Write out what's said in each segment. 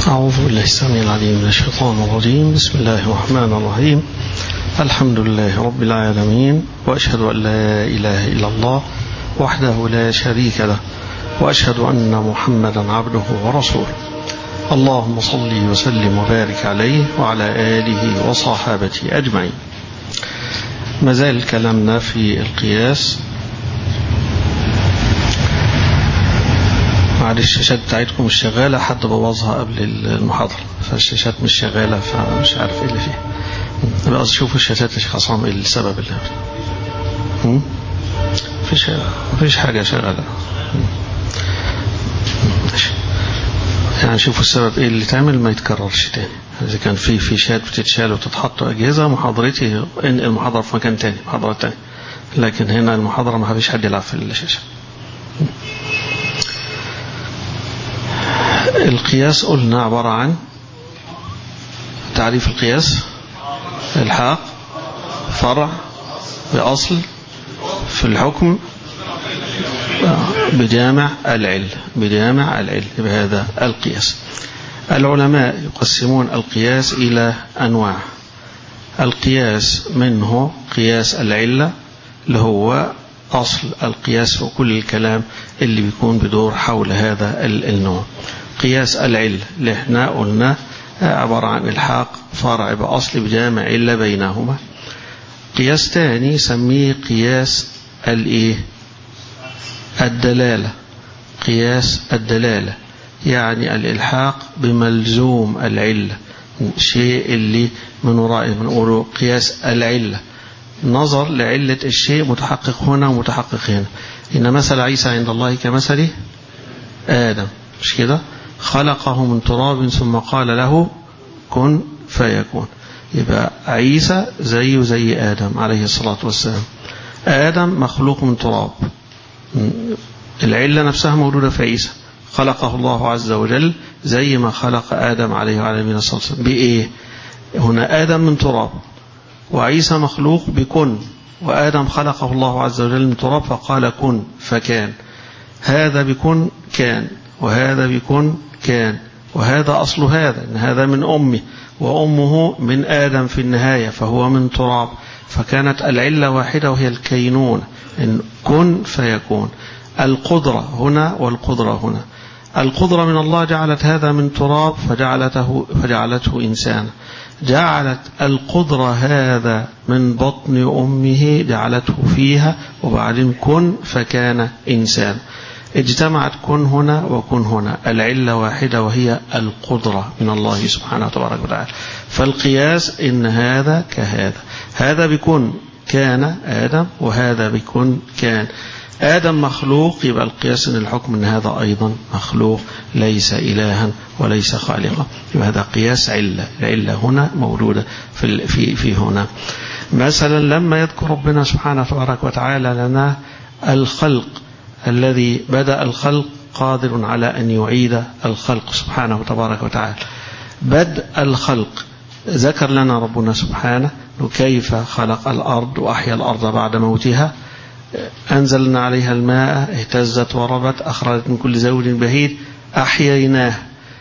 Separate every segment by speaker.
Speaker 1: أعوذ بالله السميع العليم من الشيطان الرجيم بسم الله الرحمن الرحيم الحمد لله رب العالمين وأشهد أن لا إله إلا الله وحده لا شريك له وأشهد أن محمدا عبده ورسوله اللهم صل وسلم وبارك عليه وعلى آله وصحابته أجمعين ما زال كلامنا في القياس معلش الشاشات بتاعتكم مش شغالة حد بوظها قبل المحاضرة فالشاشات مش شغالة فمش عارف ايه اللي فيها بقى شوفوا الشاشات يا شيخ عصام ايه السبب اللي مفيش مفيش حاجة شغالة ماشي يعني شوفوا السبب ايه اللي تعمل ما يتكررش تاني اذا كان في فيشات بتتشال وتتحط اجهزة محاضرتي انقل المحاضرة في مكان تاني محاضرة تاني لكن هنا المحاضرة ما فيش حد يلعب في الشاشة القياس قلنا عبارة عن تعريف القياس الحاق فرع بأصل في الحكم بجامع العل بجامع العل بهذا القياس العلماء يقسمون القياس إلى أنواع القياس منه قياس العلة اللي هو أصل القياس وكل الكلام اللي بيكون بدور حول هذا النوع قياس العلة اللي احنا قلنا عبارة عن الحاق فرع بأصل بجامع إلا بينهما قياس تاني سميه قياس الايه الدلالة قياس الدلالة يعني الإلحاق بملزوم العلة شيء اللي من ورائه بنقوله قياس العلة نظر لعلة الشيء متحقق هنا ومتحقق هنا إن مثل عيسى عند الله كمثل آدم مش كده خلقه من تراب ثم قال له كن فيكون يبقى عيسى زيه زي آدم عليه الصلاة والسلام آدم مخلوق من تراب العلة نفسها موجودة في عيسى خلقه الله عز وجل زي ما خلق آدم عليه وعلى نبينا الصلاة والسلام بإيه هنا آدم من تراب وعيسى مخلوق بكن وآدم خلقه الله عز وجل من تراب فقال كن فكان هذا بكن كان وهذا بكن كان وهذا أصل هذا إن هذا من أمه وأمه من آدم في النهاية فهو من تراب فكانت العلة واحدة وهي الكينون إن كن فيكون القدرة هنا والقدرة هنا القدرة من الله جعلت هذا من تراب فجعلته, فجعلته إنسانا جعلت القدرة هذا من بطن أمه جعلته فيها وبعدين كن فكان إنسان اجتمعت كن هنا وكن هنا العلة واحدة وهي القدرة من الله سبحانه وتبارك وتعالى فالقياس إن هذا كهذا هذا بكن كان آدم وهذا بكن كان آدم مخلوق يبقى القياس إن الحكم إن هذا أيضا مخلوق ليس إلها وليس خالقا يبقى هذا قياس علة العلة هنا موجودة في, في, في هنا مثلا لما يذكر ربنا سبحانه وتبارك وتعالى لنا الخلق الذي بدأ الخلق قادر على أن يعيد الخلق سبحانه وتبارك وتعالى بدء الخلق ذكر لنا ربنا سبحانه كيف خلق الأرض وأحيا الأرض بعد موتها أنزلنا عليها الماء اهتزت وربت أخرجت من كل زوج بهيد أحييناه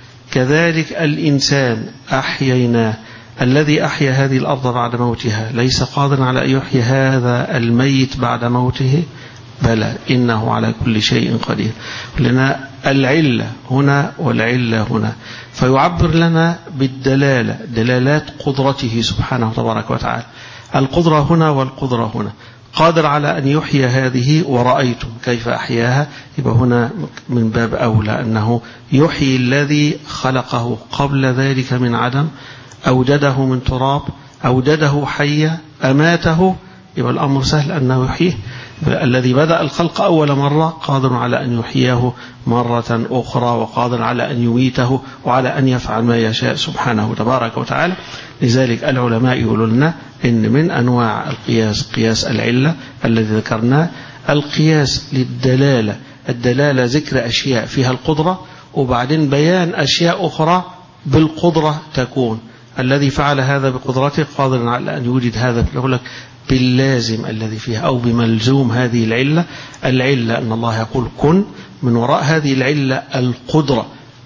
Speaker 1: كذلك الإنسان أحييناه الذي أحيا هذه الأرض بعد موتها ليس قادرا على أن يحيي هذا الميت بعد موته بلى إنه على كل شيء قدير لنا العلة هنا والعلة هنا فيعبر لنا بالدلالة دلالات قدرته سبحانه وتبارك وتعالى القدرة هنا والقدرة هنا قادر على أن يحيي هذه ورأيتم كيف أحياها يبقى هنا من باب أولى أنه يحيي الذي خلقه قبل ذلك من عدم أوجده من تراب أوجده حيا أماته يبقى الأمر سهل أنه يحييه الذي بدأ الخلق أول مرة قادر على أن يحييه مرة أخرى وقادر على أن يميته وعلى أن يفعل ما يشاء سبحانه تبارك وتعالى لذلك العلماء يقولون لنا إن من أنواع القياس قياس العلة الذي ذكرناه القياس للدلالة الدلالة ذكر أشياء فيها القدرة وبعدين بيان أشياء أخرى بالقدرة تكون الذي فعل هذا بقدرته قادر على أن يوجد هذا يقول لك باللازم الذي فيها أو بملزوم هذه العلة العلة أن الله يقول كن من وراء هذه العلة القدرة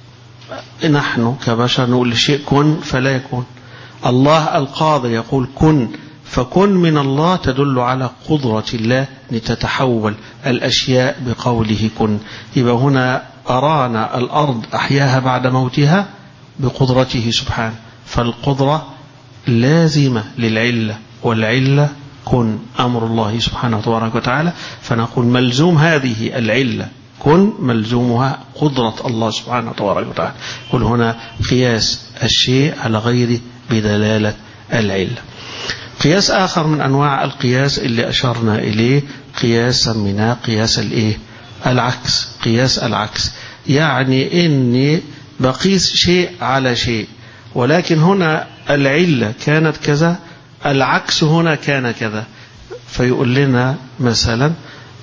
Speaker 1: نحن كبشر نقول لشيء كن فلا يكون الله القادر يقول كن فكن من الله تدل على قدرة الله لتتحول الأشياء بقوله كن يبقى هنا أرانا الأرض أحياها بعد موتها بقدرته سبحانه فالقدرة لازمة للعلة والعلة كن أمر الله سبحانه تبارك وتعالى فنقول ملزوم هذه العلة كن ملزومها قدرة الله سبحانه تبارك وتعالى قل هنا قياس الشيء على غيره بدلالة العلة قياس آخر من أنواع القياس اللي أشرنا إليه قياس سميناه قياس الإيه العكس قياس العكس يعني إني بقيس شيء على شيء ولكن هنا العلة كانت كذا العكس هنا كان كذا فيقول لنا مثلا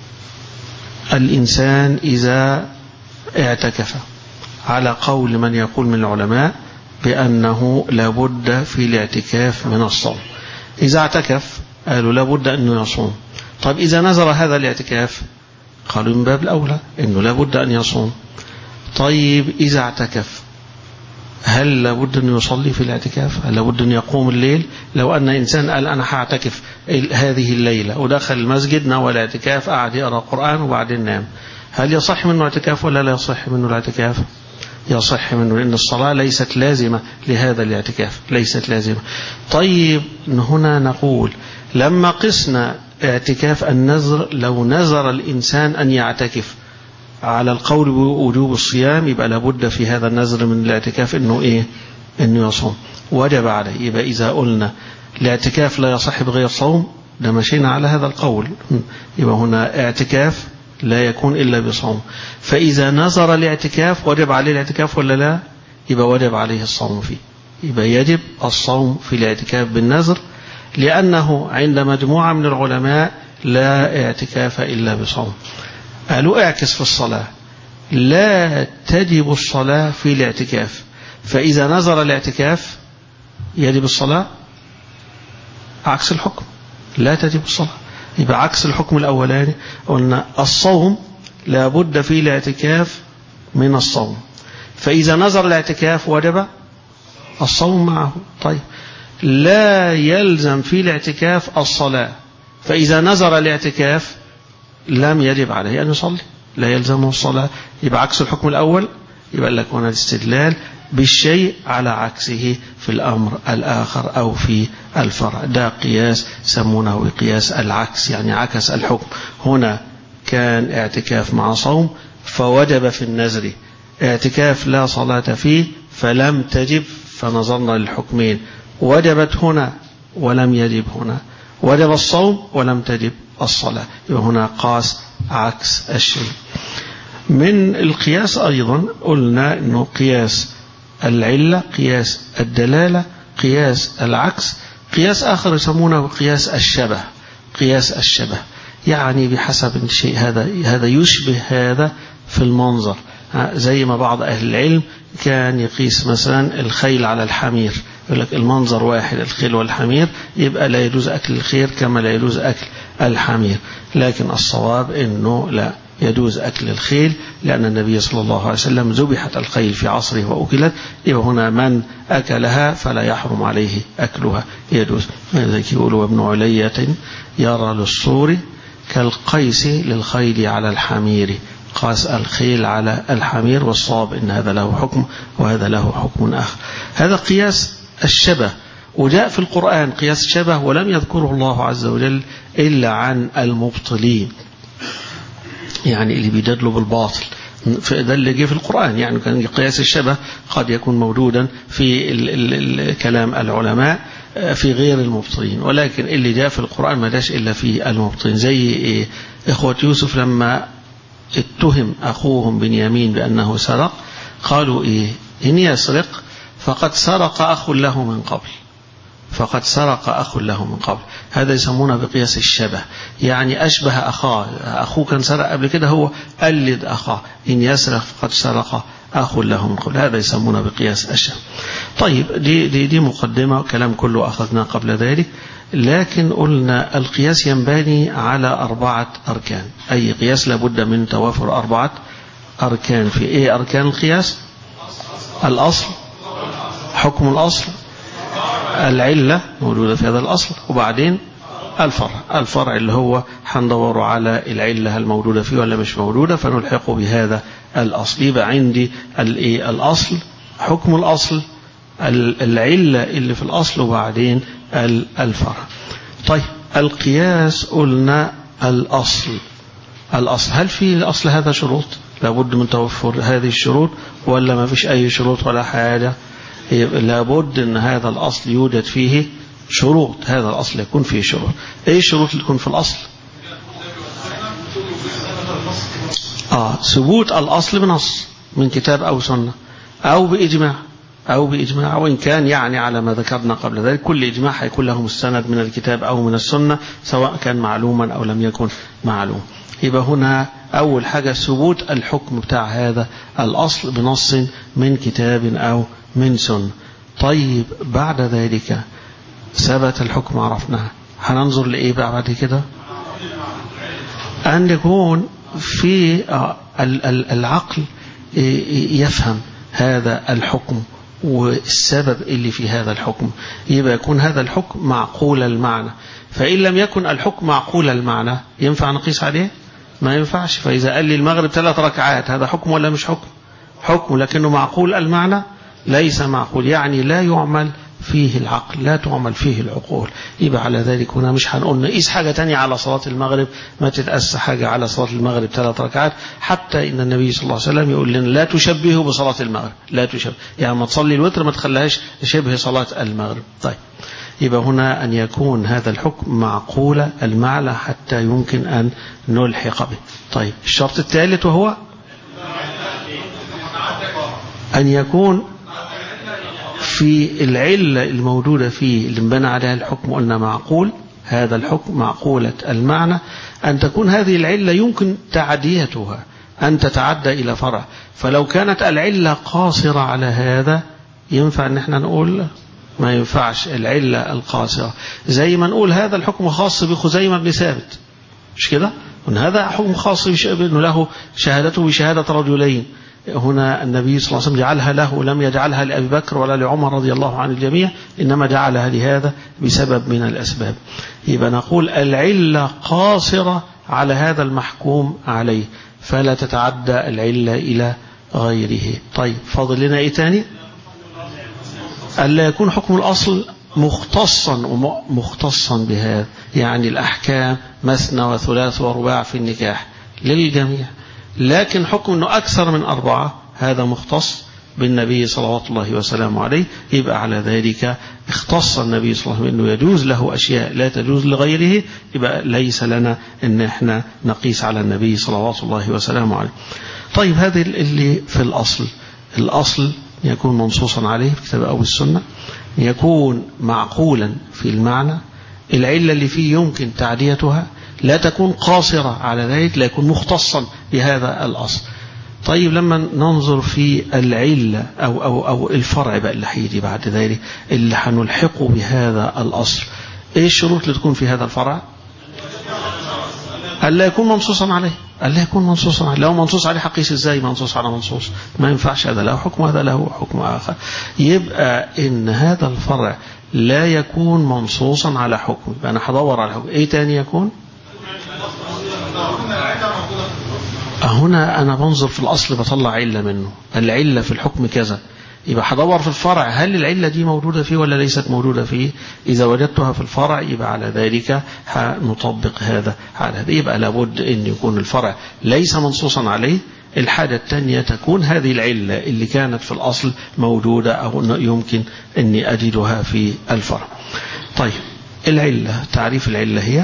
Speaker 1: الإنسان إذا اعتكف على قول من يقول من العلماء بأنه لابد في الاعتكاف من الصوم إذا اعتكف قالوا لابد أنه يصوم طيب إذا نزل هذا الاعتكاف قالوا من باب الأولى أنه لابد أن يصوم طيب إذا اعتكف هل لابد أن يصلي في الاعتكاف هل لابد أن يقوم الليل لو أن إنسان قال أنا هعتكف هذه الليلة ودخل المسجد نوى الاعتكاف قعد يقرأ قرآن وبعدين نام هل يصح منه اعتكاف ولا لا يصح منه الاعتكاف يصح منه لأن الصلاة ليست لازمة لهذا الاعتكاف ليست لازمة طيب هنا نقول لما قسنا اعتكاف النذر لو نذر الإنسان أن يعتكف على القول بوجوب الصيام يبقى لابد في هذا النذر من الاعتكاف انه ايه انه يصوم وجب عليه يبقى اذا قلنا الاعتكاف لا يصح بغير صوم ده مشينا على هذا القول يبقى هنا اعتكاف لا يكون إلا بصوم فإذا نظر الاعتكاف وجب عليه الاعتكاف ولا لا يبقى وجب عليه الصوم فيه يبقى يجب الصوم في الاعتكاف بالنذر لأنه عند مجموعة من العلماء لا اعتكاف إلا بصوم قالوا اعكس في الصلاة لا تجب الصلاة في الاعتكاف فإذا نظر الاعتكاف يجب الصلاة عكس الحكم لا تجب الصلاة يبقى عكس الحكم الأولاني قلنا الصوم لابد في الاعتكاف من الصوم فإذا نظر الاعتكاف وجب الصوم معه طيب لا يلزم في الاعتكاف الصلاة فإذا نظر الاعتكاف لم يجب عليه أن يصلي لا يلزمه الصلاة يبقى عكس الحكم الأول يبقى لك هنا الاستدلال بالشيء على عكسه في الأمر الآخر أو في الفرع ده قياس سمونه قياس العكس يعني عكس الحكم هنا كان اعتكاف مع صوم فوجب في النذر اعتكاف لا صلاة فيه فلم تجب فنظرنا للحكمين وجبت هنا ولم يجب هنا وجب الصوم ولم تجب الصلاة يبقى هنا قاس عكس الشيء من القياس أيضا قلنا أنه قياس العلة قياس الدلالة قياس العكس قياس آخر يسمونه قياس الشبه قياس الشبه يعني بحسب الشيء هذا هذا يشبه هذا في المنظر زي ما بعض أهل العلم كان يقيس مثلا الخيل على الحمير يقول لك المنظر واحد الخيل والحمير يبقى لا يجوز أكل الخير كما لا يجوز أكل الحمير لكن الصواب أنه لا يجوز أكل الخيل لأن النبي صلى الله عليه وسلم ذبحت الخيل في عصره وأكلت يبقى هنا من أكلها فلا يحرم عليه أكلها يجوز لذلك يقول ابن علية يرى للصور كالقيس للخيل على الحمير قاس الخيل على الحمير والصواب إن هذا له حكم وهذا له حكم آخر هذا قياس الشبه وجاء في القرآن قياس الشبه ولم يذكره الله عز وجل إلا عن المبطلين يعني اللي بيجادلوا بالباطل ده اللي جه في القرآن يعني كان قياس الشبه قد يكون موجودا في ال ال ال كلام العلماء في غير المبطلين ولكن اللي جاء في القرآن ما جاش إلا في المبطلين زي إيه إخوة يوسف لما اتهم أخوهم بنيامين بأنه سرق قالوا إيه إن يسرق فقد سرق أخ له من قبل فقد سرق أخ له من قبل هذا يسمونه بقياس الشبه يعني أشبه أخاه أخوه كان سرق قبل كده هو قلد أخاه إن يسرق فقد سرق أخ له من قبل هذا يسمونه بقياس الشبه طيب دي, دي, دي مقدمة كلام كله أخذناه قبل ذلك لكن قلنا القياس ينبني على أربعة أركان أي قياس لابد من توافر أربعة أركان في إيه أركان القياس الأصل حكم الأصل العلة موجودة في هذا الأصل وبعدين الفرع الفرع اللي هو هندور على العلة هل موجودة فيه ولا مش موجودة فنلحقه بهذا الأصل يبقى عندي الأصل حكم الأصل العلة اللي في الأصل وبعدين الفرع طيب القياس قلنا الأصل الأصل هل في الأصل هذا شروط لابد من توفر هذه الشروط ولا ما فيش أي شروط ولا حاجة لابد أن هذا الأصل يوجد فيه شروط هذا الأصل يكون فيه شروط ايه الشروط اللي تكون في الأصل آه ثبوت الأصل بنص من كتاب أو سنة أو بإجماع أو بإجماع وإن كان يعني على ما ذكرنا قبل ذلك كل إجماع هيكون له مستند من الكتاب أو من السنة سواء كان معلوما أو لم يكن معلوم يبقى هنا أول حاجة ثبوت الحكم بتاع هذا الأصل بنص من كتاب أو من سنة طيب بعد ذلك ثبت الحكم عرفناه هننظر لإيه بقى بعد كده أن يكون في العقل يفهم هذا الحكم والسبب اللي في هذا الحكم يبقى يكون هذا الحكم معقول المعنى فإن لم يكن الحكم معقول المعنى ينفع نقيس عليه ما ينفعش فإذا قال لي المغرب ثلاث ركعات هذا حكم ولا مش حكم حكم لكنه معقول المعنى ليس معقول يعني لا يعمل فيه العقل لا تعمل فيه العقول يبقى على ذلك هنا مش هنقول نقيس حاجة تانية على صلاة المغرب ما تتأس حاجة على صلاة المغرب ثلاث ركعات حتى إن النبي صلى الله عليه وسلم يقول لنا لا تشبهوا بصلاة المغرب لا تشبه يعني ما تصلي الوتر ما تخليهاش شبه صلاة المغرب طيب يبقى هنا أن يكون هذا الحكم معقول المعنى حتى يمكن أن نلحق به طيب الشرط الثالث وهو أن يكون في العلة الموجودة فيه اللي انبنى عليها الحكم قلنا معقول هذا الحكم معقولة المعنى أن تكون هذه العلة يمكن تعديتها أن تتعدى إلى فرع فلو كانت العلة قاصرة على هذا ينفع أن احنا نقول ما ينفعش العلة القاصرة زي ما نقول هذا الحكم خاص بخزيمة بن ثابت مش كده وأن هذا حكم خاص بأنه له شهادته بشهادة رجلين هنا النبي صلى الله عليه وسلم جعلها له لم يجعلها لأبي بكر ولا لعمر رضي الله عن الجميع إنما جعلها لهذا بسبب من الأسباب يبقى نقول العلة قاصرة على هذا المحكوم عليه فلا تتعدى العلة إلى غيره طيب فاضل لنا إيه تاني ألا يكون حكم الأصل مختصا مختصا بهذا يعني الأحكام مثنى وثلاث ورباع في النكاح للجميع لكن حكم أنه أكثر من أربعة هذا مختص بالنبي صلوات الله وسلامه عليه يبقى على ذلك اختص النبي صلى الله عليه وسلم أنه يجوز له أشياء لا تجوز لغيره يبقى ليس لنا أن احنا نقيس على النبي صلوات الله وسلامه عليه طيب هذه اللي في الأصل الأصل يكون منصوصا عليه في الكتاب أو السنة يكون معقولا في المعنى العلة اللي فيه يمكن تعديتها لا تكون قاصرة على ذلك لا يكون مختصا بهذا الأصل طيب لما ننظر في العلة أو, أو, أو الفرع بقى اللي هيجي بعد ذلك اللي هنلحقه بهذا الأصل إيه الشروط اللي تكون في هذا الفرع ألا يكون منصوصا عليه ألا يكون منصوصا عليه لو منصوص عليه حقيس إزاي منصوص على منصوص ما ينفعش هذا له حكم هذا له حكم آخر يبقى إن هذا الفرع لا يكون منصوصا على حكم يبقى أنا هدور على حكم إيه تاني يكون هنا أنا بنظر في الأصل بطلع علة منه العلة في الحكم كذا يبقى هدور في الفرع هل العلة دي موجودة فيه ولا ليست موجودة فيه إذا وجدتها في الفرع يبقى على ذلك هنطبق هذا على هذا يبقى لابد أن يكون الفرع ليس منصوصا عليه الحاجة الثانية تكون هذه العلة اللي كانت في الأصل موجودة أو يمكن أني أجدها في الفرع طيب العلة تعريف العلة هي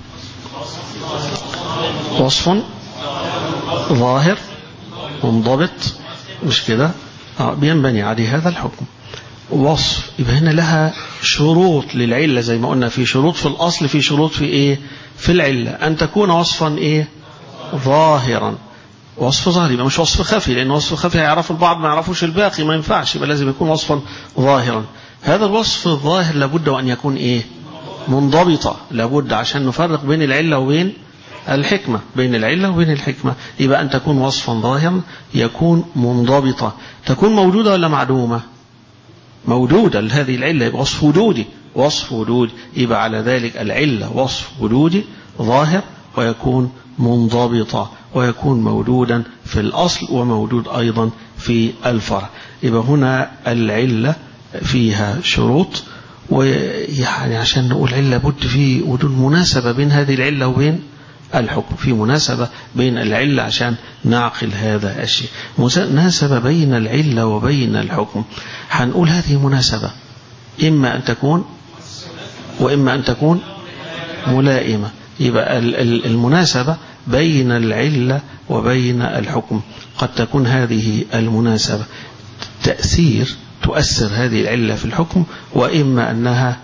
Speaker 1: وصف ظاهر منضبط مش كده آه بينبني عليه هذا الحكم وصف يبقى هنا لها شروط للعلة زي ما قلنا في شروط في الأصل في شروط في إيه في العلة أن تكون وصفا إيه ظاهرا وصف ظاهر يبقى مش وصف خفي لأن وصف خفي هيعرف البعض ما يعرفوش الباقي ما ينفعش يبقى لازم يكون وصفا ظاهرا هذا الوصف الظاهر لابد وأن يكون إيه منضبطة لابد عشان نفرق بين العلة وبين الحكمة بين العلة وبين الحكمة يبقى أن تكون وصفا ظاهرا يكون منضبطة تكون موجودة ولا معدومة موجودة هذه العلة يبقى وصف وجودي وصف وجودي يبقى على ذلك العلة وصف وجودي ظاهر ويكون منضبطة ويكون موجودا في الأصل وموجود أيضا في الفرع يبقى هنا العلة فيها شروط ويعني عشان نقول علة بد في وجود مناسبة بين هذه العلة وبين الحكم في مناسبة بين العلة عشان نعقل هذا الشيء مناسبة بين العلة وبين الحكم هنقول هذه مناسبة إما أن تكون وإما أن تكون ملائمة يبقى المناسبة بين العلة وبين الحكم قد تكون هذه المناسبة تأثير تؤثر هذه العلة في الحكم وإما أنها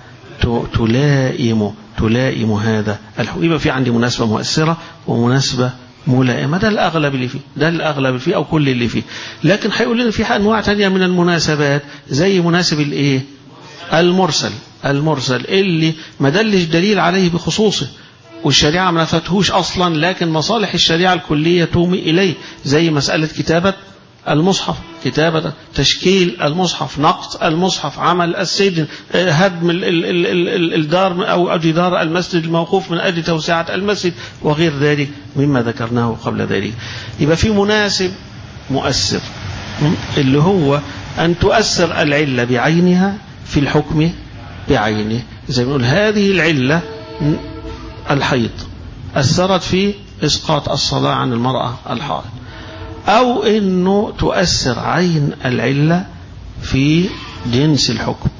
Speaker 1: تلائم تلائم هذا الحكم يبقى في عندي مناسبة مؤثرة ومناسبة ملائمة ده الأغلب اللي فيه ده الأغلب اللي فيه أو كل اللي فيه لكن هيقول لنا في أنواع تانية من المناسبات زي مناسب الإيه المرسل المرسل اللي ما دلش دليل عليه بخصوصه والشريعة ما نفتهوش أصلا لكن مصالح الشريعة الكلية تومي إليه زي مسألة كتابة المصحف كتابة تشكيل المصحف نقط المصحف عمل السجن هدم الدار أو جدار المسجد الموقوف من أجل توسعة المسجد وغير ذلك مما ذكرناه قبل ذلك يبقى في مناسب مؤثر اللي هو أن تؤثر العلة بعينها في الحكم بعينه زي ما نقول هذه العلة الحيض أثرت في إسقاط الصلاة عن المرأة الحائض أو أنه تؤثر عين العلة في جنس الحكم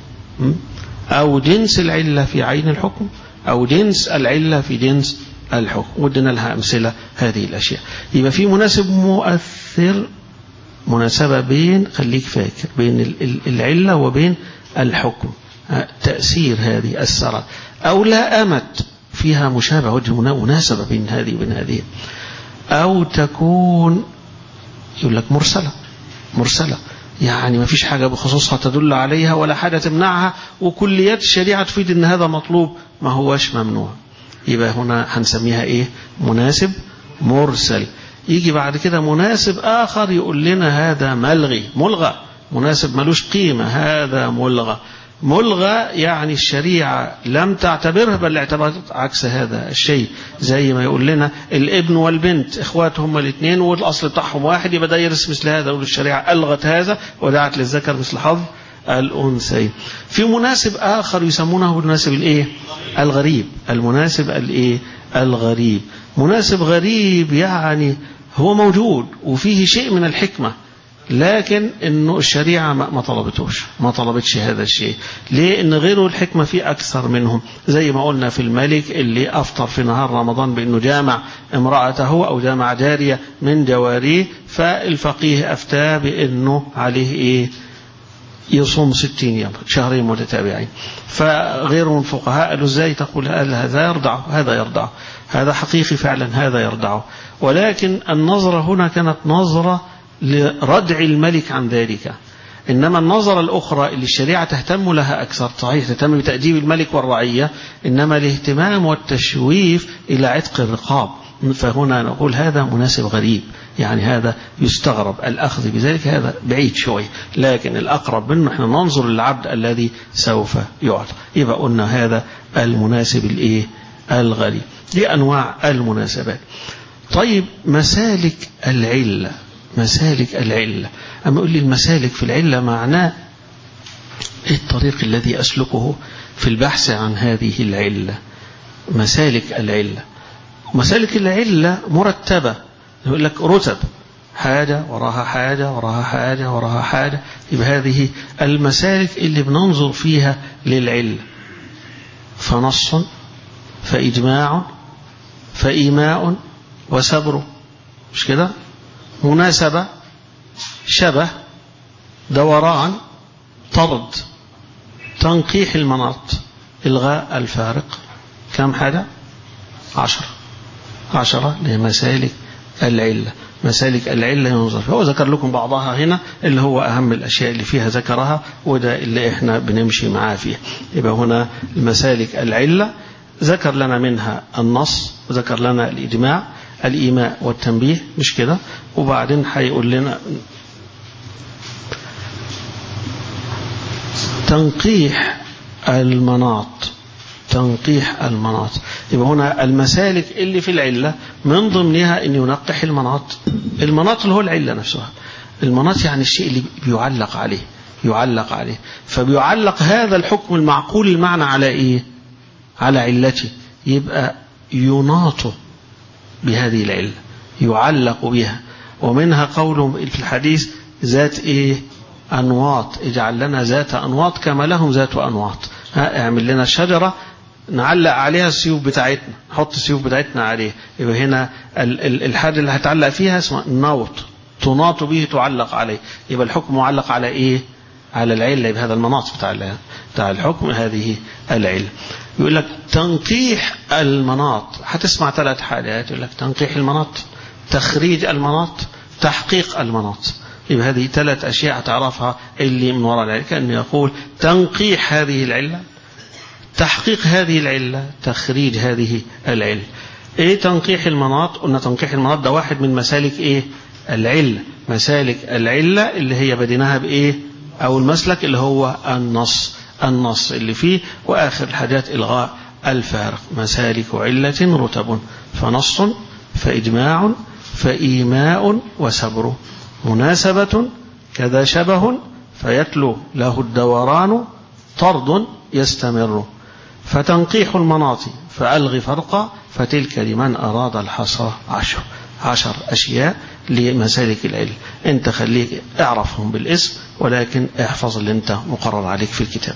Speaker 1: أو جنس العلة في عين الحكم أو جنس العلة في جنس الحكم ودنا لها أمثلة هذه الأشياء يبقى في مناسب مؤثر مناسبة بين خليك فاكر بين العلة وبين الحكم تأثير هذه أثرت أو لائمت فيها مشابهة وجه مناسبة بين هذه وبين هذه أو تكون يقول لك مرسلة مرسلة يعني ما فيش حاجة بخصوصها تدل عليها ولا حاجة تمنعها وكليات الشريعة تفيد ان هذا مطلوب ما هوش ممنوع يبقى هنا هنسميها ايه مناسب مرسل يجي بعد كده مناسب آخر يقول لنا هذا ملغي ملغى مناسب ملوش قيمة هذا ملغى ملغى يعني الشريعة لم تعتبرها بل اعتبرت عكس هذا الشيء زي ما يقول لنا الابن والبنت اخوات هما الاثنين والاصل بتاعهم واحد يبقى ده يرث مثل هذا يقول الشريعة الغت هذا ودعت للذكر مثل حظ الانثيين في مناسب اخر يسمونه المناسب الايه الغريب المناسب الايه الغريب مناسب غريب يعني هو موجود وفيه شيء من الحكمه لكن انه الشريعة ما طلبتوش ما طلبتش هذا الشيء ليه ان غيره الحكمة فيه اكثر منهم زي ما قلنا في الملك اللي افطر في نهار رمضان بانه جامع امرأته او جامع جارية من جواريه فالفقيه افتى بانه عليه ايه يصوم ستين يوم شهرين متتابعين فغير من الفقهاء قالوا ازاي تقول هذا يرضعه هذا يرضعه هذا حقيقي فعلا هذا يرضعه ولكن النظرة هنا كانت نظرة لردع الملك عن ذلك إنما النظرة الأخرى اللي الشريعة تهتم لها أكثر صحيح تهتم بتأديب الملك والرعية إنما الاهتمام والتشويف إلى عتق الرقاب فهنا نقول هذا مناسب غريب يعني هذا يستغرب الأخذ بذلك هذا بعيد شوي لكن الأقرب منه احنا ننظر للعبد الذي سوف يعطى يبقى قلنا هذا المناسب الإيه الغريب دي أنواع المناسبات طيب مسالك العلة مسالك العلة أما أقول لي المسالك في العلة معناه الطريق الذي أسلكه في البحث عن هذه العلة مسالك العلة مسالك العلة مرتبة يقول لك رتب حاجة وراها حاجة وراها حاجة وراها حاجة يبقى هذه المسالك اللي بننظر فيها للعلة فنص فإجماع فإيماء وسبر مش كده مناسبة شبه دوران طرد تنقيح المناط إلغاء الفارق كم حاجة عشرة عشرة لمسالك العلة مسالك العلة ينظر فيها وذكر لكم بعضها هنا اللي هو أهم الأشياء اللي فيها ذكرها وده اللي إحنا بنمشي معاه فيها يبقى هنا المسالك العلة ذكر لنا منها النص وذكر لنا الإجماع الإيماء والتنبيه مش كده وبعدين هيقول لنا تنقيح المناط تنقيح المناط يبقى هنا المسالك اللي في العلة من ضمنها أن ينقح المناط المناط اللي هو العلة نفسها المناط يعني الشيء اللي بيعلق عليه يعلق عليه فبيعلق هذا الحكم المعقول المعنى على إيه على علته يبقى يناط بهذه العلة يعلق بها ومنها قوله في الحديث ذات إيه أنواط اجعل لنا ذات أنواط كما لهم ذات أنواط اعمل لنا شجرة نعلق عليها السيوف بتاعتنا نحط السيوف بتاعتنا عليها يبقى هنا الحاجة اللي هتعلق فيها اسمها نوط تناط به تعلق عليه يبقى الحكم معلق على ايه على العلة بهذا المناط بتاع بتاع الحكم هذه العلة يقول لك تنقيح المناط هتسمع ثلاث حالات يقول لك تنقيح المناط تخريج المناط تحقيق المناط يبقى هذه ثلاث أشياء هتعرفها اللي من وراء العلة كأنه يقول تنقيح هذه العلة تحقيق هذه العلة تخريج هذه العلة ايه تنقيح المناط قلنا تنقيح المناط ده واحد من مسالك ايه العلة مسالك العلة اللي هي بديناها بايه او المسلك اللي هو النص النص اللي فيه واخر الحاجات الغاء الفارق مسالك علة رتب فنص فإجماع فإيماء وسبر مناسبة كذا شبه فيتلو له الدوران طرد يستمر فتنقيح المناط فألغ فرقا فتلك لمن أراد الحصى عشر عشر أشياء لمسالك العلم أنت خليك اعرفهم بالاسم ولكن احفظ اللي أنت مقرر عليك في الكتاب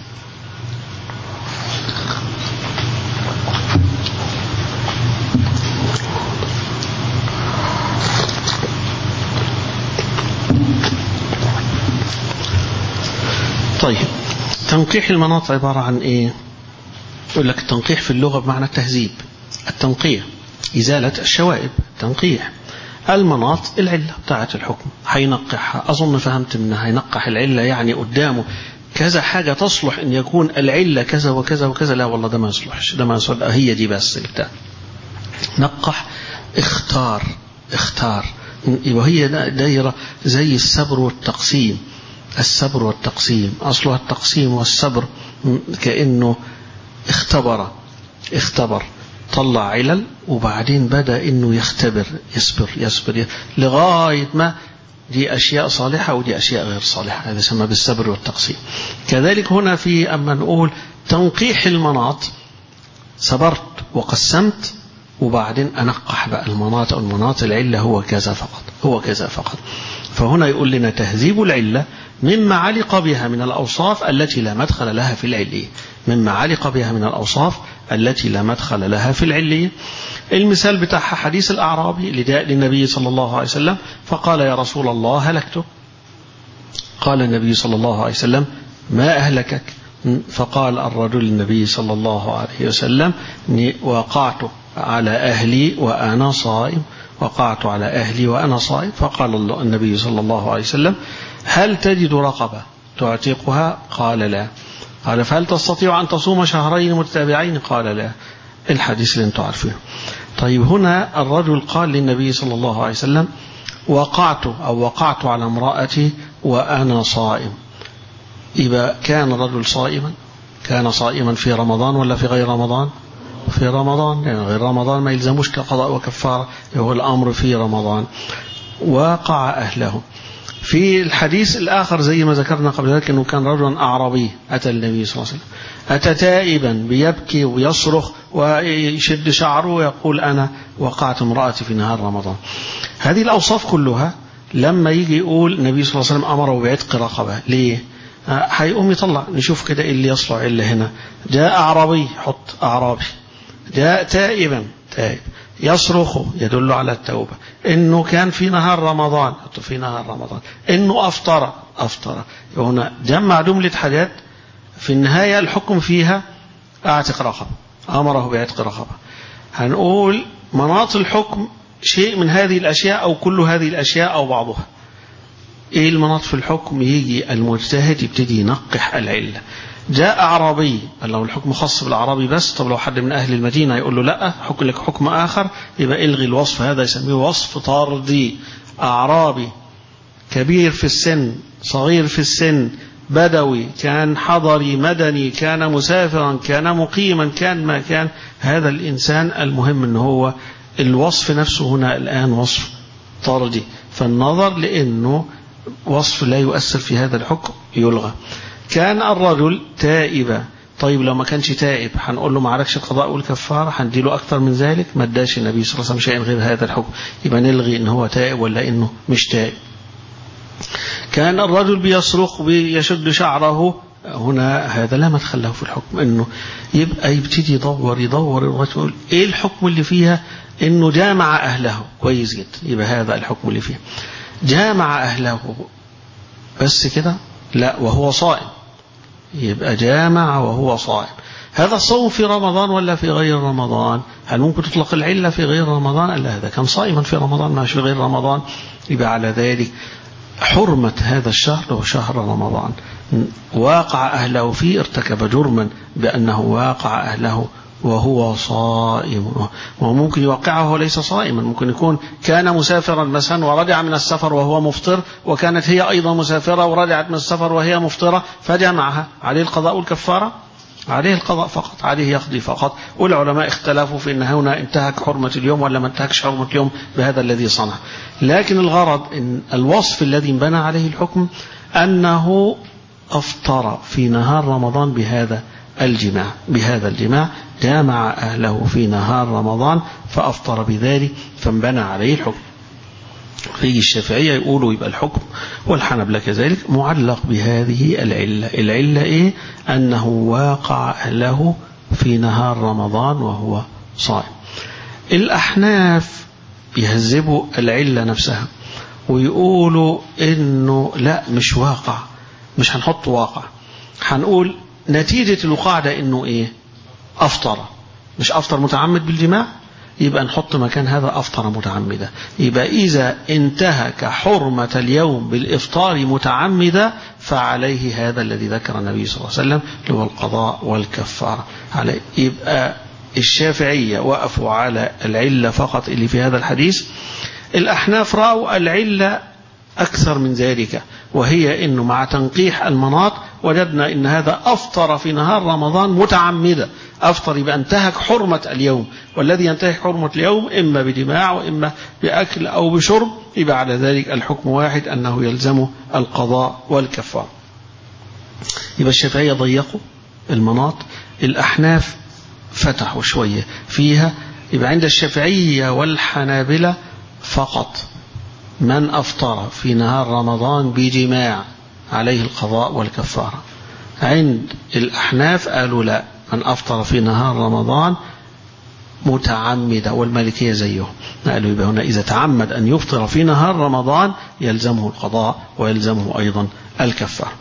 Speaker 1: طيب تنقيح المناط عبارة عن إيه يقول لك التنقيح في اللغة بمعنى التهذيب التنقيح إزالة الشوائب تنقيح المناط العلة بتاعة الحكم هينقحها أظن فهمت منها هينقح العلة يعني قدامه كذا حاجة تصلح أن يكون العلة كذا وكذا وكذا لا والله ده ما يصلحش ده ما يصلح هي دي بس بتاع نقح اختار اختار يبقى هي دايرة زي الصبر والتقسيم الصبر والتقسيم أصلها التقسيم والصبر كأنه اختبر اختبر طلع علل وبعدين بدأ انه يختبر يصبر يصبر لغاية ما دي أشياء صالحة ودي أشياء غير صالحة هذا يسمى بالصبر والتقسيم كذلك هنا في أما نقول تنقيح المناط صبرت وقسمت وبعدين أنقح بقى المناط أو المناط العلة هو كذا فقط هو كذا فقط فهنا يقول لنا تهذيب العلة مما علق بها من الأوصاف التي لا مدخل لها في العلية مما علق بها من الأوصاف التي لا مدخل لها في العلية المثال بتاعها حديث الأعرابي لداء للنبي صلى الله عليه وسلم فقال يا رسول الله هلكت قال النبي صلى الله عليه وسلم ما أهلكك فقال الرجل النبي صلى الله عليه وسلم وقعت على أهلي وأنا صائم وقعت على أهلي وأنا صائم فقال النبي صلى الله عليه وسلم هل تجد رقبة تعتقها قال لا قال فهل تستطيع أن تصوم شهرين متتابعين قال لا الحديث اللي انتم عارفينه طيب هنا الرجل قال للنبي صلى الله عليه وسلم وقعت أو وقعت على امرأتي وأنا صائم إذا كان الرجل صائما كان صائما في رمضان ولا في غير رمضان في رمضان يعني غير رمضان ما يلزموش كقضاء وكفارة هو الأمر في رمضان وقع أهله في الحديث الآخر زي ما ذكرنا قبل ذلك أنه كان رجلا أعرابي أتى النبي صلى الله عليه وسلم أتى تائبا بيبكي ويصرخ ويشد شعره ويقول أنا وقعت امرأتي في نهار رمضان هذه الأوصاف كلها لما يجي يقول النبي صلى الله عليه وسلم أمره بعتق رقبة ليه هيقوم يطلع نشوف كده اللي يصلح إلا هنا جاء أعرابي حط أعرابي جاء تائبا تائب يصرخ يدل على التوبة إنه كان في نهار رمضان في نهار رمضان إنه أفطر أفطر هنا جمع جملة حاجات في النهاية الحكم فيها أعتق رقبة أمره بعتق رقبة هنقول مناط الحكم شيء من هذه الأشياء أو كل هذه الأشياء أو بعضها ايه المناط في الحكم يجي المجتهد يبتدي ينقح العلة جاء أعرابي قال له الحكم خاص بالأعرابي بس طب لو حد من أهل المدينة يقول له لا حكم لك حكم آخر يبقى إلغي الوصف هذا يسميه وصف طردي أعرابي كبير في السن صغير في السن بدوي كان حضري مدني كان مسافرا كان مقيما كان ما كان هذا الإنسان المهم أنه هو الوصف نفسه هنا الآن وصف طردي فالنظر لأنه وصف لا يؤثر في هذا الحكم يلغى كان الرجل تائبا طيب لو ما كانش تائب هنقول له ما عرفش القضاء والكفارة هنديله أكثر من ذلك ما اداش النبي صلى الله عليه وسلم شيء غير هذا الحكم يبقى نلغي إن هو تائب ولا إنه مش تائب كان الرجل بيصرخ بيشد شعره هنا هذا لا مدخل له في الحكم انه يبقى يبتدي يدور يدور يقول ايه الحكم اللي فيها انه جامع اهله كويس جدا يبقى هذا الحكم اللي فيها جامع اهله بس كده لا وهو صائم يبقى جامع وهو صائم هذا الصوم في رمضان ولا في غير رمضان هل ممكن تطلق العلة في غير رمضان لا هذا كان صائما في رمضان ما في غير رمضان يبقى على ذلك حرمة هذا الشهر هو شهر رمضان واقع أهله فيه ارتكب جرما بأنه واقع أهله وهو صائم وممكن يوقعه وهو ليس صائما ممكن يكون كان مسافرا مثلا ورجع من السفر وهو مفطر وكانت هي أيضا مسافرة ورجعت من السفر وهي مفطرة فجمعها عليه القضاء والكفارة عليه القضاء فقط عليه يقضي فقط والعلماء اختلفوا في أن هنا انتهك حرمة اليوم ولا ما انتهكش حرمة اليوم بهذا الذي صنع لكن الغرض إن الوصف الذي انبنى عليه الحكم أنه أفطر في نهار رمضان بهذا الجماع بهذا الجماع جامع أهله في نهار رمضان فأفطر بذلك فانبنى عليه الحكم في الشافعية يقولوا يبقى الحكم والحنبلة كذلك معلق بهذه العلة العلة إيه أنه واقع أهله في نهار رمضان وهو صائم الأحناف يهذبوا العلة نفسها ويقولوا إنه لا مش واقع مش هنحط واقع هنقول نتيجة الوقاع ده إنه إيه أفطر مش أفطر متعمد بالجماع يبقى نحط مكان هذا أفطر متعمدا يبقى إذا انتهك حرمة اليوم بالإفطار متعمدا فعليه هذا الذي ذكر النبي صلى الله عليه وسلم اللي هو القضاء والكفارة عليه يبقى الشافعية وقفوا على العلة فقط اللي في هذا الحديث الأحناف رأوا العلة أكثر من ذلك وهي أنه مع تنقيح المناط وجدنا أن هذا أفطر في نهار رمضان متعمدا أفطر يبقى انتهك حرمة اليوم والذي ينتهك حرمة اليوم إما بجماع وإما بأكل أو بشرب يبقى على ذلك الحكم واحد أنه يلزمه القضاء والكفار يبقى الشافعية ضيقوا المناط الأحناف فتحوا شوية فيها يبقى عند الشافعية والحنابلة فقط من أفطر في نهار رمضان بجماع عليه القضاء والكفارة عند الأحناف قالوا لا من أفطر في نهار رمضان متعمدا والمالكية زيهم قالوا يبقى هنا إذا تعمد أن يفطر في نهار رمضان يلزمه القضاء ويلزمه أيضا الكفارة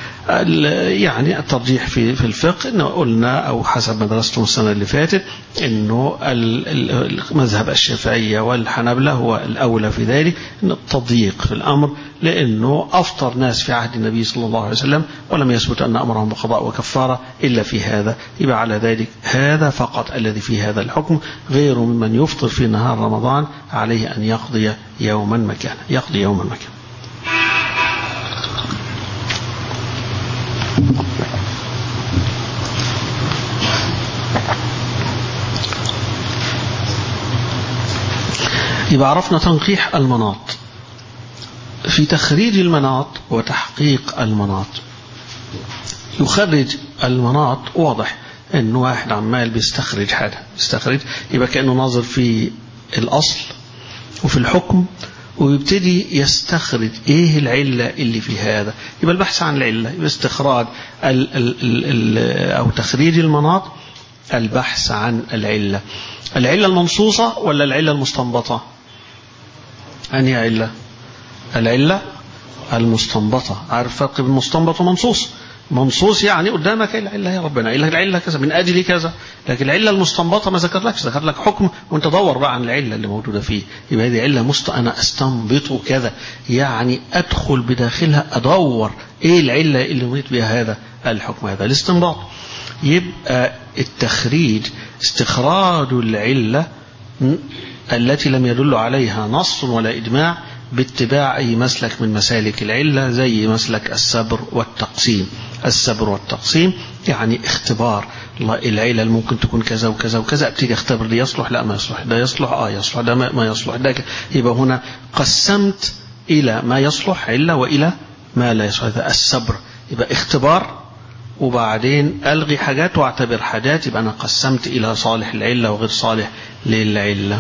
Speaker 1: يعني الترجيح في في الفقه انه قلنا او حسب ما درسته السنه اللي فاتت انه مذهب الشافعيه والحنابله هو الاولى في ذلك ان التضييق في الامر لانه افطر ناس في عهد النبي صلى الله عليه وسلم ولم يثبت ان امرهم بقضاء وكفاره الا في هذا يبقى على ذلك هذا فقط الذي في هذا الحكم غير ممن يفطر في نهار رمضان عليه ان يقضي يوما مكانا يقضي يوما مكانا يبقى عرفنا تنقيح المناط في تخريج المناط وتحقيق المناط يخرج المناط واضح ان واحد عمال بيستخرج حاجه بيستخرج يبقى كانه ناظر في الاصل وفي الحكم ويبتدي يستخرج ايه العله اللي في هذا يبقى البحث عن العله يبقى استخراج ال ال ال ال او تخريج المناط البحث عن العله العله المنصوصه ولا العله المستنبطه أنهي علة العلة المستنبطة عارف الفرق بين مستنبط ومنصوص منصوص يعني قدامك العلة يا ربنا العلة كذا من أجل كذا لكن العلة المستنبطة ما ذكرلكش ذكر لك حكم وانت دور بقى عن العلة اللي موجودة فيه يبقى هذه علة مست أنا أستنبط كذا يعني أدخل بداخلها أدور إيه العلة اللي مريت بها هذا الحكم هذا الاستنباط يبقى التخريج استخراج العلة التي لم يدل عليها نص ولا إجماع باتباع أي مسلك من مسالك العلة زي مسلك السبر والتقسيم السبر والتقسيم يعني اختبار العلل ممكن تكون كذا وكذا وكذا ابتدي اختبر ده يصلح لا ما يصلح ده يصلح اه يصلح ده ما يصلح ده يبقى هنا قسمت إلى ما يصلح علة وإلى ما لا يصلح ده السبر يبقى اختبار وبعدين ألغي حاجات واعتبر حاجات يبقى أنا قسمت إلى صالح العلة وغير صالح للعلة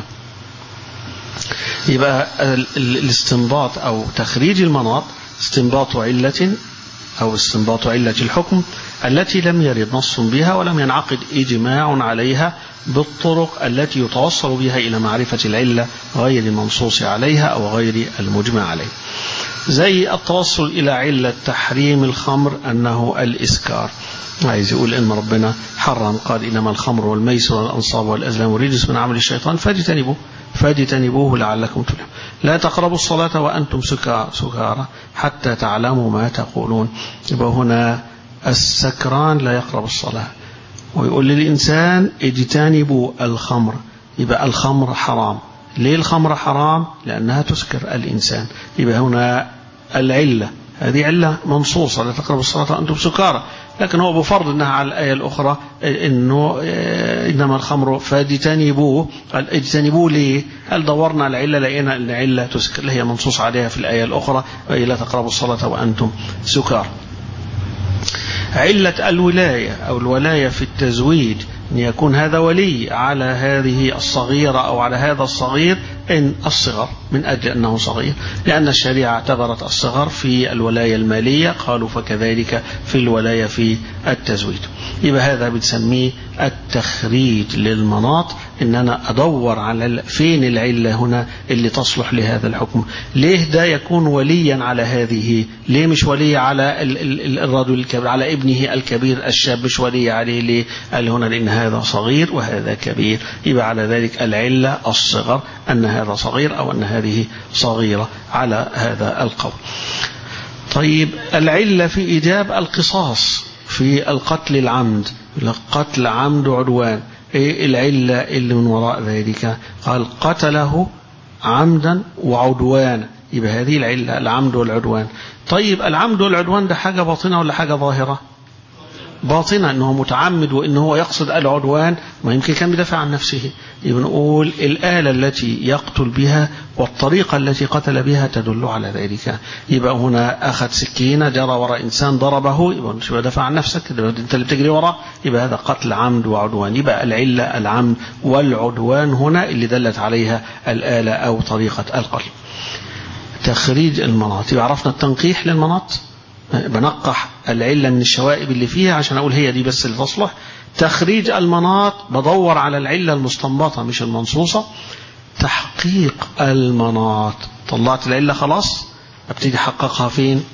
Speaker 1: يبقى الاستنباط أو تخريج المناط استنباط علة أو استنباط علة الحكم التي لم يرد نص بها ولم ينعقد إجماع عليها بالطرق التي يتوصل بها إلى معرفة العلة غير المنصوص عليها أو غير المجمع عليه زي التوصل إلى علة تحريم الخمر أنه الإسكار عايز يقول إن ربنا حرم قال إنما الخمر والميسر والأنصاب والأزلام رجس من عمل الشيطان فاجتنبوه فاجتنبوه لعلكم تفلحون لا تقربوا الصلاة وأنتم سكارى حتى تعلموا ما تقولون يبقى هنا السكران لا يقرب الصلاة ويقول للإنسان اجتنبوا الخمر يبقى الخمر حرام ليه الخمر حرام لأنها تسكر الإنسان يبقى هنا العلة هذه علة منصوصة لا تقربوا الصلاة وأنتم سكارى لكن هو بفرض أنها على الآية الأخرى إنه إنما الخمر فاجتنبوه قال اجتنبوه ليه هل دورنا على العلة لقينا أن العلة تسكر اللي هي منصوص عليها في الآية الأخرى لا تقربوا الصلاة وأنتم سكارى علة الولاية أو الولاية في التزويج أن يكون هذا ولي على هذه الصغيرة أو على هذا الصغير إن الصغر من أجل أنه صغير لأن الشريعة اعتبرت الصغر في الولاية المالية قالوا فكذلك في الولاية في التزويج يبقى هذا بنسميه التخريج للمناط ان انا ادور على فين العله هنا اللي تصلح لهذا الحكم ليه ده يكون وليا على هذه ليه مش ولي على الرجل الكبير على ابنه الكبير الشاب مش ولي عليه ليه قال هنا لان هذا صغير وهذا كبير يبقى على ذلك العله الصغر ان هذا صغير او ان هذه صغيره على هذا القول طيب العله في ايجاب القصاص في القتل العمد قتل عمد عدوان ايه العلة اللي من وراء ذلك قال قتله عمدا وعدوانا يبقى هذه العلة العمد والعدوان طيب العمد والعدوان ده حاجة باطنة ولا حاجة ظاهرة باطنة انه متعمد وانه هو يقصد العدوان ما يمكن كان بيدافع عن نفسه يبقى نقول الآلة التي يقتل بها والطريقة التي قتل بها تدل على ذلك يبقى هنا أخذ سكينة جرى وراء إنسان ضربه يبقى مش دافع عن نفسك أنت اللي بتجري وراه يبقى هذا قتل عمد وعدوان يبقى العلة العمد والعدوان هنا اللي دلت عليها الآلة أو طريقة القتل تخريج المناط يبقى عرفنا التنقيح للمناط بنقح العلة من الشوائب اللي فيها عشان أقول هي دي بس اللي تصلح تخريج المناط بدور على العلة المستنبطة مش المنصوصة تحقيق المناط طلعت العلة خلاص ابتدي احققها فين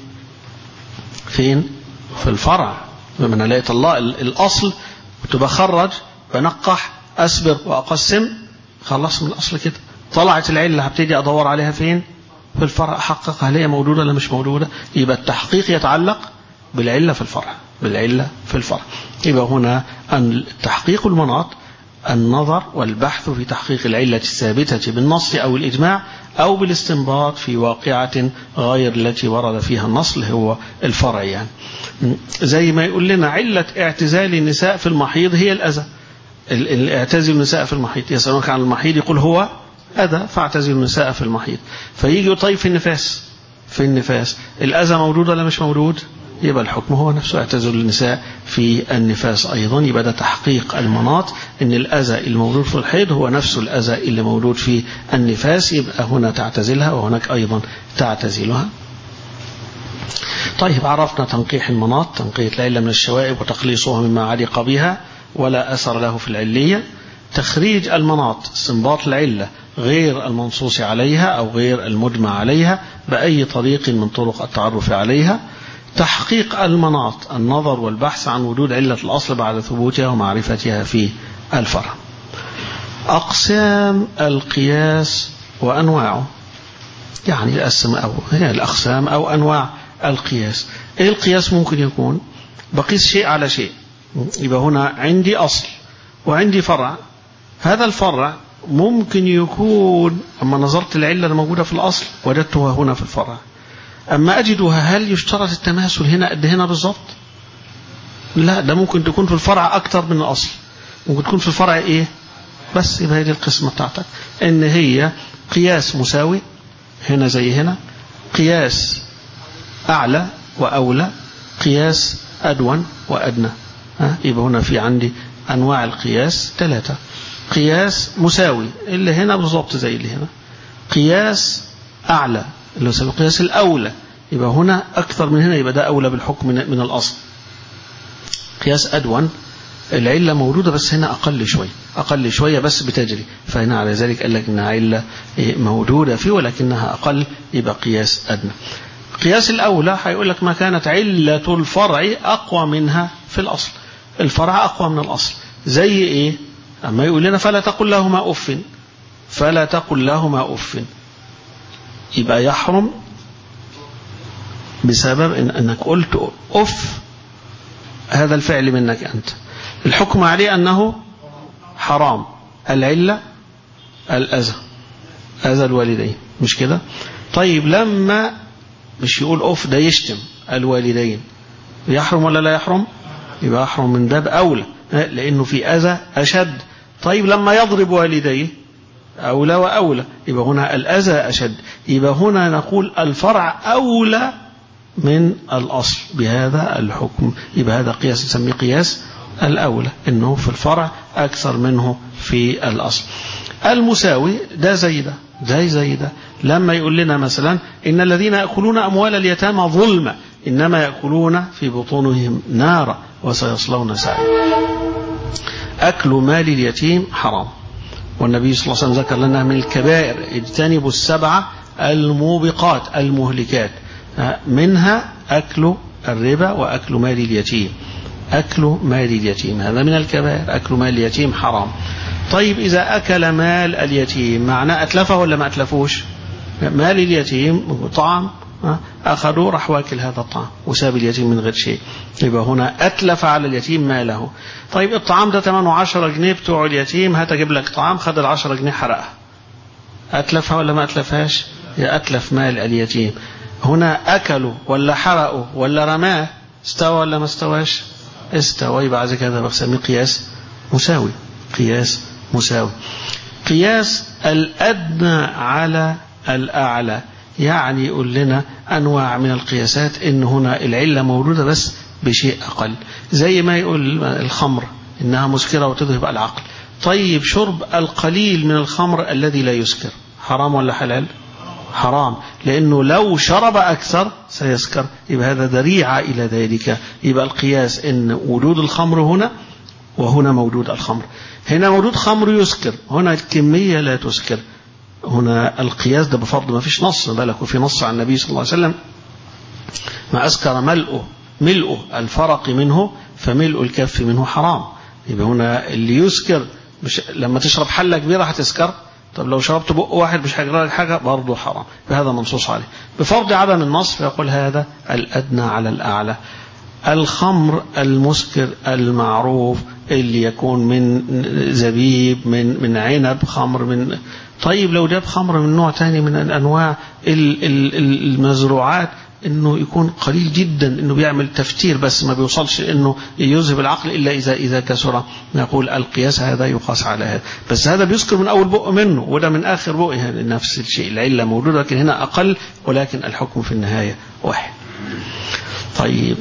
Speaker 1: فين في الفرع لما الاقي طلع الاصل كنت بخرج بنقح اسبر واقسم خلص من الاصل كده طلعت العله هبتدي ادور عليها فين في الفرع احققها هل هي موجوده ولا مش موجوده يبقى التحقيق يتعلق بالعله في الفرع بالعله في الفرع يبقى هنا أن تحقيق المناط النظر والبحث في تحقيق العلة الثابتة بالنص أو الإجماع أو بالاستنباط في واقعة غير التي ورد فيها النص اللي هو الفرع يعني زي ما يقول لنا علة اعتزال النساء في المحيض هي الأذى اعتزل النساء في المحيض يسألونك عن المحيض يقول هو أذى فاعتزل النساء في المحيض فيجي طيب في النفاس في النفاس الأذى موجود ولا مش موجود يبقى الحكم هو نفسه اعتزل النساء في النفاس أيضا يبقى ده تحقيق المناط ان الأذى الموجود في الحيض هو نفس الأذى اللي موجود في النفاس يبقى هنا تعتزلها وهناك أيضا تعتزلها طيب عرفنا تنقيح المناط تنقيح العلة من الشوائب وتقليصها مما علق بها ولا أثر له في العلية تخريج المناط استنباط العلة غير المنصوص عليها أو غير المجمع عليها بأي طريق من طرق التعرف عليها تحقيق المناط النظر والبحث عن وجود علة الأصل بعد ثبوتها ومعرفتها في الفرع أقسام القياس وأنواعه يعني الأسم أو هي الأقسام أو أنواع القياس إيه القياس ممكن يكون بقيس شيء على شيء يبقى هنا عندي أصل وعندي فرع هذا الفرع ممكن يكون أما نظرت العلة الموجودة في الأصل وجدتها هنا في الفرع أما أجدها هل يشترط التماثل هنا قد هنا بالظبط لا ده ممكن تكون في الفرع أكتر من الأصل ممكن تكون في الفرع إيه بس يبقى هي دي القسمة بتاعتك إن هي قياس مساوي هنا زي هنا قياس أعلى وأولى قياس أدون وأدنى ها يبقى هنا في عندي أنواع القياس ثلاثة قياس مساوي اللي هنا بالظبط زي اللي هنا قياس أعلى اللي هو القياس الأولى يبقى هنا أكثر من هنا يبقى ده أولى بالحكم من, من الأصل قياس أدون العلة موجودة بس هنا أقل شوية أقل شوية بس بتجري فهنا على ذلك قال لك إنها علة موجودة فيه ولكنها أقل يبقى قياس أدنى قياس الأولى هيقول لك ما كانت علة الفرع أقوى منها في الأصل الفرع أقوى من الأصل زي إيه أما يقول لنا فلا تقل لهما أف فلا تقل لهما أف يبقى يحرم بسبب إن أنك قلت أف هذا الفعل منك أنت الحكم عليه أنه حرام العلة الأذى أذى الوالدين مش كده طيب لما مش يقول أوف ده يشتم الوالدين يحرم ولا لا يحرم يبقى يحرم من باب أولى لأنه في أذى أشد طيب لما يضرب والديه أولى وأولى يبقى هنا الأذى أشد يبقى هنا نقول الفرع أولى من الأصل بهذا الحكم يبقى هذا قياس نسميه قياس الأولى إنه في الفرع أكثر منه في الأصل المساوي ده زي ده زي زي ده لما يقول لنا مثلا إن الذين يأكلون أموال اليتامى ظلما إنما يأكلون في بطونهم نارا وسيصلون سعيرا أكل مال اليتيم حرام والنبي صلى الله عليه وسلم ذكر لنا من الكبائر اجتنبوا السبعة الموبقات المهلكات منها أكل الربا وأكل مال اليتيم أكل مال اليتيم هذا من الكبائر أكل مال اليتيم حرام طيب إذا أكل مال اليتيم معناه أتلفه ولا ما أتلفوش مال اليتيم طعام أخذوا راح واكل هذا الطعام وساب اليتيم من غير شيء يبقى هنا أتلف على اليتيم ماله طيب الطعام ده ثمنه 10 جنيه بتوع اليتيم هات أجيب لك طعام خد ال 10 جنيه حرقها أتلفها ولا ما أتلفهاش يا أتلف مال اليتيم هنا أكلوا ولا حرقوا ولا رماه استوى ولا ما استواش استوى يبقى عايز كده بسميه قياس مساوي قياس مساوي قياس الأدنى على الأعلى يعني يقول لنا أنواع من القياسات إن هنا العلة موجودة بس بشيء أقل زي ما يقول الخمر إنها مسكرة وتذهب العقل طيب شرب القليل من الخمر الذي لا يسكر حرام ولا حلال حرام لأنه لو شرب أكثر سيسكر يبقى هذا ذريعة إلى ذلك يبقى القياس إن وجود الخمر هنا وهنا موجود الخمر هنا موجود خمر يسكر هنا الكمية لا تسكر هنا القياس ده بفضل ما فيش نص بالك وفي نص عن النبي صلى الله عليه وسلم ما أسكر ملؤه ملؤه الفرق منه فملء الكف منه حرام يبقى هنا اللي يسكر مش لما تشرب حلة كبيرة هتسكر طب لو شربت بق واحد مش هيجرى لك حاجة برضه حرام فهذا منصوص عليه بفرض عدم النص فيقول هذا الأدنى على الأعلى الخمر المسكر المعروف اللي يكون من زبيب من من عنب خمر من طيب لو جاب خمر من نوع تاني من الأنواع المزروعات انه يكون قليل جدا انه بيعمل تفتير بس ما بيوصلش انه يذهب العقل الا اذا اذا كسر نقول القياس هذا يقاس على هذا بس هذا بيسكر من اول بق منه وده من اخر بق يعني نفس الشيء العله موجوده لكن هنا اقل ولكن الحكم في النهايه واحد طيب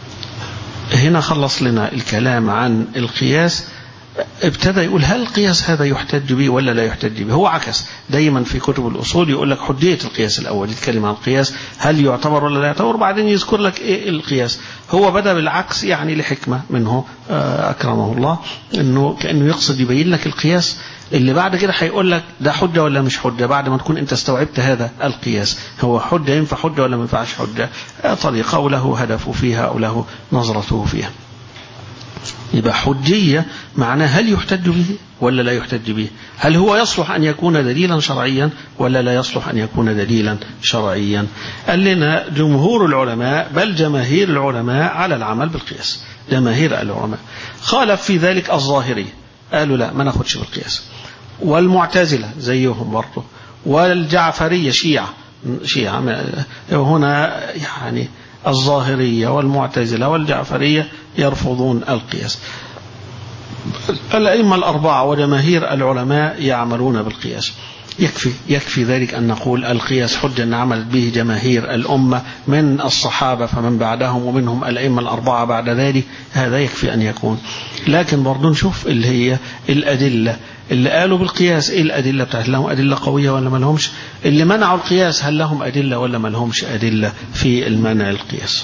Speaker 1: هنا خلص لنا الكلام عن القياس ابتدى يقول هل القياس هذا يحتج به ولا لا يحتج به هو عكس دايما في كتب الأصول يقول لك حجية القياس الأول يتكلم عن القياس هل يعتبر ولا لا يعتبر بعدين يذكر لك إيه القياس هو بدأ بالعكس يعني لحكمة منه أكرمه الله أنه كأنه يقصد يبين لك القياس اللي بعد كده هيقول لك ده حجة ولا مش حجة بعد ما تكون انت استوعبت هذا القياس هو حجة ينفع حجة ولا ما ينفعش حجة طريقة وله هدفه فيها أو له نظرته فيها يبقى حجية معناه هل يحتج به ولا لا يحتج به هل هو يصلح أن يكون دليلا شرعيا ولا لا يصلح أن يكون دليلا شرعيا قال لنا جمهور العلماء بل جماهير العلماء على العمل بالقياس جماهير العلماء خالف في ذلك الظاهري قالوا لا ما ناخدش بالقياس والمعتزلة زيهم برضه والجعفرية شيعة شيعة هنا يعني الظاهرية والمعتزلة والجعفرية يرفضون القياس الأئمة الأربعة وجماهير العلماء يعملون بالقياس يكفي يكفي ذلك أن نقول القياس حجة أن عملت به جماهير الأمة من الصحابة فمن بعدهم ومنهم الأئمة الأربعة بعد ذلك هذا يكفي أن يكون لكن برضو نشوف اللي هي الأدلة اللي قالوا بالقياس ايه الأدلة بتاعت لهم أدلة قوية ولا ما لهمش اللي منعوا القياس هل لهم أدلة ولا ما لهمش أدلة في المنع القياس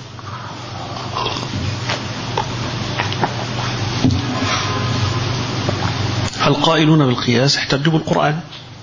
Speaker 1: القائلون بالقياس احتجوا بالقرآن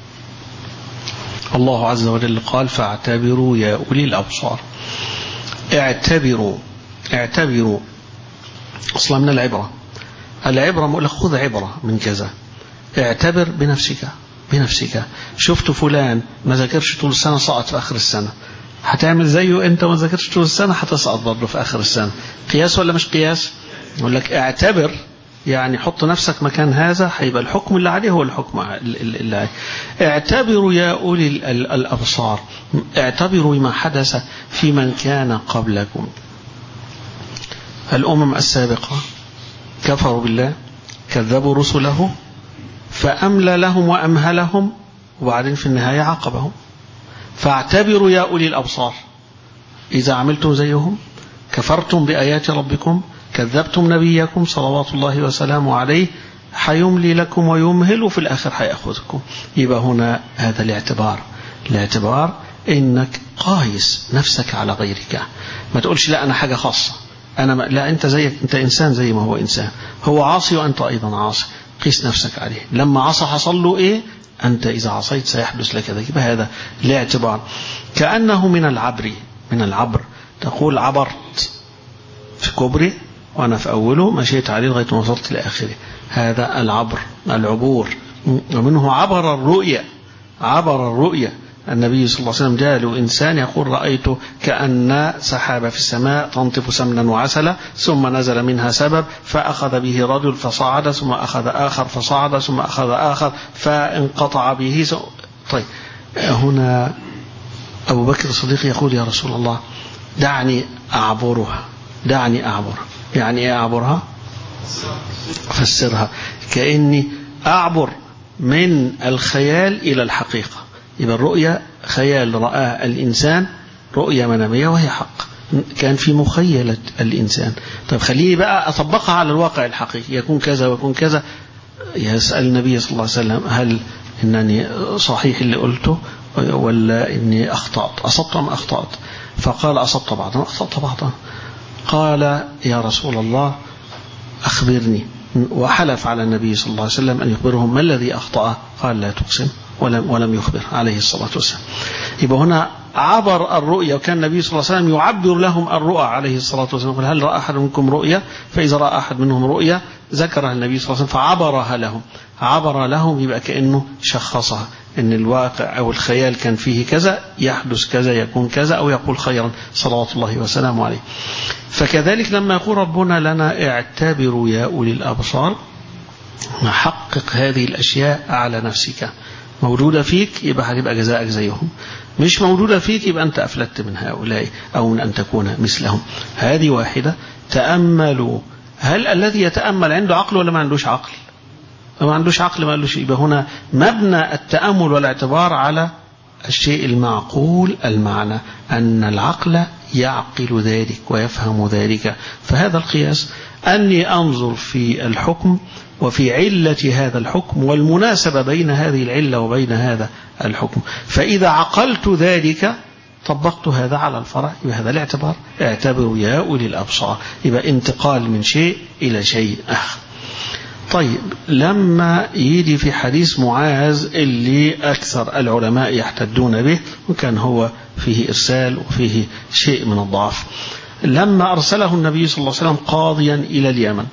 Speaker 1: الله عز وجل قال فاعتبروا يا أولي الأبصار اعتبروا اعتبروا أصلا من العبرة العبرة مقول لك خذ عبرة من كذا اعتبر بنفسك بنفسك شفت فلان ما ذاكرش طول السنة سقط في آخر السنة هتعمل زيه انت ما ذاكرش طول السنة هتسقط برضه في آخر السنة قياس ولا مش قياس يقول لك اعتبر يعني حط نفسك مكان هذا هيبقى الحكم اللي عليه هو الحكم اللي عليه اعتبروا يا أولي الأبصار اعتبروا ما حدث في من كان قبلكم الأمم السابقة كفروا بالله كذبوا رسله فأملى لهم وأمهلهم وبعدين في النهاية عاقبهم فاعتبروا يا أولي الأبصار إذا عملتم زيهم كفرتم بآيات ربكم كذبتم نبيكم صلوات الله وسلامه عليه حيملي لكم ويمهل وفي الآخر حيأخذكم يبقى هنا هذا الاعتبار الاعتبار إنك قايس نفسك على غيرك ما تقولش لا أنا حاجة خاصة أنا ما لا أنت زيك أنت إنسان زي ما هو إنسان هو عاصي وأنت أيضا عاصي قيس نفسك عليه لما عصى حصل له إيه أنت إذا عصيت سيحدث لك ذلك يبقى هذا الاعتبار كأنه من العبر من العبر تقول عبرت في كوبري وأنا في أوله مشيت عليه لغاية ما وصلت لآخره هذا العبر العبور ومنه عبر الرؤية عبر الرؤية النبي صلى الله عليه وسلم جاء له إنسان يقول رأيت كأن سحابة في السماء تنطف سمنا وعسلا ثم نزل منها سبب فأخذ به رجل فصعد ثم أخذ آخر فصعد ثم أخذ آخر فانقطع به طيب هنا أبو بكر الصديق يقول يا رسول الله دعني أعبرها دعني أعبرها يعني ايه اعبرها فسرها كاني اعبر من الخيال الى الحقيقه يبقى الرؤيا خيال رآه الانسان رؤيا مناميه وهي حق كان في مخيلة الإنسان طيب خليني بقى أطبقها على الواقع الحقيقي يكون كذا ويكون كذا يسأل النبي صلى الله عليه وسلم هل إنني صحيح اللي قلته ولا إني أخطأت أصبت أم أخطأت فقال أصبت بعضا أخطأت بعضا قال يا رسول الله أخبرني وحلف على النبي صلى الله عليه وسلم أن يخبرهم ما الذي أخطأ قال لا تقسم ولم, ولم يخبر عليه الصلاة والسلام يبقى هنا عبر الرؤيا وكان النبي صلى الله عليه وسلم يعبر لهم الرؤى عليه الصلاة والسلام يقول هل رأى أحد منكم رؤيا فإذا رأى أحد منهم رؤيا ذكرها النبي صلى الله عليه وسلم فعبرها لهم عبر لهم يبقى كأنه شخصها ان الواقع او الخيال كان فيه كذا يحدث كذا يكون كذا او يقول خيرا صلوات الله وسلامه عليه فكذلك لما يقول ربنا لنا اعتبروا يا اولي الابصار حقق هذه الاشياء على نفسك موجودة فيك يبقى هتبقى جزاءك زيهم مش موجودة فيك يبقى أنت أفلت من هؤلاء أو من أن تكون مثلهم هذه واحدة تأملوا هل الذي يتأمل عنده عقل ولا ما عندوش عقل ما عندوش عقل ما قالوش يبقى هنا مبنى التأمل والاعتبار على الشيء المعقول المعنى أن العقل يعقل ذلك ويفهم ذلك فهذا القياس أني أنظر في الحكم وفي علة هذا الحكم والمناسبة بين هذه العلة وبين هذا الحكم فإذا عقلت ذلك طبقت هذا على الفرع يبقى هذا الاعتبار اعتبروا يا أولي الأبصار يبقى انتقال من شيء إلى شيء آخر طيب لما يجي في حديث معاذ اللي أكثر العلماء يحتدون به وكان هو فيه إرسال وفيه شيء من الضعف لما أرسله النبي صلى الله عليه وسلم قاضيا إلى اليمن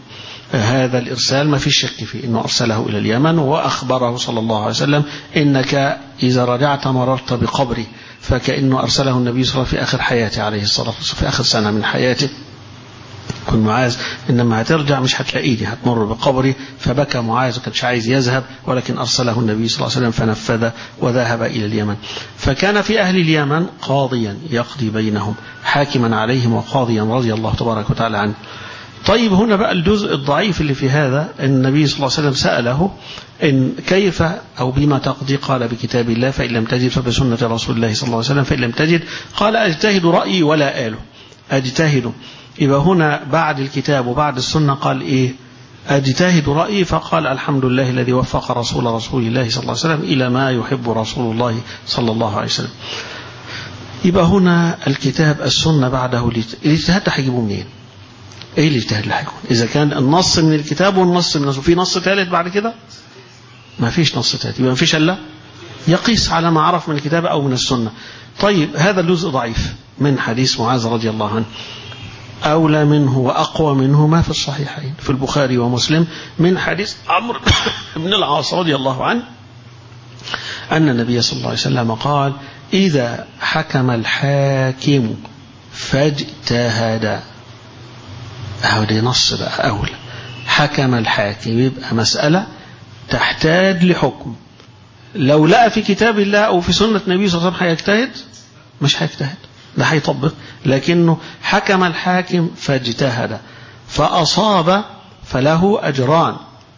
Speaker 1: هذا الإرسال ما في شك فيه إنه أرسله إلى اليمن وأخبره صلى الله عليه وسلم إنك إذا رجعت مررت بقبري فكأنه أرسله النبي صلى الله عليه وسلم في آخر حياته عليه الصلاة والسلام في آخر سنة من حياته كن معاذ إنما هترجع مش هتلاقيني هتمر بقبري فبكى معاذ وكانش عايز يذهب ولكن أرسله النبي صلى الله عليه وسلم فنفذ وذهب إلى اليمن فكان في أهل اليمن قاضيا يقضي بينهم حاكما عليهم وقاضيا رضي الله تبارك وتعالى عنه طيب هنا بقى الجزء الضعيف اللي في هذا النبي صلى الله عليه وسلم سأله إن كيف أو بما تقضي قال بكتاب الله فإن لم تجد فبسنة رسول الله صلى الله عليه وسلم فإن لم تجد قال أجتهد رأيي ولا آله أجتهد يبقى هنا بعد الكتاب وبعد السنة قال إيه أجتهد رأيي فقال الحمد لله الذي وفق رسول رسول الله صلى الله عليه وسلم إلى ما يحب رسول الله صلى الله عليه وسلم يبقى هنا الكتاب السنة بعده الاجتهاد ده هيجيبه منين؟ ايه الاجتهاد اللي هيكون؟ اذا كان النص من الكتاب والنص من النص في نص ثالث بعد كده؟ ما فيش نص ثالث يبقى ما فيش الا يقيس على ما عرف من الكتاب او من السنه. طيب هذا الجزء ضعيف من حديث معاذ رضي الله عنه. أولى منه وأقوى منه ما في الصحيحين في البخاري ومسلم من حديث عمرو بن العاص رضي الله عنه أن النبي صلى الله عليه وسلم قال إذا حكم الحاكم فاجتهد أهو دي نص بقى أولى حكم الحاكم يبقى مسألة تحتاج لحكم لو لقى في كتاب الله أو في سنة النبي صلى الله عليه وسلم هيجتهد مش هيجتهد ده هيطبق لكنه حكم الحاكم فاجتهد فأصاب فله أجران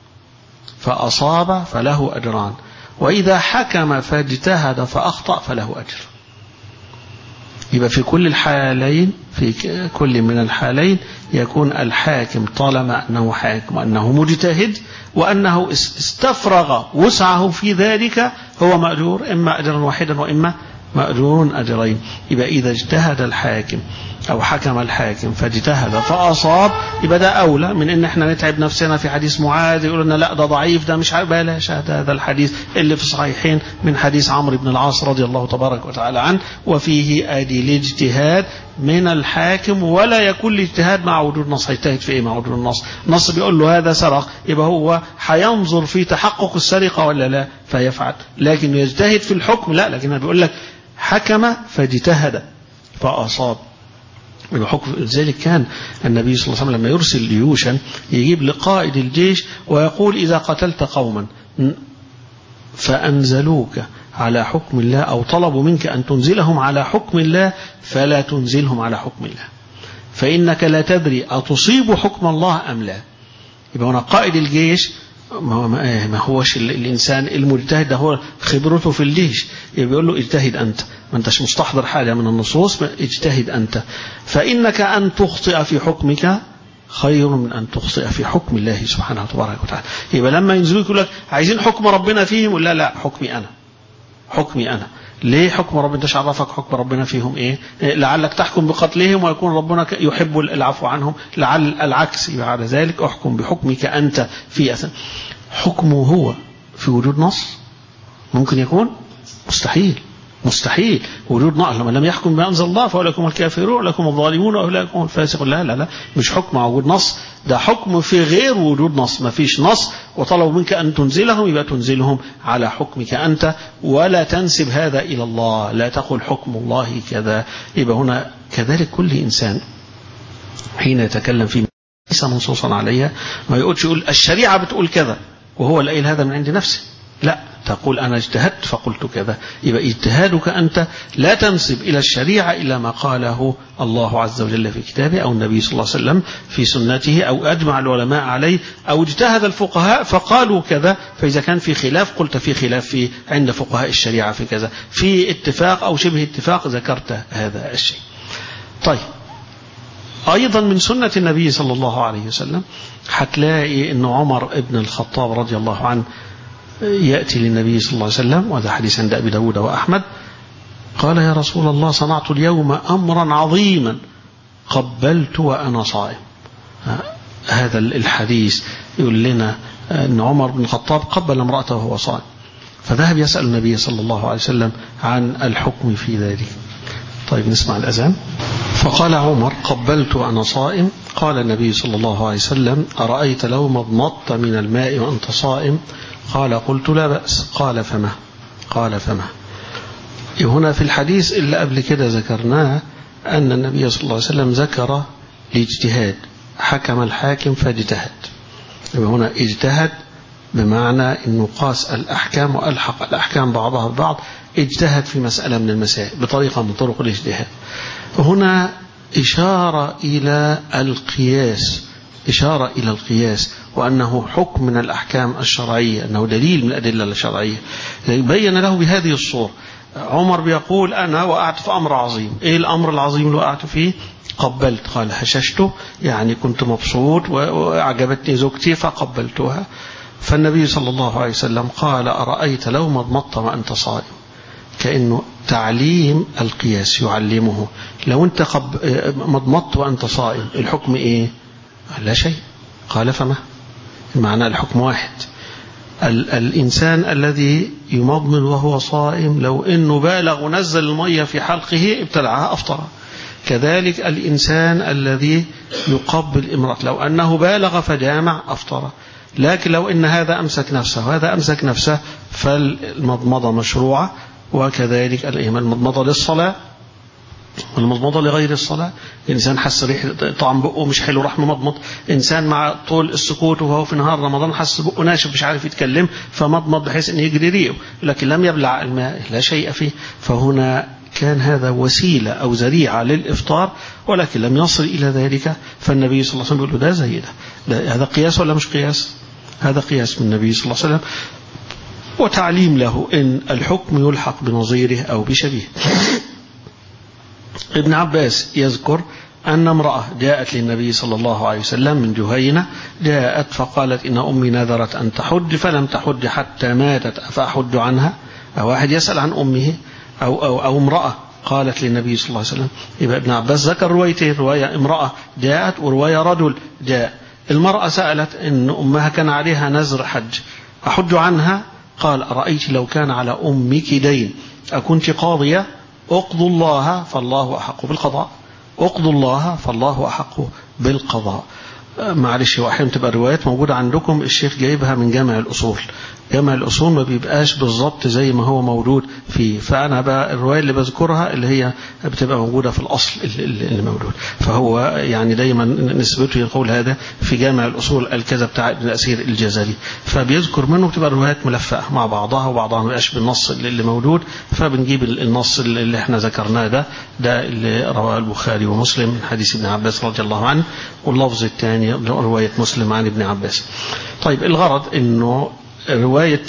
Speaker 1: فأصاب فله أجران وإذا حكم فاجتهد فأخطأ فله أجر يبقى في كل الحالين في كل من الحالين يكون الحاكم طالما أنه حاكم وأنه مجتهد وأنه استفرغ وسعه في ذلك هو مأجور إما أجرا واحدا وإما مأجور أجرين يبقى إذا اجتهد الحاكم أو حكم الحاكم فاجتهد فأصاب يبقى ده أولى من إن إحنا نتعب نفسنا في حديث معاذ يقول لنا لا ده ضعيف ده مش عارف بلاش هذا الحديث اللي في الصحيحين من حديث عمرو بن العاص رضي الله تبارك وتعالى عنه وفيه أدي الاجتهاد من الحاكم ولا يكون الاجتهاد مع وجود نص هيجتهد في ايه مع وجود النص النص بيقول له هذا سرق يبقى هو هينظر في تحقق السرقة ولا لا فيفعل لكن يجتهد في الحكم لا لكن بيقول لك حكم فاجتهد فأصاب بحكم ذلك كان النبي صلى الله عليه وسلم لما يرسل جيوشا يجيب لقائد الجيش ويقول إذا قتلت قوما فأنزلوك على حكم الله أو طلبوا منك أن تنزلهم على حكم الله فلا تنزلهم على حكم الله فإنك لا تدري أتصيب حكم الله أم لا يبقى هنا قائد الجيش ما هوش الإنسان المجتهد ده هو خبرته في الجيش بيقول له اجتهد أنت ما أنتش مستحضر حاجة من النصوص اجتهد أنت فإنك أن تخطئ في حكمك خير من أن تخطئ في حكم الله سبحانه وتبارك وتعالى يبقى لما ينزلوا يقول لك عايزين حكم ربنا فيهم لا لا حكمي أنا حكمي أنا ليه حكم ربنا انت عرفك حكم ربنا فيهم ايه لعلك تحكم بقتلهم ويكون ربنا يحب العفو عنهم لعل العكس بعد ذلك احكم بحكمك انت في أثن حكمه هو في وجود نص ممكن يكون مستحيل مستحيل وجود نقل لما لم يحكم بما انزل الله فاولئك هم الكافرون اولئك هم الظالمون واولئك هم الفاسقون لا لا لا مش حكم مع وجود نص ده حكم في غير وجود نص ما فيش نص وطلبوا منك ان تنزلهم يبقى تنزلهم على حكمك انت ولا تنسب هذا الى الله لا تقل حكم الله كذا يبقى هنا كذلك كل انسان حين يتكلم في ليس منصوصا عليها ما يقولش يقول الشريعه بتقول كذا وهو اللي قايل هذا من عند نفسه لا تقول أنا اجتهدت فقلت كذا يبقى اجتهادك أنت لا تنسب إلى الشريعة إلى ما قاله الله عز وجل في كتابه أو النبي صلى الله عليه وسلم في سنته أو أجمع العلماء عليه أو اجتهد الفقهاء فقالوا كذا فإذا كان في خلاف قلت في خلاف في عند فقهاء الشريعة في كذا في اتفاق أو شبه اتفاق ذكرت هذا الشيء طيب أيضا من سنة النبي صلى الله عليه وسلم هتلاقي أن عمر ابن الخطاب رضي الله عنه يأتي للنبي صلى الله عليه وسلم وهذا حديث عند أبي داود وأحمد قال يا رسول الله صنعت اليوم أمرا عظيما قبلت وأنا صائم هذا الحديث يقول لنا أن عمر بن الخطاب قبل امرأته وهو صائم فذهب يسأل النبي صلى الله عليه وسلم عن الحكم في ذلك طيب نسمع الأذان فقال عمر قبلت وأنا صائم قال النبي صلى الله عليه وسلم أرأيت لو مضمضت من الماء وأنت صائم قال قلت لا بأس قال فما قال فما هنا في الحديث اللي قبل كده ذكرناه أن النبي صلى الله عليه وسلم ذكر الاجتهاد حكم الحاكم فاجتهد هنا اجتهد بمعنى أنه قاس الأحكام وألحق الأحكام بعضها ببعض اجتهد في مسألة من المسائل بطريقة من طرق الاجتهاد هنا إشارة إلى القياس إشارة إلى القياس وأنه حكم من الأحكام الشرعية أنه دليل من الأدلة الشرعية بين له بهذه الصورة عمر بيقول أنا وقعت في أمر عظيم إيه الأمر العظيم اللي وقعت فيه قبلت قال هششته يعني كنت مبسوط وأعجبتني زوجتي فقبلتها فالنبي صلى الله عليه وسلم قال أرأيت لو مضمضت وأنت صائم كأنه تعليم القياس يعلمه لو أنت قب... مضمضت وأنت صائم الحكم إيه لا شيء قال فما معنى الحكم واحد ال... الإنسان الذي يمضمض وهو صائم لو أنه بالغ ونزل المية في حلقه ابتلعها أفطر كذلك الإنسان الذي يقبل امرأة لو أنه بالغ فجامع أفطر لكن لو أن هذا أمسك نفسه وهذا أمسك نفسه فالمضمضة مشروعة وكذلك المضمضة للصلاة والمضمضة لغير الصلاة إنسان حس ريح طعم بقه مش حلو راح ممضمض إنسان مع طول السكوت وهو في نهار رمضان حس بقه ناشف مش عارف يتكلم فمضمض بحيث أن يجري ريقه لكن لم يبلع الماء لا شيء فيه فهنا كان هذا وسيلة أو ذريعة للإفطار ولكن لم يصل إلى ذلك فالنبي صلى الله عليه وسلم يقول له ده زي ده, ده هذا قياس ولا مش قياس هذا قياس من النبي صلى الله عليه وسلم وتعليم له إن الحكم يلحق بنظيره أو بشبيه ابن عباس يذكر أن امرأة جاءت للنبي صلى الله عليه وسلم من جهينة جاءت فقالت إن أمي نذرت أن تحج فلم تحج حتى ماتت أفأحج عنها أو واحد يسأل عن أمه أو, أو, أو امرأة قالت للنبي صلى الله عليه وسلم يبقى ابن عباس ذكر روايتين رواية امرأة جاءت ورواية رجل جاء المرأة سألت إن أمها كان عليها نذر حج أحج عنها قال رأيت لو كان على أمك دين أكنت قاضية اقضوا الله فالله أحق بالقضاء اقضوا الله فالله أحق بالقضاء معلش واحيانا تبقى الروايات موجودة عندكم الشيخ جايبها من جامع الأصول جامع الأصول ما بيبقاش بالظبط زي ما هو موجود فيه فأنا بقى الرواية اللي بذكرها اللي هي بتبقى موجودة في الأصل اللي موجود فهو يعني دايما نسبته يقول هذا في جامع الأصول الكذا بتاع ابن الأسير الجزري فبيذكر منه بتبقى الروايات ملفقة مع بعضها وبعضها ما بيبقاش بالنص اللي موجود فبنجيب النص اللي احنا ذكرناه ده ده اللي رواه البخاري ومسلم من حديث ابن عباس رضي الله عنه واللفظ الثاني رواية مسلم عن ابن عباس طيب الغرض انه رواية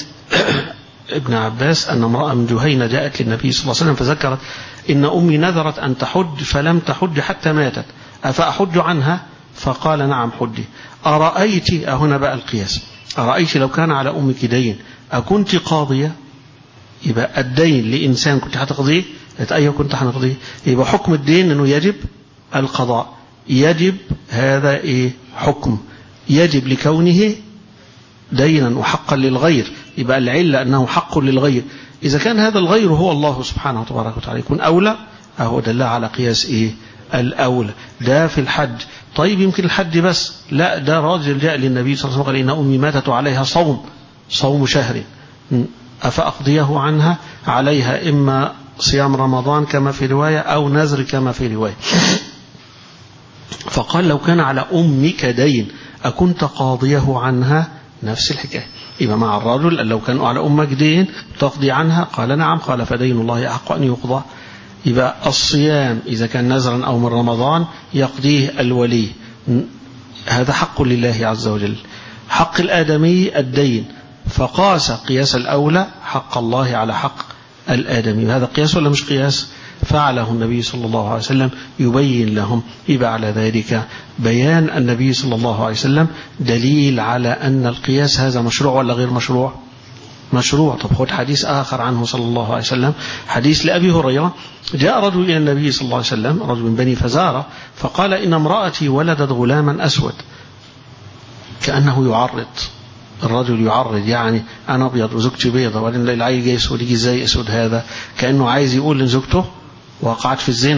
Speaker 1: ابن عباس أن امرأة من جهينة جاءت للنبي صلى الله عليه وسلم فذكرت إن أمي نذرت أن تحج فلم تحج حتى ماتت أفأحج عنها فقال نعم حجي أرأيت هنا بقى القياس أرأيت لو كان على أمك دين أكنت قاضية يبقى الدين لإنسان كنت هتقضيه أيوة كنت هنقضيه يبقى حكم الدين أنه يجب القضاء يجب هذا إيه حكم يجب لكونه دينا وحقا للغير يبقى العلة أنه حق للغير إذا كان هذا الغير هو الله سبحانه وتبارك وتعالى يكون أولى أهو دل على قياس إيه الأولى ده في الحج طيب يمكن الحج بس لا ده راجل جاء للنبي صلى الله عليه وسلم قال إن أمي ماتت عليها صوم صوم شهر أفأقضيه عنها عليها إما صيام رمضان كما في رواية أو نذر كما في رواية فقال لو كان على أمك دين أكنت قاضيه عنها نفس الحكاية يبقى مع الرجل لو كان على أمك دين تقضي عنها قال نعم قال فدين الله أحق أن يقضى يبقى الصيام إذا كان نزرا أو من رمضان يقضيه الولي هذا حق لله عز وجل حق الآدمي الدين فقاس قياس الأولى حق الله على حق الآدمي هذا قياس ولا مش قياس فعله النبي صلى الله عليه وسلم يبين لهم يبقى على ذلك بيان النبي صلى الله عليه وسلم دليل على أن القياس هذا مشروع ولا غير مشروع مشروع طب خد حديث آخر عنه صلى الله عليه وسلم حديث لأبي هريرة جاء رجل إلى النبي صلى الله عليه وسلم رجل من بني فزارة فقال إن امرأتي ولدت غلاما أسود كأنه يعرض الرجل يعرض يعني أنا أبيض وزوجتي بيضة وبعدين العيل جاي أسود يجي إزاي أسود هذا كأنه عايز يقول لزوجته وقعت في الزنا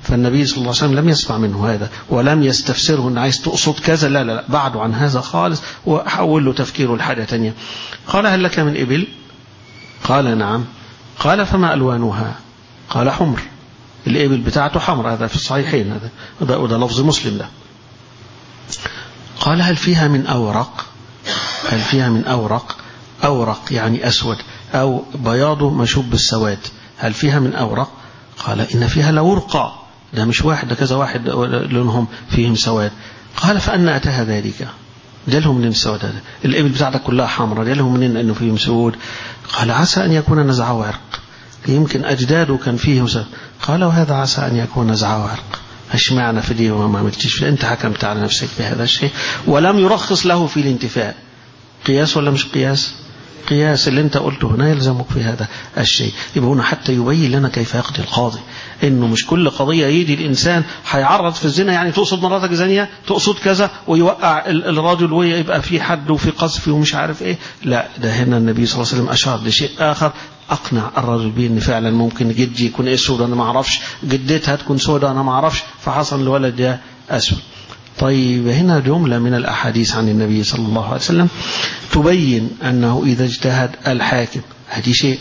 Speaker 1: فالنبي صلى الله عليه وسلم لم يسمع منه هذا ولم يستفسره ان عايز تقصد كذا لا لا لا بعده عن هذا خالص وحول له تفكيره لحاجة تانية قال هل لك من إبل قال نعم قال فما ألوانها قال حمر الإبل بتاعته حمر هذا في الصحيحين هذا وده, وده لفظ مسلم ده قال هل فيها من أورق هل فيها من أورق أورق يعني أسود أو بياضه مشوب بالسواد هل فيها من أورق قال إن فيها لورقة ده مش واحد ده كذا واحد لونهم فيهم سواد قال فأنا أتاها ذلك جالهم من السواد هذا الإبل بتاعتك كلها حمراء جالهم منين أنه فيهم سود قال عسى أن يكون نزعه عرق يمكن أجداده كان فيه سود قال وهذا عسى أن يكون نزعه عرق اشمعنى في دي وما عملتش في انت حكمت على نفسك بهذا الشيء ولم يرخص له في الانتفاء قياس ولا مش قياس قياس اللي انت قلته هنا يلزمك في هذا الشيء يبقى هنا حتى يبين لنا كيف يقضي القاضي انه مش كل قضية يجي الانسان هيعرض في الزنا يعني تقصد مراتك زانية تقصد كذا ويوقع الرجل ويبقى في حد وفي قذف ومش عارف ايه لا ده هنا النبي صلى الله عليه وسلم اشار لشيء اخر اقنع الرجل به ان فعلا ممكن جدي يكون اسود انا ما اعرفش جدتها تكون سوداء انا ما اعرفش فحصل الولد ده اسود طيب هنا جملة من الأحاديث عن النبي صلى الله عليه وسلم تبين أنه إذا اجتهد الحاكم هذه شيء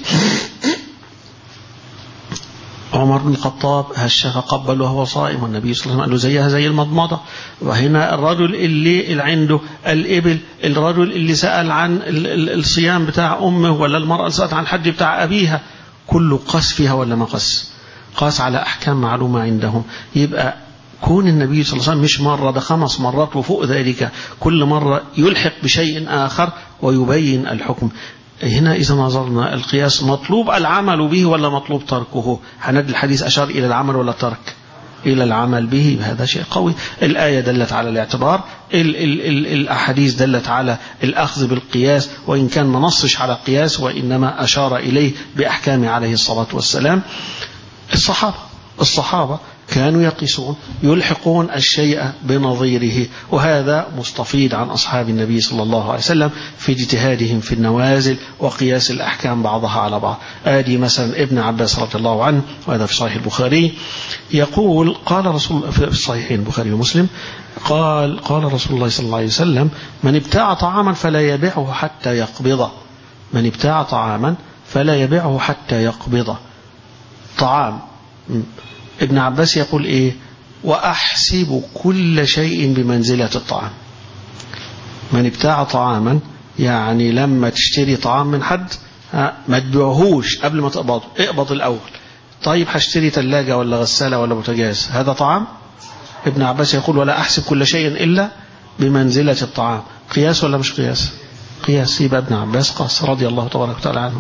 Speaker 1: عمر بن الخطاب هش فقبل وهو صائم والنبي صلى الله عليه وسلم قال له زيها زي المضمضة وهنا الرجل اللي, اللي عنده الإبل الرجل اللي سأل عن الصيام بتاع أمه ولا المرأة سألت عن الحج بتاع أبيها كله قاس فيها ولا ما قاس قاس على أحكام معلومة عندهم يبقى كون النبي صلى الله عليه وسلم مش مرة ده خمس مرات وفوق ذلك كل مرة يلحق بشيء آخر ويبين الحكم هنا إذا نظرنا القياس مطلوب العمل به ولا مطلوب تركه هند الحديث أشار إلى العمل ولا ترك إلى العمل به هذا شيء قوي الآية دلت على الاعتبار ال ال ال الأحاديث دلت على الأخذ بالقياس وإن كان ما نصش على القياس وإنما أشار إليه بأحكام عليه الصلاة والسلام الصحابة الصحابة كانوا يقيسون يلحقون الشيء بنظيره وهذا مستفيد عن أصحاب النبي صلى الله عليه وسلم في اجتهادهم في النوازل وقياس الأحكام بعضها على بعض آدي مثلا ابن عباس رضي الله عنه وهذا في صحيح البخاري يقول قال رسول في الصحيحين البخاري ومسلم قال قال رسول الله صلى الله عليه وسلم من ابتاع طعاما فلا يبيعه حتى يقبضه من ابتاع طعاما فلا يبيعه حتى يقبضه طعام ابن عباس يقول ايه واحسب كل شيء بمنزلة الطعام من ابتاع طعاما يعني لما تشتري طعام من حد ما تبيعهوش قبل ما تقبضه اقبض الاول طيب هشتري ثلاجة ولا غسالة ولا بوتاجاز هذا طعام ابن عباس يقول ولا احسب كل شيء الا بمنزلة الطعام قياس ولا مش قياس قياس يبقى ابن عباس قاس رضي الله تبارك وتعالى عنه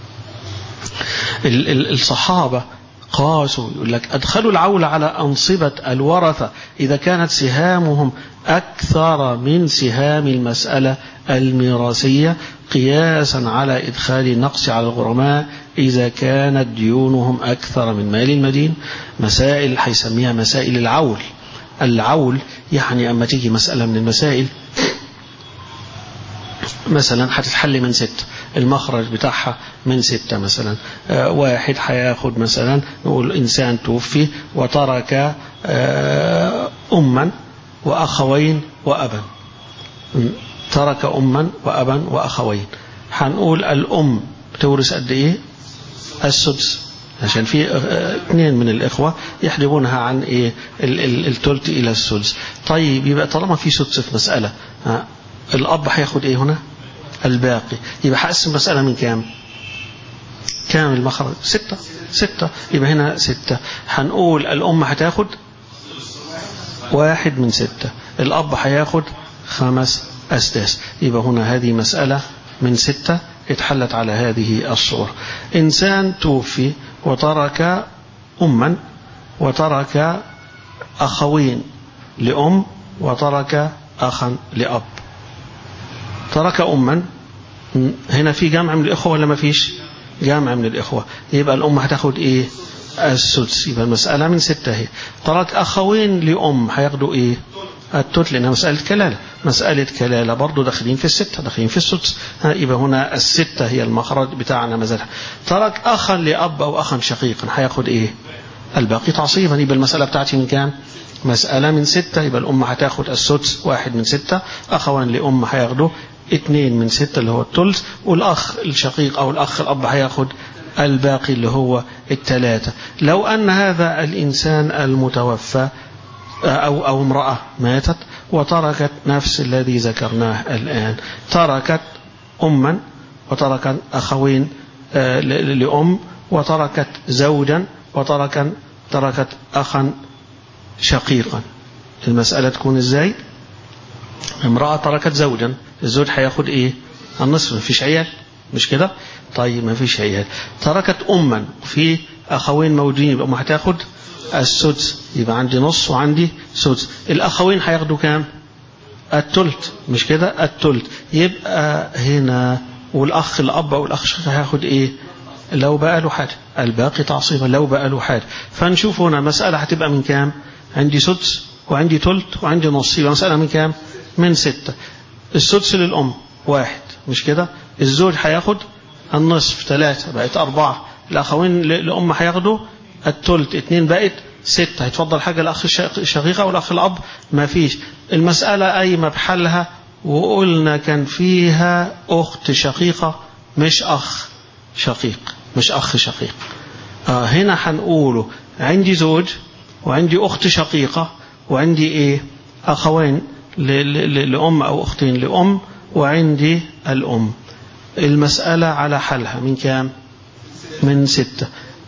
Speaker 1: الصحابة قاسوا يقول لك أدخلوا العول على أنصبة الورثة إذا كانت سهامهم أكثر من سهام المسألة الميراثية قياسا على إدخال النقص على الغرماء إذا كانت ديونهم أكثر من مال المدين مسائل حيسميها مسائل العول العول يعني أما تيجي مسألة من المسائل مثلا هتتحل من ست المخرج بتاعها من ستة مثلا آه واحد هياخد مثلا نقول إنسان توفي وترك آه أما وأخوين وأبا ترك أما وأبا وأخوين هنقول الأم تورث قد إيه السدس عشان في اثنين من الإخوة يحجبونها عن إيه الثلث إلى السدس طيب يبقى طالما في سدس في مسألة الأب هياخد إيه هنا الباقي يبقى هقسم المسألة من كام كام المخرج ستة ستة يبقى هنا ستة هنقول الأم هتاخد واحد من ستة الأب هياخد خمس أسداس يبقى هنا هذه مسألة من ستة اتحلت على هذه الصورة إنسان توفي وترك أما وترك أخوين لأم وترك أخا لأب ترك أما هنا في جمع من الإخوة ولا ما فيش جمع من الإخوة يبقى الأم هتاخد إيه السدس يبقى المسألة من ستة هي ترك أخوين لأم هياخدوا إيه التوت لأنها مسألة كلالة مسألة كلالة برضو داخلين في الستة داخلين في السدس يبقى هنا الستة هي المخرج بتاعنا مازال ترك أخا لأب أو أخا شقيقا هياخد إيه الباقي تعصيبا يبقى المسألة بتاعتي من كام مسألة من ستة يبقى الأم هتاخد السدس واحد من ستة أخوان لأم هياخدوا اتنين من ستة اللي هو الثلث والأخ الشقيق أو الأخ الأب هياخد الباقي اللي هو الثلاثة لو أن هذا الإنسان المتوفى أو, أو امرأة ماتت وتركت نفس الذي ذكرناه الآن تركت أما وتركت أخوين لأم وتركت زوجا وتركت تركت أخا شقيقا المسألة تكون ازاي امرأة تركت زوجا الزوج هياخد ايه النصف مفيش عيال مش كده طيب مفيش عيال تركت أما في أخوين موجودين يبقى أم هتاخد السدس يبقى عندي نص وعندي سدس الأخوين هياخدوا كام التلت مش كده التلت يبقى هنا والأخ الأب أو الأخ الشقيق هياخد إيه لو بقى له حاجة الباقي تعصيبا لو بقى له حاجة فنشوف هنا مسألة هتبقى من كام عندي سدس وعندي تلت وعندي نص يبقى مسألة من كام من ستة السدس للأم واحد مش كده الزوج هياخد النصف ثلاثة بقت أربعة الأخوين لأم هياخدوا التلت اتنين بقت ستة هيتفضل حاجة الأخ الشقيقة والأخ الأب ما فيش المسألة قايمة بحلها وقلنا كان فيها أخت شقيقة مش أخ شقيق مش أخ شقيق آه هنا هنقوله عندي زوج وعندي أخت شقيقة وعندي إيه أخوين لأم أو أختين لأم وعندي الأم المسألة على حلها من كام من ستة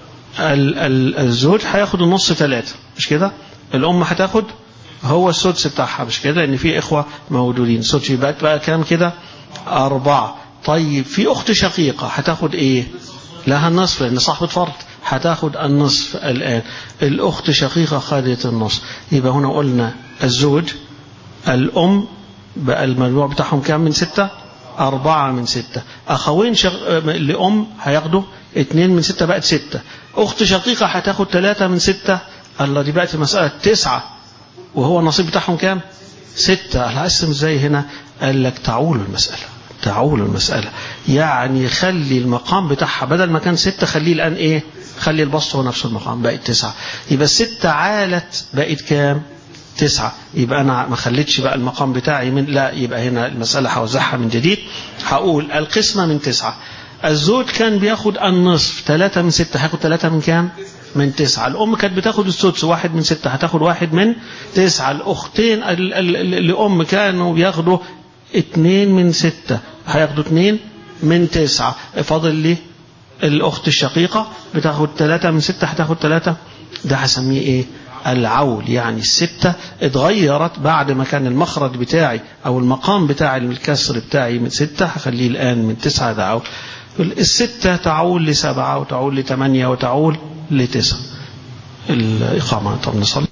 Speaker 1: الزوج هياخد النص ثلاثة مش كده الأم هتاخد هو السدس بتاعها مش كده لأن في إخوة موجودين السدس يبقى بقى كام كده أربعة طيب في أخت شقيقة هتاخد إيه لها النصف لأن صاحبة فرض هتاخد النصف الآن الأخت شقيقة خدت النصف يبقى هنا قلنا الزوج الأم بقى المجموع بتاعهم كام من ستة أربعة من ستة أخوين شق... لأم هياخدوا اتنين من ستة بقت ستة أخت شقيقة هتاخد ثلاثة من ستة الله دي بقت المسألة تسعة وهو النصيب بتاعهم كام ستة هقسم ازاي هنا قال لك تعول المسألة تعول المسألة يعني خلي المقام بتاعها بدل ما كان ستة خليه الآن ايه خلي البسط هو نفس المقام بقت تسعة يبقى الستة عالت بقت كام تسعة يبقى أنا ما خليتش بقى المقام بتاعي من لا يبقى هنا المسألة هوزعها من جديد هقول القسمة من تسعة الزوج كان بياخد النصف ثلاثة من ستة هياخد ثلاثة من كام من تسعة الأم كانت بتاخد السدس واحد من ستة هتاخد واحد من تسعة الأختين الأم كانوا بياخدوا اتنين من ستة هياخدوا اتنين من تسعة فاضل لي الأخت الشقيقة بتاخد ثلاثة من ستة هتاخد ثلاثة ده هسميه ايه العول يعني الستة اتغيرت بعد ما كان المخرج بتاعي أو المقام بتاعي الكسر بتاعي من ستة هخليه الآن من تسعة ده عول الستة تعول لسبعة وتعول لثمانية وتعول لتسعة الإقامة طب نصلي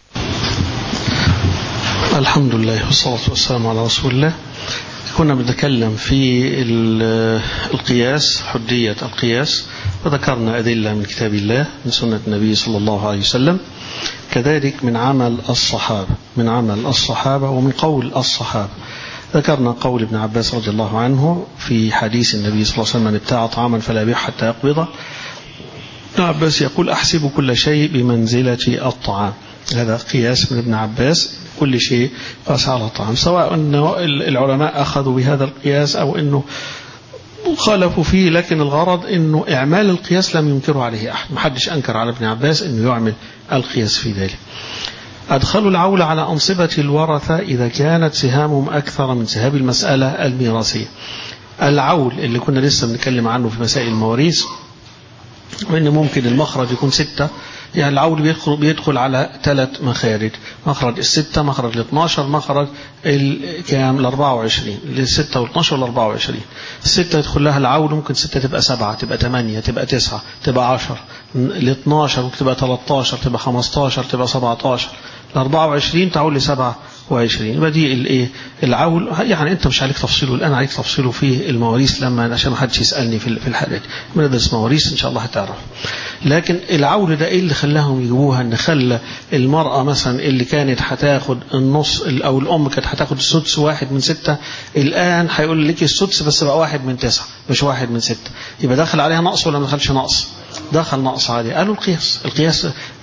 Speaker 1: الحمد لله والصلاة والسلام على رسول الله كنا بنتكلم في القياس حدية القياس وذكرنا أدلة من كتاب الله من سنة النبي صلى الله عليه وسلم كذلك من عمل الصحابة من عمل الصحابة ومن قول الصحابة ذكرنا قول ابن عباس رضي الله عنه في حديث النبي صلى الله عليه وسلم من ابتاع طعاما فلا يبيع حتى يقبضه ابن عباس يقول أحسب كل شيء بمنزلة الطعام هذا قياس من ابن عباس كل شيء قاس على الطعام سواء أن العلماء أخذوا بهذا القياس أو أنه خالفوا فيه لكن الغرض أنه إعمال القياس لم ينكره عليه أحد محدش أنكر على ابن عباس أنه يعمل القياس في ذلك أدخلوا العول على أنصبة الورثة إذا كانت سهامهم أكثر من سهام المسألة الميراثية العول اللي كنا لسه بنتكلم عنه في مسائل المواريث وإن ممكن المخرج يكون ستة يعني العول بيدخل, بيدخل على ثلاث مخارج مخرج الستة مخرج ال 12 مخرج الكام ال 24 الستة وال 12 وال 24 الستة يدخل لها العول ممكن ستة تبقى سبعة تبقى ثمانية تبقى تسعة تبقى 10 ال 12 ممكن تبقى 13 تبقى 15 تبقى 17 ال 24 تعول ل 27 يبقى دي الايه العول يعني انت مش عليك تفصيله الان عليك تفصيله في المواريث لما عشان ما حدش يسالني في في الحاجات دي ندرس مواريث ان شاء الله هتعرف لكن العول ده ايه اللي خلاهم يجيبوها ان خلى المراه مثلا اللي كانت هتاخد النص او الام كانت هتاخد السدس واحد من ستة الان هيقول لك السدس بس بقى واحد من تسعة مش واحد من ستة يبقى دخل عليها نقص ولا ما دخلش نقص دخل نقص عليه قالوا القياس القياس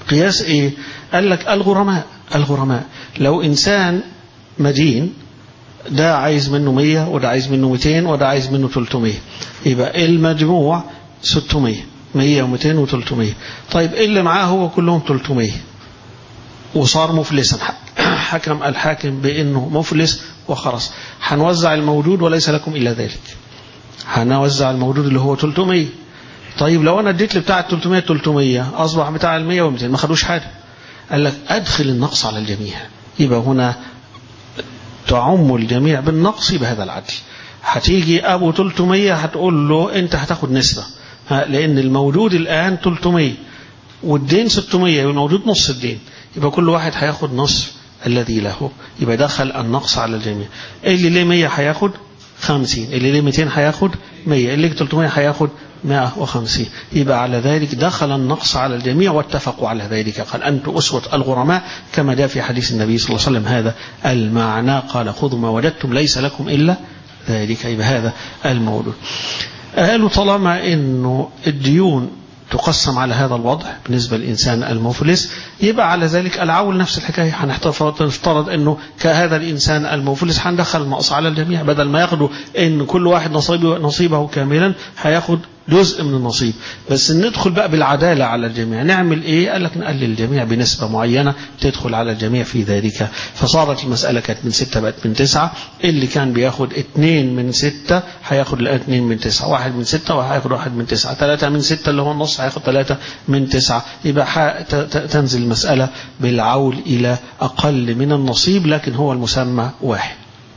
Speaker 1: قياس ايه قال لك الغرماء الغرماء لو انسان مدين ده عايز منه 100 وده عايز منه 200 وده عايز منه 300 يبقى المجموع 600 100 و200 و300 طيب اللي معاه هو كلهم 300 وصار مفلسا حكم الحاكم بانه مفلس وخلاص هنوزع الموجود وليس لكم الا ذلك هنوزع الموجود اللي هو 300 طيب لو انا اديت لبتاع ال 300 300 اصبح بتاع ال 100 و200 ما خدوش حاجه قال لك ادخل النقص على الجميع يبقى هنا تعم الجميع بالنقص بهذا العدل هتيجي ابو 300 هتقول له انت هتاخد نسبه لان الموجود الان 300 والدين 600 يبقى الموجود نص الدين يبقى كل واحد هياخد نصف الذي له يبقى دخل النقص على الجميع اللي ليه 100 هياخد 50 اللي ليه 200 هياخد 100 اللي ليه 300 هياخد 150 يبقى على ذلك دخل النقص على الجميع واتفقوا على ذلك قال أنتم أسوة الغرماء كما جاء في حديث النبي صلى الله عليه وسلم هذا المعنى قال خذوا ما وجدتم ليس لكم إلا ذلك يبقى هذا الموضوع قالوا طالما أنه الديون تقسم على هذا الوضع بالنسبة للإنسان المفلس يبقى على ذلك العول نفس الحكاية هنفترض أنه كهذا الإنسان المفلس هندخل النقص على الجميع بدل ما ياخدوا أن كل واحد نصيبه, نصيبه كاملا هياخد جزء من النصيب بس ندخل بقى بالعدالة على الجميع نعمل ايه قال لك نقلل الجميع بنسبة معينة تدخل على الجميع في ذلك فصارت المسألة كانت من ستة بقت من تسعة اللي كان بياخد اتنين من ستة هياخد الآن اتنين من تسعة واحد من ستة وهياخد واحد من تسعة ثلاثة من ستة اللي هو النص هياخد ثلاثة من تسعة يبقى تنزل المسألة بالعول إلى أقل من النصيب لكن هو المسمى واحد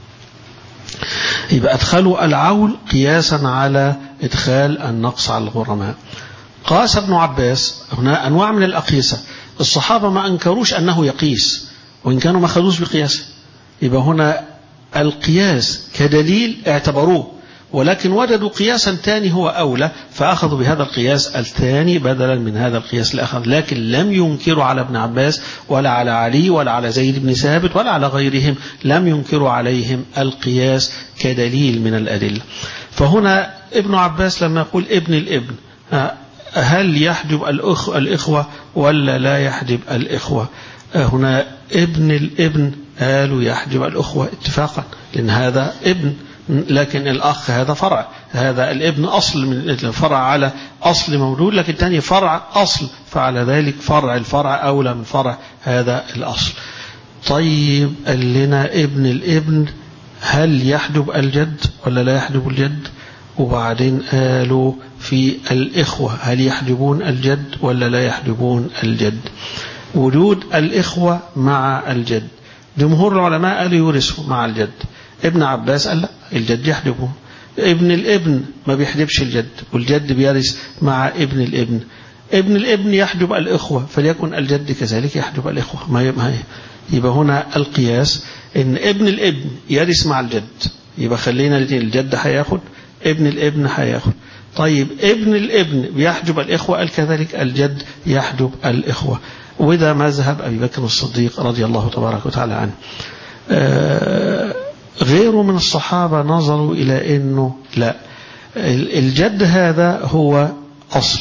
Speaker 1: يبقى أدخلوا العول قياسا على إدخال النقص على الغرماء قاس ابن عباس هنا أنواع من الأقيسة الصحابة ما أنكروش أنه يقيس وإن كانوا ما خذوش بقياسه يبقى هنا القياس كدليل اعتبروه ولكن وجدوا قياسا ثاني هو أولى فأخذوا بهذا القياس الثاني بدلا من هذا القياس الآخر لكن لم ينكروا على ابن عباس ولا على علي ولا على زيد بن ثابت ولا على غيرهم لم ينكروا عليهم القياس كدليل من الأدلة فهنا ابن عباس لما يقول ابن الابن هل يحجب الأخ الإخوة ولا لا يحجب الإخوة هنا ابن الابن قالوا يحجب الأخوة اتفاقا لأن هذا ابن لكن الأخ هذا فرع هذا الابن أصل من الفرع على أصل مولود لكن الثاني فرع أصل فعلى ذلك فرع الفرع أولى من فرع هذا الأصل طيب قال لنا ابن الابن هل يحجب الجد ولا لا يحجب الجد وبعدين قالوا في الإخوة هل يحجبون الجد ولا لا يحجبون الجد وجود الإخوة مع الجد جمهور العلماء قالوا يورثوا مع الجد ابن عباس قال لا الجد يحجبه ابن الابن ما بيحجبش الجد والجد بيرث مع ابن الابن ابن الابن يحجب الإخوة فليكن الجد كذلك يحجب الإخوة ما يبقى هنا القياس ان ابن الابن يرث مع الجد يبقى خلينا الاثنين الجد هياخد ابن الابن هياخد طيب ابن الابن بيحجب الإخوة قال كذلك الجد يحجب الإخوة وده مذهب أبي بكر الصديق رضي الله تبارك وتعالى عنه آه غيره من الصحابة نظروا إلى أنه لا الجد هذا هو أصل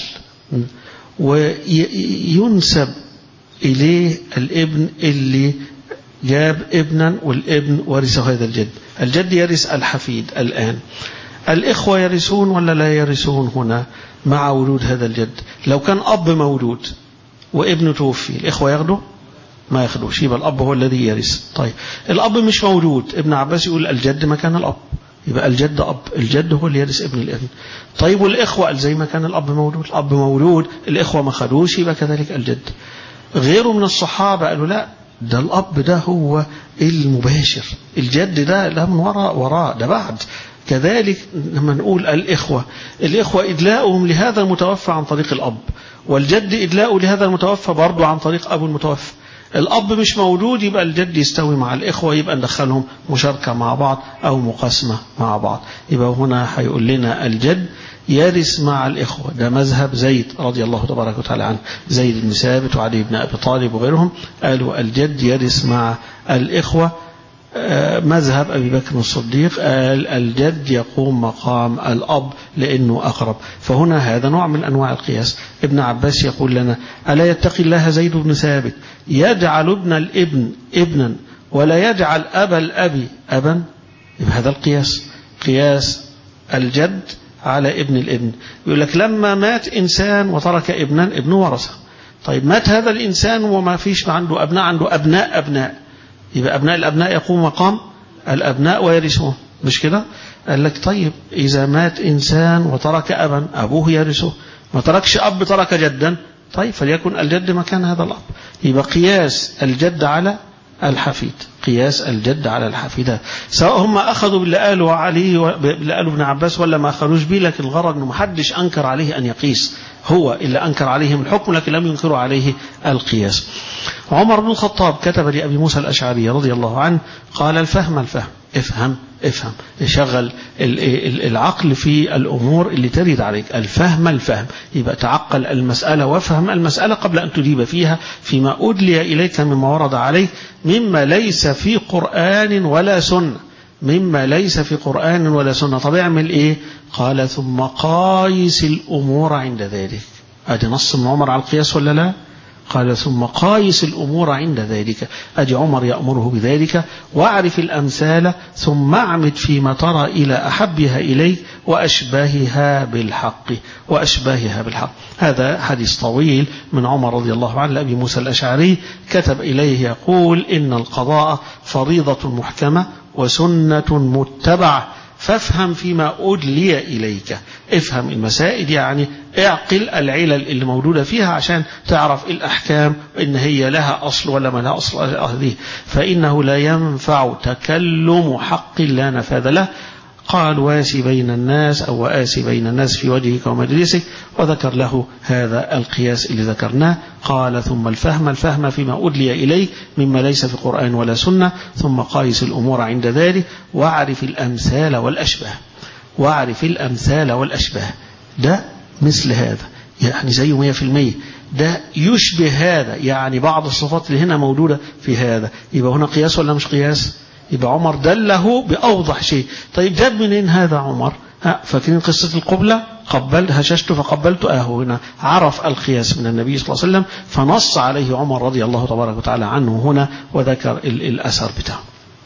Speaker 1: وينسب إليه الابن اللي جاب ابنا والابن ورثه هذا الجد الجد يرث الحفيد الآن الإخوة يرثون ولا لا يرثون هنا مع وجود هذا الجد لو كان أب موجود وابنه توفي الإخوة ياخدوا ما ياخدوش يبقى الأب هو الذي يرث طيب الأب مش موجود ابن عباس يقول الجد مكان الأب يبقى الجد أب الجد هو اللي يرث ابن الابن طيب والإخوة قال زي ما كان الأب موجود الأب موجود الإخوة ما خدوش يبقى كذلك الجد غيره من الصحابة قالوا لا ده الأب ده هو المباشر الجد ده لا من وراء وراء ده بعد كذلك لما نقول الإخوة الإخوة إدلاؤهم لهذا المتوفى عن طريق الأب والجد إدلاؤه لهذا المتوفى برضه عن طريق أبو المتوفى الأب مش موجود يبقى الجد يستوي مع الإخوة يبقى ندخلهم مشاركة مع بعض أو مقاسمة مع بعض يبقى هنا هيقول لنا الجد يرث مع الإخوة ده مذهب زيد رضي الله تبارك وتعالى عنه زيد بن ثابت وعلي بن أبي طالب وغيرهم قالوا الجد يرث مع الإخوة مذهب أبي بكر الصديق قال الجد يقوم مقام الأب لأنه أقرب فهنا هذا نوع من أنواع القياس ابن عباس يقول لنا ألا يتقي الله زيد بن ثابت يجعل ابن الابن ابنا ولا يجعل أبا الأب أبا هذا القياس قياس الجد على ابن الابن يقول لك لما مات إنسان وترك ابنا ابنه ورثه طيب مات هذا الإنسان وما فيش عنده أبناء عنده أبناء أبناء يبقى أبناء الأبناء يقوم مقام الأبناء ويرثون مش كده قال لك طيب إذا مات إنسان وترك أبا أبوه يرثه ما تركش أب ترك جدا طيب فليكن الجد مكان هذا الأب يبقى قياس الجد على الحفيد قياس الجد على الحفيدة سواء هم أخذوا باللي قالوا عليه باللي قالوا ابن عباس ولا ما أخذوش به لكن الغرض أنه محدش أنكر عليه أن يقيس هو اللي أنكر عليهم الحكم لكن لم ينكروا عليه القياس عمر بن الخطاب كتب لأبي موسى الأشعري رضي الله عنه قال الفهم الفهم افهم افهم شغل العقل في الأمور اللي ترد عليك الفهم الفهم يبقى تعقل المسألة وافهم المسألة قبل أن تجيب فيها فيما أدلي إليك مما ورد عليك مما ليس في قرآن ولا سنة مما ليس في قرآن ولا سنة طب اعمل ايه قال ثم قايس الأمور عند ذلك ادي نص من عمر على القياس ولا لا قال ثم قايس الأمور عند ذلك أجي عمر يأمره بذلك واعرف الأمثال ثم اعمد فيما ترى إلى أحبها إليك وأشباهها بالحق وأشباهها بالحق هذا حديث طويل من عمر رضي الله عنه لأبي موسى الأشعري كتب إليه يقول إن القضاء فريضة محكمة وسنة متبعة فافهم فيما أدلي إليك افهم المسائل يعني اعقل العلل اللي موجودة فيها عشان تعرف الأحكام إن هي لها أصل ولا ما لها أصل هذه فإنه لا ينفع تكلم حق لا نفاذ له قال واسي بين الناس أو وآسي بين الناس في وجهك ومجلسك وذكر له هذا القياس اللي ذكرناه قال ثم الفهم الفهم فيما أدلي إليه مما ليس في قرآن ولا سنة ثم قايس الأمور عند ذلك واعرف الأمثال والأشباه واعرف الأمثال والأشباه ده مثل هذا يعني زيه مية في المية ده يشبه هذا يعني بعض الصفات اللي هنا موجودة في هذا يبقى هنا قياس ولا مش قياس يبقى عمر دله بأوضح شيء طيب جاب منين هذا عمر فاكرين قصة القبلة قبل هششت فقبلت آه هنا عرف القياس من النبي صلى الله عليه وسلم فنص عليه عمر رضي الله تبارك وتعالى عنه هنا وذكر الأثر بتاعه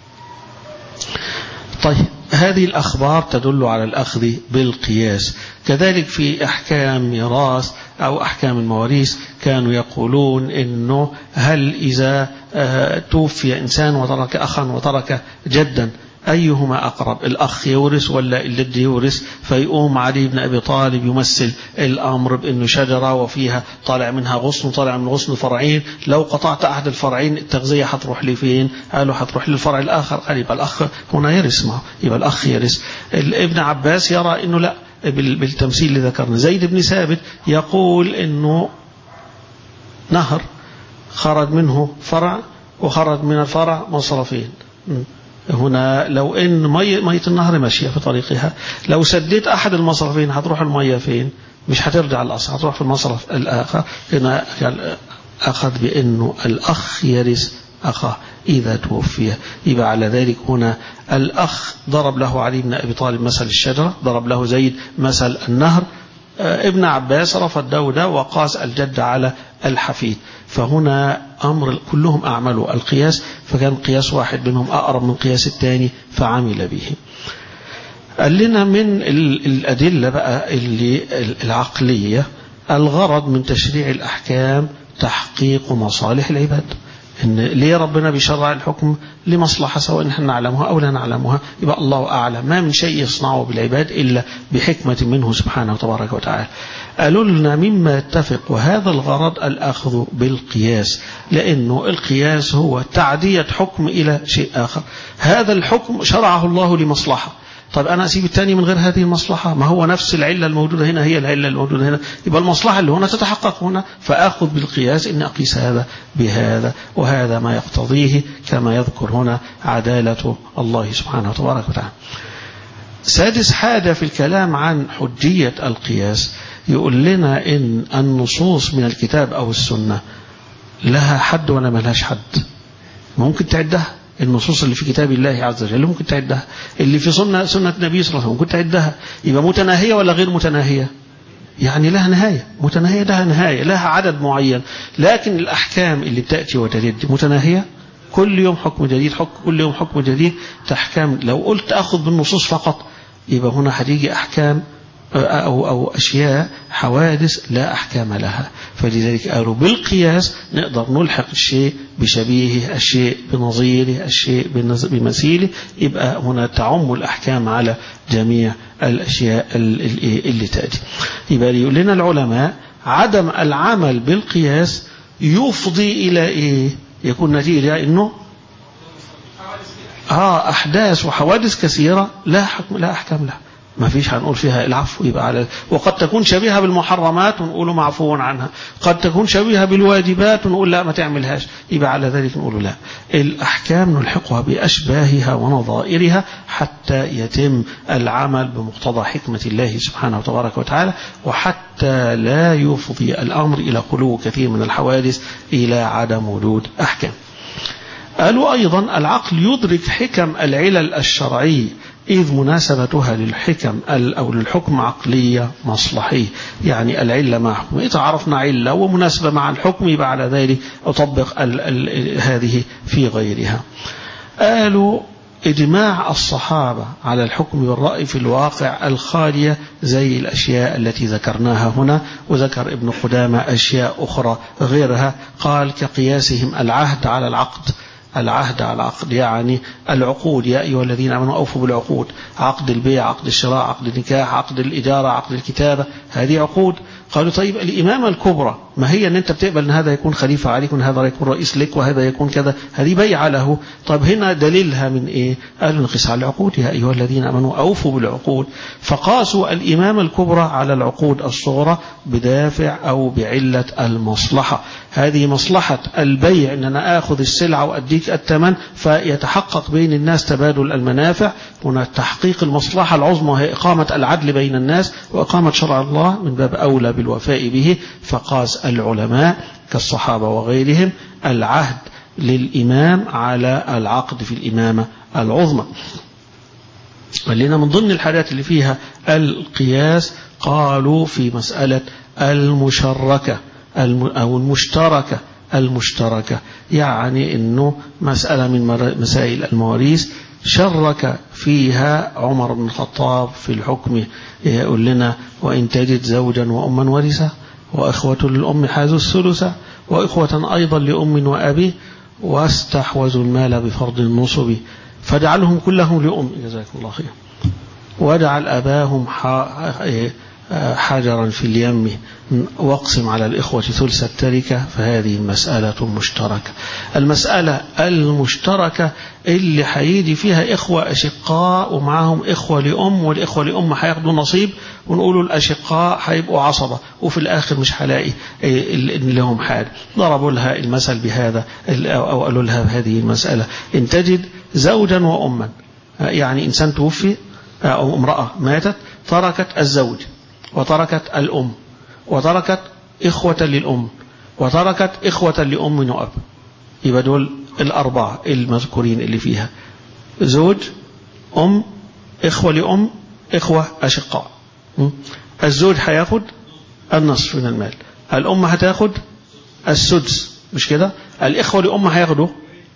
Speaker 1: طيب هذه الأخبار تدل على الأخذ بالقياس كذلك في أحكام ميراث أو أحكام المواريث كانوا يقولون إنه هل إذا توفي إنسان وترك أخا وترك جدا أيهما أقرب الأخ يورث ولا الجد يورث فيقوم علي بن أبي طالب يمثل الأمر بأنه شجرة وفيها طالع منها غصن طالع من غصن فرعين لو قطعت أحد الفرعين التغذية هتروح لفين قالوا هتروح للفرع الآخر قال يبقى الأخ هنا يرث ما يبقى الأخ يرث ابن عباس يرى أنه لا بالتمثيل اللي ذكرنا زيد بن ثابت يقول أنه نهر خرج منه فرع وخرج من الفرع مصرفين هنا لو ان مية, مية النهر ماشية في طريقها لو سديت أحد المصرفين هتروح المية فين مش هترجع الأصل هتروح في المصرف الآخر هنا أخذ بأنه الأخ يرث أخاه إذا توفي يبقى على ذلك هنا الأخ ضرب له علي بن أبي طالب مثل الشجرة ضرب له زيد مثل النهر ابن عباس رفض ده وقاس الجد على الحفيد فهنا أمر كلهم أعملوا القياس فكان قياس واحد منهم أقرب من قياس الثاني فعمل به قال لنا من الأدلة بقى اللي العقلية الغرض من تشريع الأحكام تحقيق مصالح العباد إن ليه ربنا بيشرع الحكم لمصلحة سواء نحن نعلمها أو لا نعلمها يبقى الله أعلم ما من شيء يصنعه بالعباد إلا بحكمة منه سبحانه تبارك وتعالى قالوا لنا مما يتفق وهذا الغرض الأخذ بالقياس لأنه القياس هو تعدية حكم إلى شيء آخر هذا الحكم شرعه الله لمصلحة طب أنا أسيب الثاني من غير هذه المصلحة ما هو نفس العلة الموجودة هنا هي العلة الموجودة هنا يبقى المصلحة اللي هنا تتحقق هنا فأخذ بالقياس إن أقيس هذا بهذا وهذا ما يقتضيه كما يذكر هنا عدالة الله سبحانه وتبارك وتعالى سادس حاجة في الكلام عن حجية القياس يقول لنا إن النصوص من الكتاب أو السنة لها حد ولا ملهاش حد ممكن تعدها النصوص اللي في كتاب الله عز وجل ممكن تعدها اللي في سنة سنة النبي صلى الله عليه وسلم ممكن تعدها يبقى متناهية ولا غير متناهية يعني لها نهاية متناهية لها نهاية لها عدد معين لكن الأحكام اللي بتأتي وتجد متناهية كل يوم حكم جديد حكم كل يوم حكم جديد تحكام لو قلت أخذ بالنصوص فقط يبقى هنا هتيجي أحكام أو, أو أشياء حوادث لا أحكام لها فلذلك قالوا بالقياس نقدر نلحق الشيء بشبيهه الشيء بنظيره الشيء بمثيله يبقى هنا تعم الأحكام على جميع الأشياء اللي تأتي يبقى يقول لنا العلماء عدم العمل بالقياس يفضي إلى إيه يكون نتيجة إنه آه أحداث وحوادث كثيرة لا حكم لا أحكام لها ما فيش هنقول فيها العفو يبقى على وقد تكون شبيهة بالمحرمات ونقول معفو عنها قد تكون شبيهة بالواجبات ونقول لا ما تعملهاش يبقى على ذلك نقول لا الأحكام نلحقها بأشباهها ونظائرها حتى يتم العمل بمقتضى حكمة الله سبحانه وتبارك وتعالى وحتى لا يفضي الأمر إلى خلو كثير من الحوادث إلى عدم وجود أحكام قالوا أيضا العقل يدرك حكم العلل الشرعية إذ مناسبتها للحكم أو للحكم عقلية مصلحية يعني العلة مع حكم إذا عرفنا علة ومناسبة مع الحكم يبقى على ذلك أطبق ال ال هذه في غيرها قالوا إجماع الصحابة على الحكم بالرأي في الواقع الخالية زي الأشياء التي ذكرناها هنا وذكر ابن قدامة أشياء أخرى غيرها قال كقياسهم العهد على العقد العهد على العقد يعني العقود يا أيها الذين آمنوا أوفوا بالعقود عقد البيع عقد الشراء عقد النكاح عقد الإجارة عقد الكتابة هذه عقود قالوا طيب الإمامة الكبرى ما هي أن أنت بتقبل أن هذا يكون خليفة عليك وأن هذا يكون رئيس لك وهذا يكون كذا هذه بيعة له طيب هنا دليلها من إيه قالوا نقيس على العقود يا أيها الذين آمنوا أوفوا بالعقود فقاسوا الإمامة الكبرى على العقود الصغرى بدافع أو بعلة المصلحة هذه مصلحة البيع أن أنا آخذ السلعة وأديك الثمن فيتحقق بين الناس تبادل المنافع هنا تحقيق المصلحة العظمى هي إقامة العدل بين الناس وإقامة شرع الله من باب أولى بالوفاء به فقاس العلماء كالصحابة وغيرهم العهد للإمام على العقد في الإمامة العظمى لنا من ضمن الحاجات اللي فيها القياس قالوا في مسألة المشركة أو المشتركة المشتركة يعني أنه مسألة من مسائل المواريث شرك فيها عمر بن الخطاب في الحكم يقول لنا وإن تجد زوجا وأما ورثة وإخوة للأم حازوا الثلث وإخوة أيضا لأم وأبي واستحوذوا المال بفرض النصب فاجعلهم كلهم لأم جزاكم الله خير واجعل أباهم حجرا في اليم واقسم على الإخوة ثلث التركة فهذه مسألة مشتركة المسألة المشتركة اللي هيجي فيها إخوة أشقاء ومعاهم إخوة لأم والإخوة لأم هياخدوا نصيب ونقولوا الأشقاء هيبقوا عصبة وفي الآخر مش هلاقي لهم حاجة ضربوا لها المثل بهذا أو قالوا لها بهذه المسألة إن تجد زوجا وأما يعني إنسان توفي أو امرأة ماتت تركت الزوج وتركت الأم وتركت إخوة للأم وتركت إخوة لأم وأب يبقى دول الأربعة المذكورين اللي فيها زوج أم إخوة لأم إخوة أشقاء الزوج هياخد النصف من المال الأم هتاخد السدس مش كده الإخوة لأم هياخدوا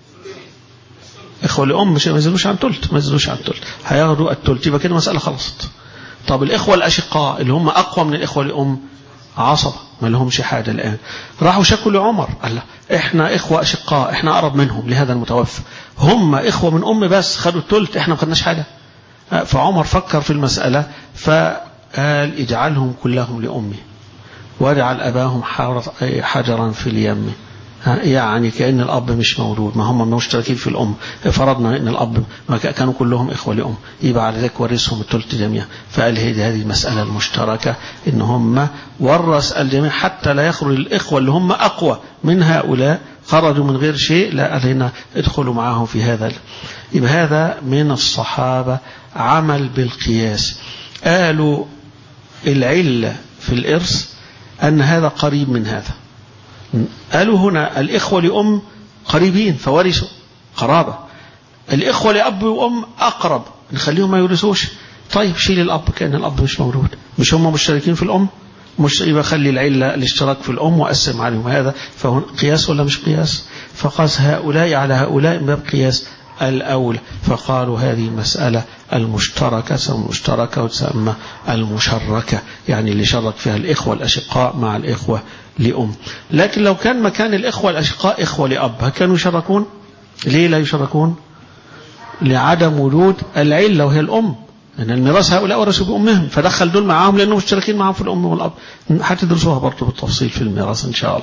Speaker 1: إخوة لأم مش ما يزيدوش عن تلت ما يزيدوش عن تلت هياخدوا التلت يبقى كده مسألة خلصت طب الإخوة الأشقاء اللي هم أقوى من الإخوة لأم عصبة ما لهمش حاجة الآن راحوا شكوا لعمر قال له إحنا إخوة أشقاء إحنا أقرب منهم لهذا المتوفى هم إخوة من أم بس خدوا التلت إحنا ما خدناش حاجة فعمر فكر في المسألة فقال اجعلهم كلهم لأمي واجعل أباهم حجرا في اليم يعني كأن الأب مش موجود ما هم مشتركين في الأم فرضنا أن الأب ما كانوا كلهم إخوة لأم يبقى على ذلك ورثهم الثلث جميعا فقال هذه المسألة المشتركة إن هم ورث الجميع حتى لا يخرج الإخوة اللي هم أقوى من هؤلاء خرجوا من غير شيء لا قال هنا ادخلوا معاهم في هذا يبقى هذا من الصحابة عمل بالقياس قالوا العلة في الإرث أن هذا قريب من هذا قالوا هنا الإخوة لأم قريبين فورثوا قرابة الإخوة لأب وأم أقرب نخليهم ما يورثوش طيب شيل الأب كأن الأب مش موجود مش هم مشتركين في الأم مش يبقى خلي العلة الاشتراك في الأم وأقسم عليهم هذا فهو قياس ولا مش قياس فقاس هؤلاء على هؤلاء من باب قياس الأولى فقالوا هذه المسألة المشتركة سمى المشتركة وتسمى المشركة يعني اللي شرك فيها الإخوة الأشقاء مع الإخوة لأم لكن لو كان مكان الإخوة الأشقاء إخوة لأب هل كانوا يشركون ليه لا يشركون لعدم وجود العلة وهي الأم أن الميراث هؤلاء ورثوا بأمهم فدخل دول معاهم لأنهم مشتركين معاهم في الأم والأب هتدرسوها برضه بالتفصيل في الميراث إن شاء الله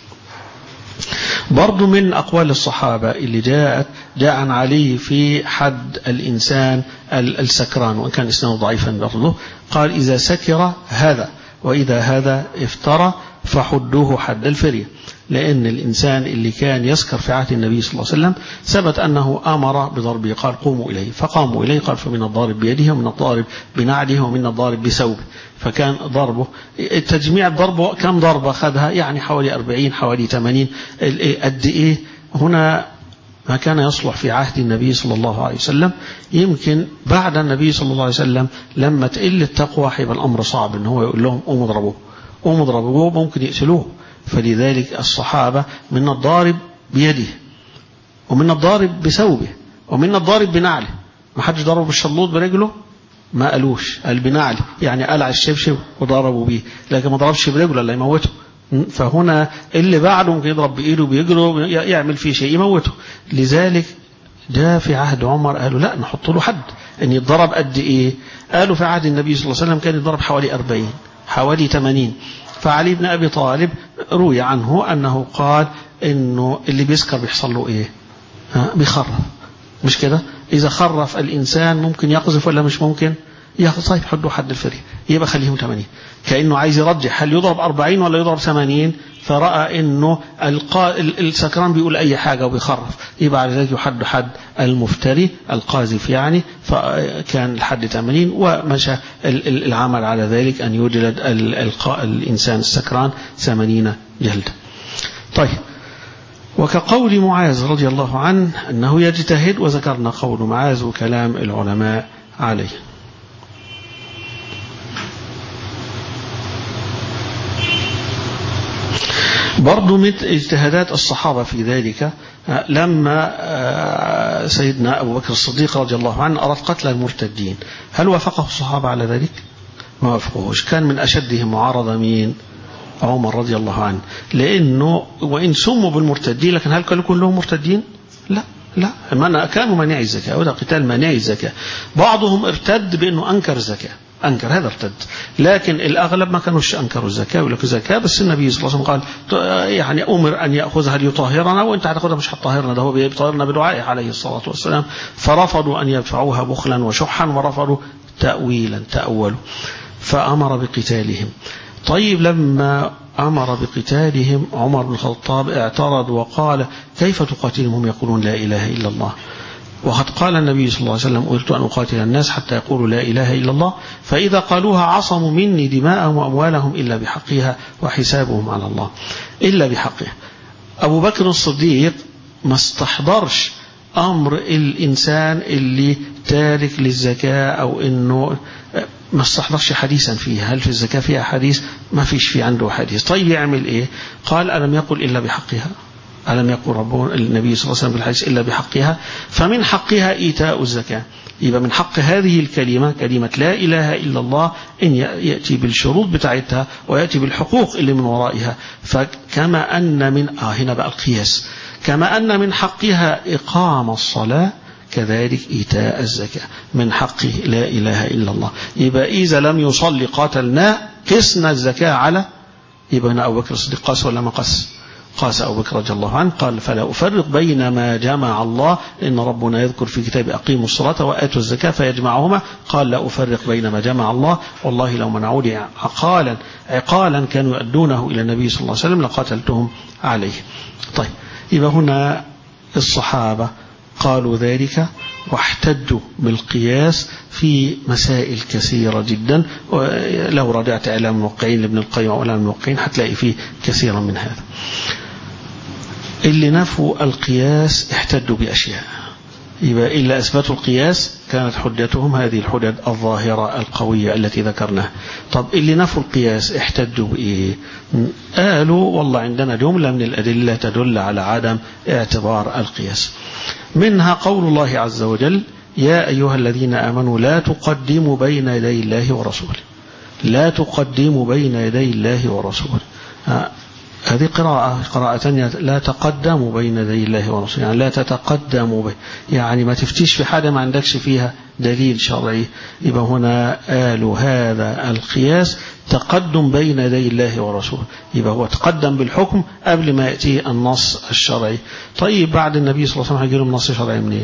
Speaker 1: برضو من أقوال الصحابة اللي جاءت جاء عن علي في حد الإنسان السكران وإن كان اسمه ضعيفا برضه قال إذا سكر هذا وإذا هذا افترى فحدوه حد الفرية لأن الإنسان اللي كان يسكر في عهد النبي صلى الله عليه وسلم ثبت أنه أمر بضربه قال قوموا إليه فقاموا إليه قال فمن الضارب بيده ومن الضارب بنعله ومن الضارب بثوبه فكان ضربه التجميع ضربه كم ضربة خدها يعني حوالي 40 حوالي 80 قد إيه هنا ما كان يصلح في عهد النبي صلى الله عليه وسلم يمكن بعد النبي صلى الله عليه وسلم لما تقل التقوى هيبقى الأمر صعب إن هو يقول لهم قوموا اضربوه قوموا اضربوه ممكن يقتلوه فلذلك الصحابة من الضارب بيده ومن الضارب بثوبه ومن الضارب بنعله ما حدش ضربه بالشلوط برجله ما قالوش قال بنعله يعني قلع الشبشب وضربوا بيه لكن ما ضربش برجله الا يموته فهنا اللي بعده ممكن يضرب بايده بيجره يعمل فيه شيء يموته لذلك جاء في عهد عمر قالوا لا نحط له حد ان يتضرب قد ايه قالوا في عهد النبي صلى الله عليه وسلم كان يضرب حوالي 40 حوالي 80 فعلي بن أبي طالب روي عنه أنه قال إنه اللي بيسكر بيحصل له إيه ها بيخرف مش كده إذا خرف الإنسان ممكن يقذف ولا مش ممكن ياخذ طيب حدوا حد الفري يبقى خليهم 80 كأنه عايز يرجح هل يضرب 40 ولا يضرب 80 فرأى انه القا... السكران بيقول اي حاجة وبيخرف يبقى على ذلك يحد حد المفتري القاذف يعني فكان الحد 80 ومشى العمل على ذلك ان يجلد القاء الانسان السكران 80 جلدة طيب وكقول معاذ رضي الله عنه انه يجتهد وذكرنا قول معاذ وكلام العلماء عليه برضو من اجتهادات الصحابة في ذلك لما سيدنا أبو بكر الصديق رضي الله عنه أراد قتل المرتدين هل وافقه الصحابة على ذلك؟ ما وافقوهش كان من أشدهم معارضة مين؟ عمر رضي الله عنه لأنه وإن سموا بالمرتدين لكن هل كانوا كلهم مرتدين؟ لا لا من كانوا مانعي الزكاة وده قتال مانعي الزكاة بعضهم ارتد بأنه أنكر الزكاة أنكر هذا ارتد لكن الأغلب ما كانوش أنكروا الزكاة ولا زكاة بس النبي صلى الله عليه وسلم قال يعني أمر أن يأخذها ليطهرنا وأنت هتاخذها مش هتطهرنا ده هو بيطهرنا بدعائه عليه الصلاة والسلام فرفضوا أن يدفعوها بخلا وشحا ورفضوا تأويلا تأولوا فأمر بقتالهم طيب لما أمر بقتالهم عمر بن الخطاب اعترض وقال كيف تقاتلهم يقولون لا إله إلا الله وقد قال النبي صلى الله عليه وسلم أردت أن أقاتل الناس حتى يقولوا لا إله إلا الله فإذا قالوها عصموا مني دماءهم وأموالهم إلا بحقها وحسابهم على الله إلا بحقها أبو بكر الصديق ما استحضرش أمر الإنسان اللي تارك للزكاة أو إنه ما استحضرش حديثا فيها هل في الزكاة فيها حديث ما فيش في عنده حديث طيب يعمل إيه قال ألم يقل إلا بحقها ألم يقل ربنا النبي صلى الله عليه وسلم في الحديث إلا بحقها فمن حقها إيتاء الزكاة يبقى من حق هذه الكلمة كلمة لا إله إلا الله إن يأتي بالشروط بتاعتها ويأتي بالحقوق اللي من ورائها فكما أن من آه هنا بقى القياس كما أن من حقها إقام الصلاة كذلك إيتاء الزكاة من حقه لا إله إلا الله يبقى إذا لم يصلي قاتلناه قسنا الزكاة على يبقى هنا أبو بكر الصديق قاس ولا ما قاس قاس أبو بكر رضي الله عنه قال فلا أفرق بين ما جمع الله إن ربنا يذكر في كتاب أقيموا الصلاة وآتوا الزكاة فيجمعهما قال لا أفرق بين ما جمع الله والله لو منعوا لي عقالا عقالا كانوا يؤدونه إلى النبي صلى الله عليه وسلم لقاتلتهم عليه طيب يبقى هنا الصحابة قالوا ذلك واحتجوا بالقياس في مسائل كثيرة جدا لو رجعت إعلام الموقعين لابن القيم أو إعلام الموقعين هتلاقي فيه كثيرا من هذا اللي نفوا القياس احتجوا بأشياء يبقى إلا أثبتوا القياس كانت حجتهم هذه الحجج الظاهرة القوية التي ذكرناها طب اللي نفوا القياس احتجوا بإيه قالوا والله عندنا جملة من الأدلة تدل على عدم اعتبار القياس منها قول الله عز وجل يا أيها الذين آمنوا لا تقدموا بين يدي الله ورسوله لا تقدموا بين يدي الله ورسوله هذه قراءة قراءة ثانية لا تقدموا بين يدي الله ورسوله يعني لا تتقدموا به يعني ما تفتيش في حاجة ما عندكش فيها دليل شرعي يبقى هنا قالوا هذا القياس تقدم بين يدي الله ورسوله يبقى هو تقدم بالحكم قبل ما يأتي النص الشرعي طيب بعد النبي صلى الله عليه وسلم هيجي لهم نص شرعي منين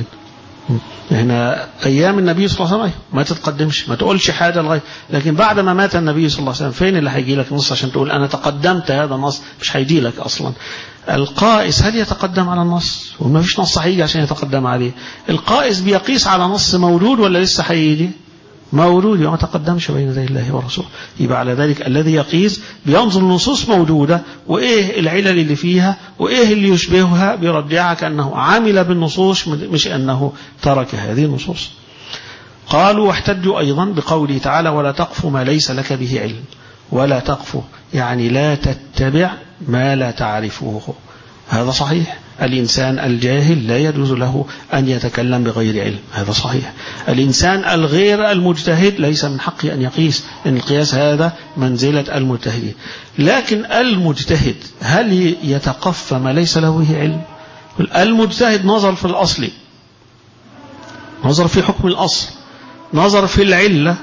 Speaker 1: هنا أيام النبي صلى الله عليه وسلم ما تتقدمش ما تقولش حاجة لغاية لكن بعد ما مات النبي صلى الله عليه وسلم فين اللي هيجي لك نص عشان تقول أنا تقدمت هذا النص مش هيجي لك أصلا القائس هل يتقدم على النص وما فيش نص هيجي عشان يتقدم عليه القائس بيقيس على نص موجود ولا لسه هيجي مولود وما تقدمش بين يدي الله ورسوله يبقى على ذلك الذي يقيس بينظر النصوص موجودة وإيه العلل اللي فيها وإيه اللي يشبهها بيرجعها كأنه عمل بالنصوص مش أنه ترك هذه النصوص قالوا واحتجوا أيضا بقوله تعالى ولا تقف ما ليس لك به علم ولا تقف يعني لا تتبع ما لا تعرفه هذا صحيح الإنسان الجاهل لا يجوز له أن يتكلم بغير علم هذا صحيح الإنسان الغير المجتهد ليس من حقه أن يقيس إن القياس هذا منزلة المجتهدين لكن المجتهد هل يتقفى ما ليس له به علم المجتهد نظر في الأصل نظر في حكم الأصل نظر في العلة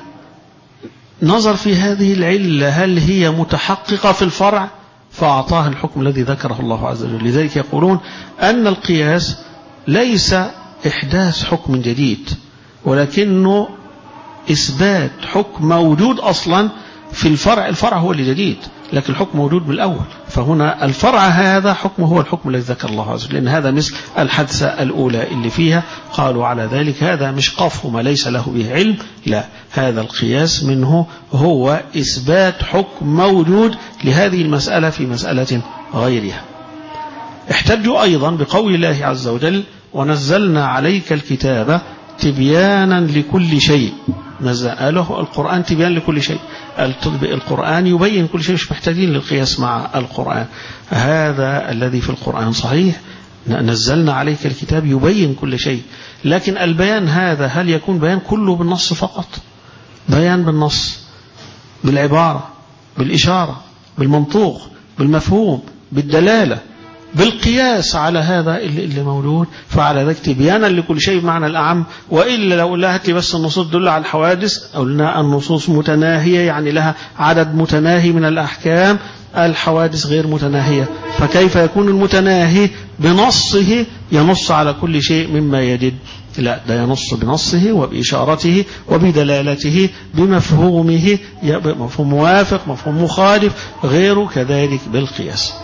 Speaker 1: نظر في هذه العلة هل هي متحققة في الفرع فأعطاه الحكم الذي ذكره الله عز وجل لذلك يقولون أن القياس ليس إحداث حكم جديد ولكنه إثبات حكم موجود أصلا في الفرع الفرع هو اللي جديد لكن الحكم موجود من الأول فهنا الفرع هذا حكم هو الحكم الذي ذكر الله عز وجل لأن هذا مثل الحادثة الأولى اللي فيها قالوا على ذلك هذا مش قف ما ليس له به علم لا هذا القياس منه هو إثبات حكم موجود لهذه المسألة في مسألة غيرها احتجوا أيضا بقول الله عز وجل ونزلنا عليك الكتاب تبيانا لكل شيء قاله القرآن تبيان لكل شيء القرآن يبين كل شيء مش محتاجين للقياس مع القرآن هذا الذي في القرآن صحيح نزلنا عليك الكتاب يبين كل شيء لكن البيان هذا هل يكون بيان كله بالنص فقط بيان بالنص بالعبارة بالإشارة بالمنطوق بالمفهوم بالدلالة بالقياس على هذا اللي, اللي موجود فعلى ذلك تبيانا لكل شيء بمعنى الأعم وإلا لو قلنا هات لي بس النصوص تدل على الحوادث قلنا النصوص متناهية يعني لها عدد متناهي من الأحكام الحوادث غير متناهية فكيف يكون المتناهي بنصه ينص على كل شيء مما يجد لا ده ينص بنصه وبإشارته وبدلالته بمفهومه مفهوم موافق مفهوم مخالف غيره كذلك بالقياس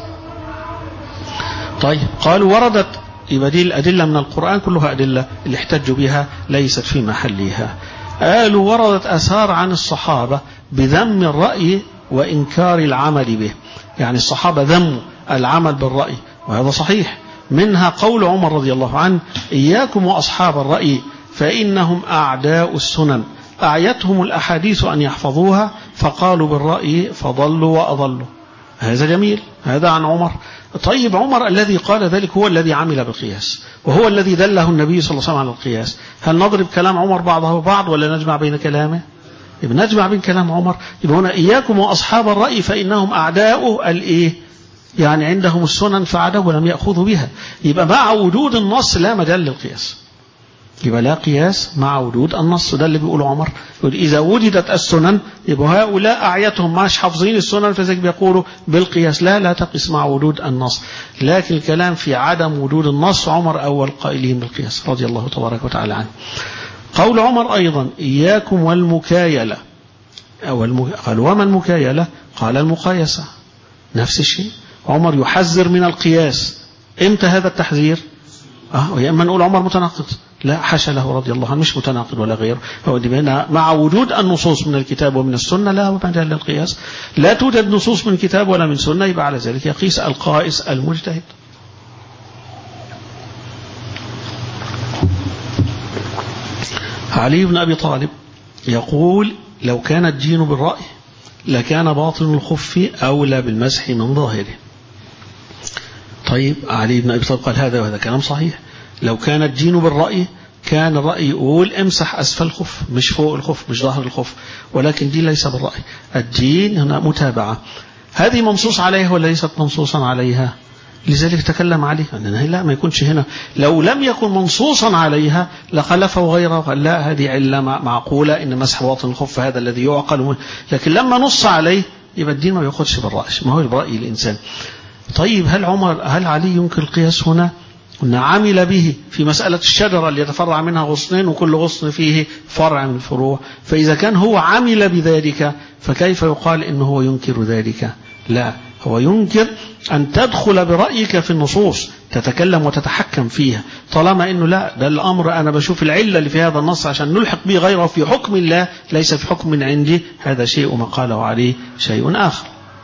Speaker 1: طيب قالوا وردت يبقى دي الأدلة من القرآن كلها أدلة اللي احتجوا بها ليست في محلها قالوا وردت أثار عن الصحابة بذم الرأي وإنكار العمل به يعني الصحابة ذموا العمل بالرأي وهذا صحيح منها قول عمر رضي الله عنه إياكم وأصحاب الرأي فإنهم أعداء السنن أعيتهم الأحاديث أن يحفظوها فقالوا بالرأي فضلوا وأضلوا هذا جميل هذا عن عمر طيب عمر الذي قال ذلك هو الذي عمل بالقياس وهو الذي دله النبي صلى الله عليه وسلم على القياس هل نضرب كلام عمر بعضه بعض ولا نجمع بين كلامه يبقى نجمع بين كلام عمر يبقى هنا إياكم وأصحاب الرأي فإنهم أعداء الإيه يعني عندهم السنن فعدوا ولم يأخذوا بها يبقى مع وجود النص لا مجال للقياس يبقى لا قياس مع وجود النص ده اللي بيقوله عمر يقول إذا وجدت السنن يبقى هؤلاء أعيتهم مش حافظين السنن فذلك بيقولوا بالقياس لا لا تقيس مع وجود النص لكن الكلام في عدم وجود النص عمر أول قائلين بالقياس رضي الله تبارك وتعالى عنه قول عمر أيضا إياكم والمكايلة أو الم... قال وما المكايلة قال المقايسة نفس الشيء عمر يحذر من القياس امتى هذا التحذير اه ويا اما نقول عمر متناقض لا حاشا له رضي الله عنه مش متناقض ولا غيره هو دي مع وجود النصوص من الكتاب ومن السنة لا مجال للقياس لا توجد نصوص من كتاب ولا من سنة يبقى على ذلك يقيس القائس المجتهد علي بن أبي طالب يقول لو كان الدين بالرأي لكان باطن الخف أولى بالمسح من ظاهره طيب علي بن أبي طالب قال هذا وهذا كلام صحيح لو كان الدين بالرأي كان الرأي يقول امسح أسفل الخف مش فوق الخف مش ظهر الخف ولكن دي ليس بالرأي الدين هنا متابعة هذه منصوص عليها ولا ليست منصوصا عليها لذلك تكلم عليه أنه لا ما يكونش هنا لو لم يكن منصوصا عليها لخلفه غيره قال لا هذه علة معقولة إن مسح باطن الخف هذا الذي يعقل لكن لما نص عليه يبقى الدين ما ياخدش بالرأي ما هو برأي الإنسان طيب هل عمر هل علي ينكر القياس هنا أن عمل به في مسألة الشجرة اللي يتفرع منها غصنين وكل غصن فيه فرع من الفروع فإذا كان هو عمل بذلك فكيف يقال إنه هو ينكر ذلك لا هو ينكر أن تدخل برأيك في النصوص تتكلم وتتحكم فيها طالما أنه لا ده الأمر أنا بشوف العلة اللي في هذا النص عشان نلحق به غيره في حكم الله ليس في حكم من عندي هذا شيء ما قاله عليه شيء آخر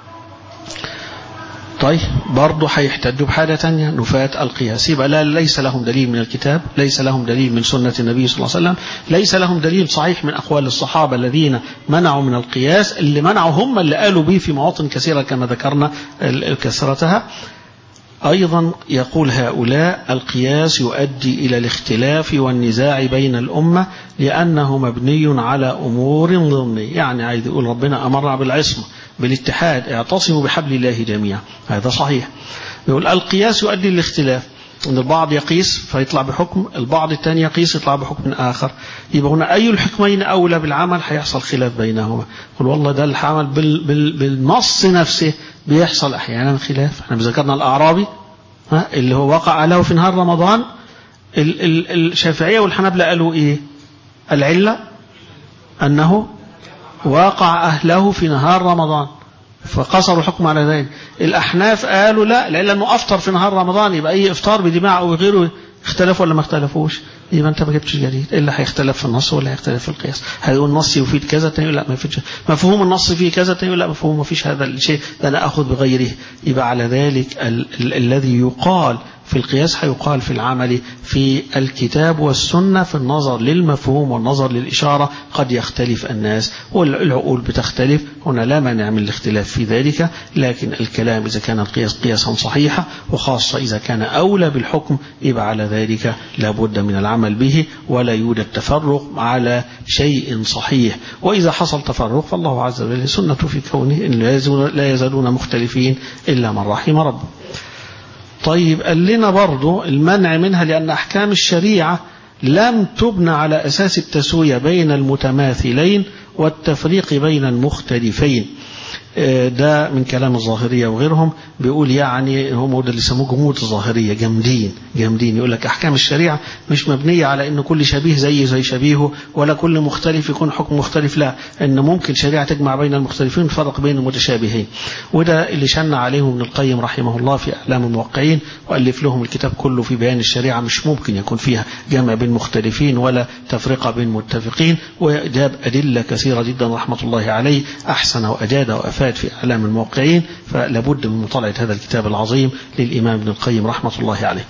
Speaker 1: طيب برضه هيحتجوا بحاجة تانية نفاة القياس يبقى لا ليس لهم دليل من الكتاب ليس لهم دليل من سنة النبي صلى الله عليه وسلم ليس لهم دليل صحيح من أقوال الصحابة الذين منعوا من القياس اللي منعوا هم اللي قالوا به في مواطن كثيرة كما ذكرنا كثرتها أيضا يقول هؤلاء القياس يؤدي إلى الاختلاف والنزاع بين الأمة لأنه مبني على أمور ضمنية يعني عايز يقول ربنا أمرنا بالعصمة بالاتحاد اعتصموا بحبل الله جميعا هذا صحيح يقول القياس يؤدي للاختلاف ان البعض يقيس فيطلع بحكم البعض الثاني يقيس يطلع بحكم آخر يبقى هنا أي الحكمين أولى بالعمل هيحصل خلاف بينهما يقول والله ده العمل بال بال بالنص نفسه بيحصل أحيانا خلاف احنا ذكرنا الأعرابي ها اللي هو وقع له في نهار رمضان ال ال الشافعية والحنابلة قالوا إيه العلة أنه واقع أهله في نهار رمضان فقصروا الحكم على ذلك الأحناف قالوا لا لأنه أفطر في نهار رمضان يبقى أي إفطار بدماء أو غيره اختلفوا ولا ما اختلفوش يبقى انت ما جبتش جديد الا هيختلف في النص ولا هيختلف في القياس هيقول النص يفيد كذا تاني لا ما يفيدش مفهوم النص فيه كذا تاني لا مفهوم ما فيش هذا الشيء ده انا اخذ بغيره يبقى على ذلك ال ال الذي يقال في القياس هيقال في العمل في الكتاب والسنة في النظر للمفهوم والنظر للإشارة قد يختلف الناس والعقول بتختلف هنا لا مانع من الاختلاف في ذلك لكن الكلام إذا كان القياس قياسا صحيحا وخاصة إذا كان أولى بالحكم يبقى على ذلك لابد من العمل به ولا يوجد تفرق على شيء صحيح وإذا حصل تفرق فالله عز وجل سنة في كونه إن لا يزالون مختلفين إلا من رحم ربه طيب قال لنا برضو المنع منها لأن أحكام الشريعة لم تبنى على أساس التسوية بين المتماثلين والتفريق بين المختلفين ده من كلام الظاهرية وغيرهم بيقول يعني هم ده اللي يسموه جمود الظاهرية جامدين جامدين يقول لك أحكام الشريعة مش مبنية على أن كل شبيه زي زي شبيهه ولا كل مختلف يكون حكم مختلف لا أن ممكن شريعة تجمع بين المختلفين وتفرق بين المتشابهين وده اللي شن عليهم ابن القيم رحمه الله في أعلام الموقعين وألف لهم الكتاب كله في بيان الشريعة مش ممكن يكون فيها جمع بين مختلفين ولا تفرقة بين متفقين وجاب أدلة كثيرة جدا رحمة الله عليه أحسن وأجاد وأفاد في أعلام الموقعين فلابد من مطالعة هذا الكتاب العظيم للإمام ابن القيم رحمة الله عليه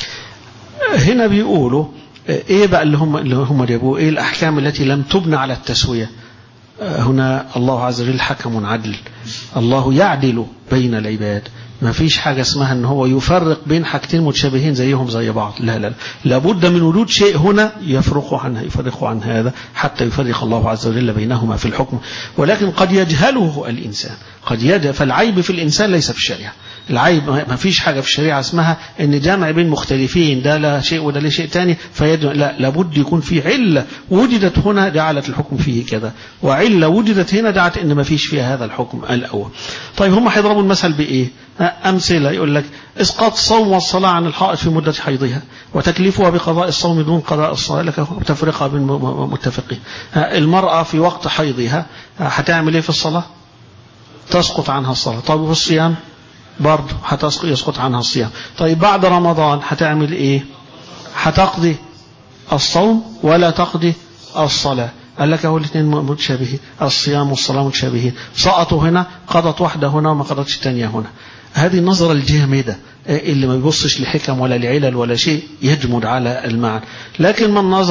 Speaker 1: هنا بيقولوا ايه بقى اللي هم اللي هم جابوه ايه الاحكام التي لم تبنى على التسويه هنا الله عز وجل حكم عدل الله يعدل بين العباد ما فيش حاجة اسمها ان هو يفرق بين حاجتين متشابهين زيهم زي بعض لا لا لابد من وجود شيء هنا يفرق عنها يفرق عن هذا حتى يفرق الله عز وجل بينهما في الحكم ولكن قد يجهله الإنسان قد يجهل فالعيب في الإنسان ليس في الشريعة العيب ما فيش حاجة في الشريعة اسمها ان جمع بين مختلفين ده لا شيء وده لا شيء تاني فيجمع لا لابد يكون في علة وجدت هنا جعلت الحكم فيه كذا وعلة وجدت هنا دعت ان ما فيش فيها هذا الحكم الأول طيب هم هيضربوا المثل بإيه أمثلة يقول لك إسقاط الصوم والصلاة عن الحائط في مدة حيضها وتكليفها بقضاء الصوم دون قضاء الصلاة لك تفرقة بين متفقين المرأة في وقت حيضها هتعمل إيه في الصلاة تسقط عنها الصلاة طيب في الصيام برضه يسقط عنها الصيام طيب بعد رمضان هتعمل إيه هتقضي الصوم ولا تقضي الصلاة قال لك هو الاثنين متشابهين الصيام والصلاة متشابهين سقطوا هنا قضت واحدة هنا وما قضتش الثانية هنا هذه النظرة الجامدة اللي ما بيبصش لحكم ولا لعلل ولا شيء يجمد على المعنى لكن من نظر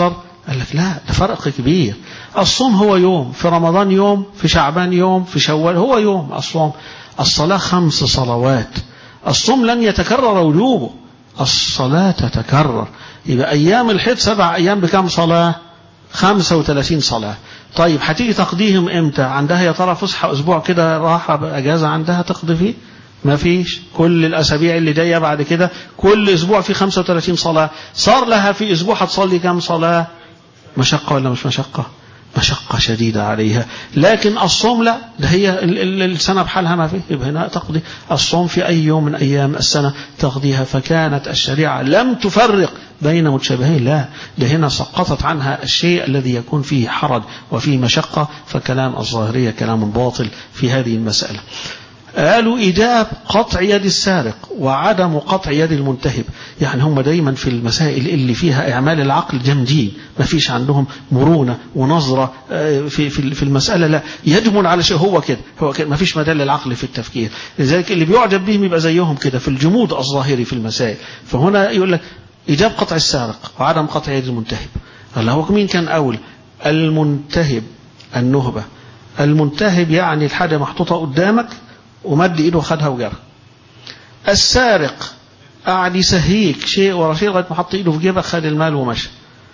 Speaker 1: قال لك لا ده فرق كبير الصوم هو يوم في رمضان يوم في شعبان يوم في شوال هو يوم الصوم الصلاة خمس صلوات الصوم لن يتكرر وجوبه الصلاة تتكرر يبقى أيام الحيض سبع أيام بكم صلاة خمسة وثلاثين صلاة طيب هتيجي تقضيهم امتى عندها يا ترى فسحة أسبوع كده راحة أجازة عندها تقضي فيه ما فيش كل الأسابيع اللي جاية بعد كده كل أسبوع في 35 صلاة صار لها في أسبوع هتصلي كم صلاة مشقة ولا مش مشقة مشقة شديدة عليها لكن الصوم لا ده هي السنة بحالها ما فيه يبقى هنا تقضي الصوم في أي يوم من أيام السنة تقضيها فكانت الشريعة لم تفرق بين متشابهين لا ده هنا سقطت عنها الشيء الذي يكون فيه حرج وفيه مشقة فكلام الظاهرية كلام باطل في هذه المسألة قالوا إيجاب قطع يد السارق وعدم قطع يد المنتهب يعني هم دايما في المسائل اللي فيها إعمال العقل جامدين ما فيش عندهم مرونة ونظرة في في المسألة لا يجمل على شيء هو كده هو كده ما فيش مدى للعقل في التفكير لذلك اللي بيعجب بهم يبقى زيهم كده في الجمود الظاهري في المسائل فهنا يقول لك إيجاب قطع السارق وعدم قطع يد المنتهب الله هو مين كان أول المنتهب النهبة المنتهب يعني الحاجة محطوطة قدامك ومد ايده وخدها وجرى السارق قعد يسهيك شيء ورا شيء لغايه ما حط ايده في جيبك خد المال ومشى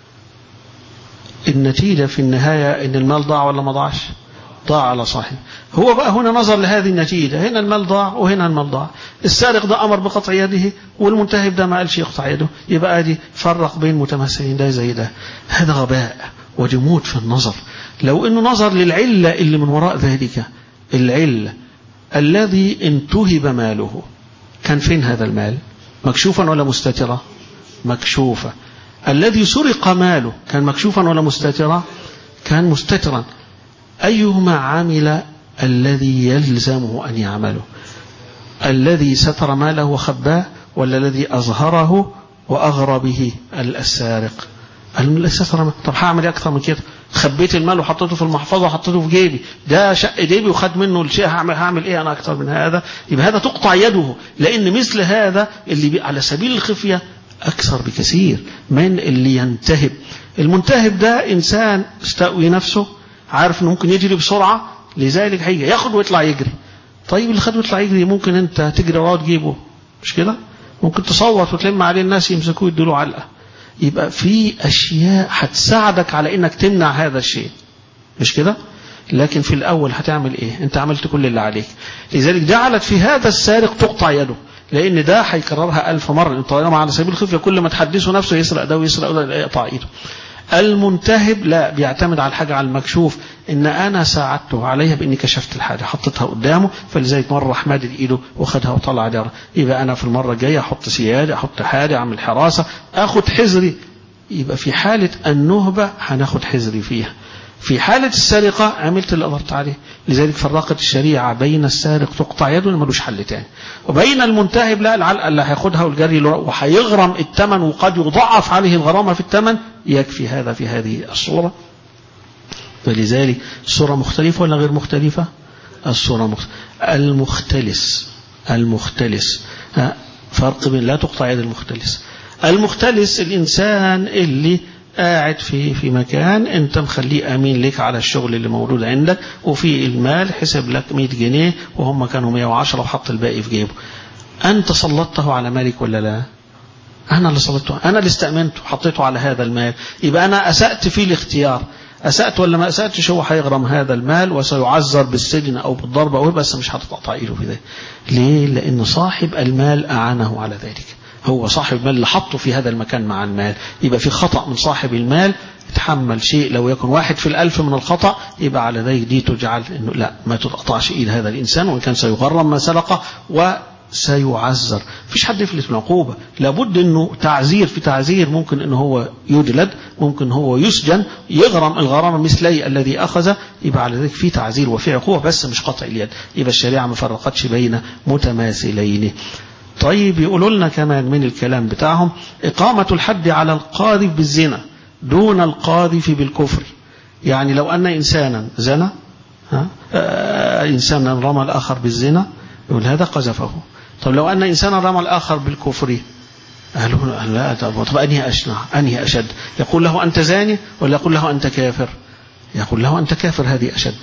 Speaker 1: النتيجة في النهاية ان المال ضاع ولا ما ضاعش ضاع على صاحبه هو بقى هنا نظر لهذه النتيجة هنا المال ضاع وهنا المال ضاع السارق ده أمر بقطع يده والمنتهب ده ما قالش يقطع يده يبقى دي فرق بين متماثلين ده زي ده هذا غباء وجمود في النظر لو انه نظر للعلة اللي من وراء ذلك العلة الذي انتهب ماله كان فين هذا المال مكشوفا ولا مستترا مكشوفا الذي سرق ماله كان مكشوفا ولا مستترا كان مستترا أيهما عمل الذي يلزمه أن يعمله الذي ستر ماله وخباه ولا الذي أظهره وأغرى به السارق الستر طب هعمل اكثر من كده خبيت المال وحطيته في المحفظه وحطيته في جيبي ده شق جيبي وخد منه الشيء هعمل هعمل ايه انا اكثر من هذا يبقى هذا تقطع يده لان مثل هذا اللي على سبيل الخفيه اكثر بكثير من اللي ينتهب المنتهب ده انسان استقوي نفسه عارف انه ممكن يجري بسرعه لذلك هيجي ياخد ويطلع يجري طيب اللي خد ويطلع يجري ممكن انت تجري وراه تجيبه مش كده ممكن تصوت وتلم عليه الناس يمسكوه يدوا علقه يبقى في أشياء هتساعدك على إنك تمنع هذا الشيء مش كده لكن في الأول هتعمل إيه أنت عملت كل اللي عليك لذلك جعلت في هذا السارق تقطع يده لأن ده هيكررها ألف مرة أنت طالما على سبيل الخفية كل ما تحدثه نفسه يسرق ده ويسرق ده يقطع إيده المنتهب لا بيعتمد على الحاجة على المكشوف إن أنا ساعدته عليها بإني كشفت الحاجة حطيتها قدامه فلذلك مرة راح مادد إيده وخدها وطلع جرى يبقى أنا في المرة الجاية أحط سيادة أحط حاجة أعمل حراسة أخد حذري يبقى في حالة النهبة هناخد حذري فيها في حالة السرقة عملت اللي قدرت عليه لذلك فرقت الشريعة بين السارق تقطع يده ملوش حل تاني وبين المنتهب لا العلقة اللي هياخدها والجري وهيغرم الثمن وقد يضاعف عليه الغرامة في الثمن يكفي هذا في هذه الصورة فلذلك الصورة مختلفة ولا غير مختلفة الصورة مختلفة المختلس المختلس فرق بين لا تقطع يد المختلس المختلس الإنسان اللي قاعد في في مكان انت مخليه امين لك على الشغل اللي موجود عندك وفي المال حسب لك 100 جنيه وهم كانوا 110 وحط الباقي في جيبه انت سلطته على مالك ولا لا انا اللي سلطته انا اللي استامنته حطيته على هذا المال يبقى انا اسات في الاختيار اسات ولا ما اساتش هو هيغرم هذا المال وسيعذر بالسجن او بالضرب او بس مش هتقطع ايده في ذلك ليه لان صاحب المال اعانه على ذلك هو صاحب المال اللي حطه في هذا المكان مع المال يبقى في خطأ من صاحب المال تحمل شيء لو يكن واحد في الألف من الخطأ يبقى على ذلك دي تجعل إنه لا ما تتقطعش إيد هذا الإنسان وإن كان سيغرم ما سرقه وسيعذر فيش حد يفلت من عقوبة لابد إنه تعزير في تعزير ممكن إنه هو يجلد ممكن هو يسجن يغرم الغرامة مثلي الذي أخذ يبقى على ذلك في تعزير وفي عقوبة بس مش قطع اليد يبقى الشريعة ما فرقتش بين متماثلين طيب يقولوا لنا كمان من الكلام بتاعهم إقامة الحد على القاذف بالزنا دون القاذف بالكفر يعني لو أن إنسانا زنى ها آه إنسانا رمى الآخر بالزنا يقول هذا قذفه طب لو أن إنسانا رمى الآخر بالكفر قالوا له لا طب أنهي أشنع أنهي أشد يقول له أنت زاني ولا يقول له أنت كافر يقول له أنت كافر هذه أشد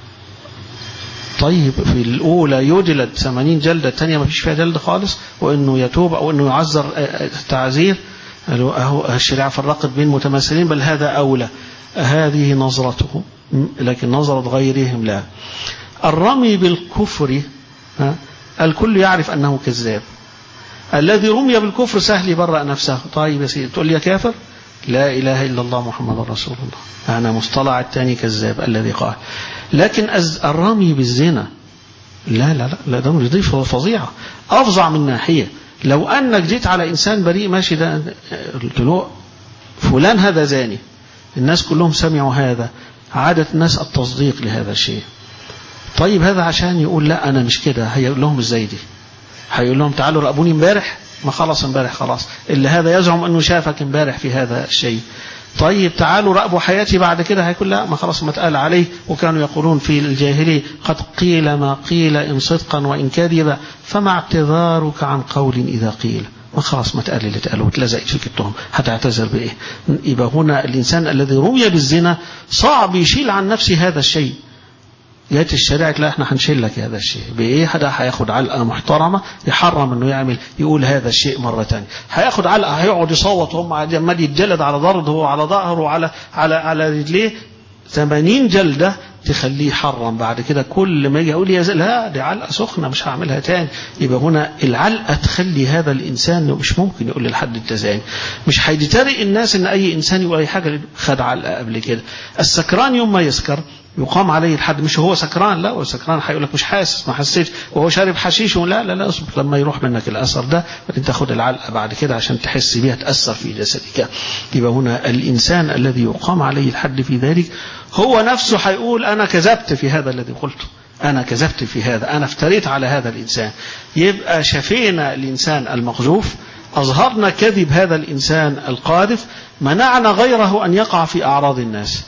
Speaker 1: طيب في الأولى يجلد 80 جلدة الثانية ما فيش فيها جلد خالص وإنه يتوب أو إنه يعذر تعذير قالوا أهو الشريعة فرقت بين متماثلين بل هذا أولى هذه نظرته لكن نظرة غيرهم لا الرمي بالكفر الكل يعرف أنه كذاب الذي رمي بالكفر سهل يبرأ نفسه طيب يا سيدي تقول لي يا كافر لا إله إلا الله محمد رسول الله أنا مصطلع الثاني كذاب الذي قال لكن الرمي بالزنا لا لا لا لا ده دي فظيعة أفظع من ناحية لو أنك جيت على إنسان بريء ماشي ده قلت له فلان هذا زاني الناس كلهم سمعوا هذا عادة الناس التصديق لهذا الشيء طيب هذا عشان يقول لا أنا مش كده هيقول لهم ازاي دي هيقول لهم تعالوا راقبوني امبارح ما خلص امبارح خلاص اللي هذا يزعم انه شافك امبارح في هذا الشيء طيب تعالوا راقبوا حياتي بعد كده هيقول لا ما خلاص ما اتقال عليه وكانوا يقولون في الجاهلية قد قيل ما قيل إن صدقا وإن كذبا فما اعتذارك عن قول إذا قيل ما خلاص ما تقال اللي تقاله وتلزقت فيك التهم هتعتذر بإيه يبقى هنا الإنسان الذي رمي بالزنا صعب يشيل عن نفسه هذا الشيء جاءت الشريعة لا احنا هنشيل لك هذا الشيء بايه هذا هياخد علقه محترمه يحرم انه يعمل يقول هذا الشيء مره ثانيه هياخد علقه هيقعد يصوت وهم عمال يتجلد على ضرده وعلى ظهره وعلى على على رجليه 80 جلده تخليه يحرم بعد كده كل ما يجي يقول يا لا دي علقه سخنه مش هعملها تاني يبقى هنا العلقه تخلي هذا الانسان مش ممكن يقول لحد انت زاني مش هيجترئ الناس ان اي انسان يقول اي حاجه خد علقه قبل كده السكران يوم ما يسكر يقام عليه الحد مش هو سكران لا هو سكران هيقول لك مش حاسس ما حسيتش وهو شارب حشيش لا لا لا اصبر لما يروح منك الاثر ده بعدين تاخد العلقه بعد كده عشان تحس بيها تاثر في جسدك يبقى هنا الانسان الذي يقام عليه الحد في ذلك هو نفسه هيقول انا كذبت في هذا الذي قلته أنا كذبت في هذا أنا افتريت على هذا الإنسان يبقى شفينا الإنسان المقذوف أظهرنا كذب هذا الإنسان القاذف منعنا غيره أن يقع في أعراض الناس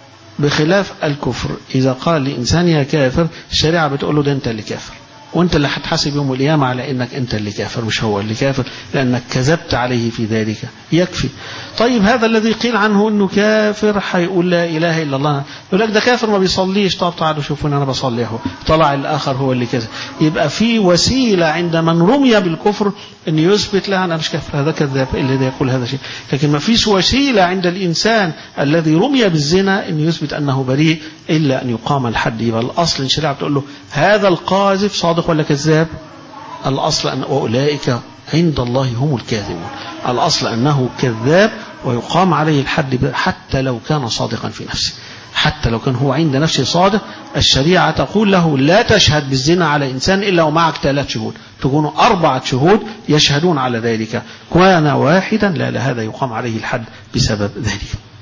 Speaker 1: بخلاف الكفر إذا قال لإنسان يا كافر الشريعة بتقول له ده أنت اللي كافر وانت اللي هتحاسب يوم القيامة على انك انت اللي كافر مش هو اللي كافر لانك كذبت عليه في ذلك يكفي طيب هذا الذي قيل عنه انه كافر هيقول لا اله الا الله يقول لك ده كافر ما بيصليش طب تعالوا شوفوا انا بصلي اهو طلع الاخر هو اللي كذا يبقى في وسيلة عند من رمي بالكفر ان يثبت لا انا مش كافر هذا كذاب اللي ده يقول هذا شيء لكن ما فيش وسيلة عند الانسان الذي رمي بالزنا ان يثبت انه بريء الا ان يقام الحد يبقى الاصل الشريعه بتقول له هذا القاذف صادق ولا كذاب الأصل أن أولئك عند الله هم الكاذبون الأصل أنه كذاب ويقام عليه الحد حتى لو كان صادقا في نفسه حتى لو كان هو عند نفسه صادق الشريعة تقول له لا تشهد بالزنا على إنسان إلا ومعك ثلاث شهود تكونوا أربعة شهود يشهدون على ذلك كان واحدا لا لهذا يقام عليه الحد بسبب ذلك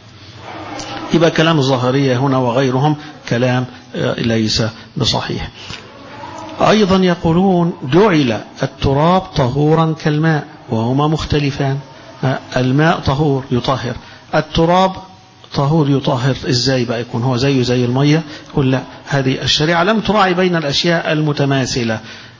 Speaker 1: يبقى كلام الظاهرية هنا وغيرهم كلام ليس بصحيح أيضا يقولون جعل التراب طهورا كالماء وهما مختلفان الماء طهور يطهر التراب طهور يطهر ازاي بقى يكون هو زيه زي المية يقول لا هذه الشريعة لم تراعي بين الأشياء المتماثلة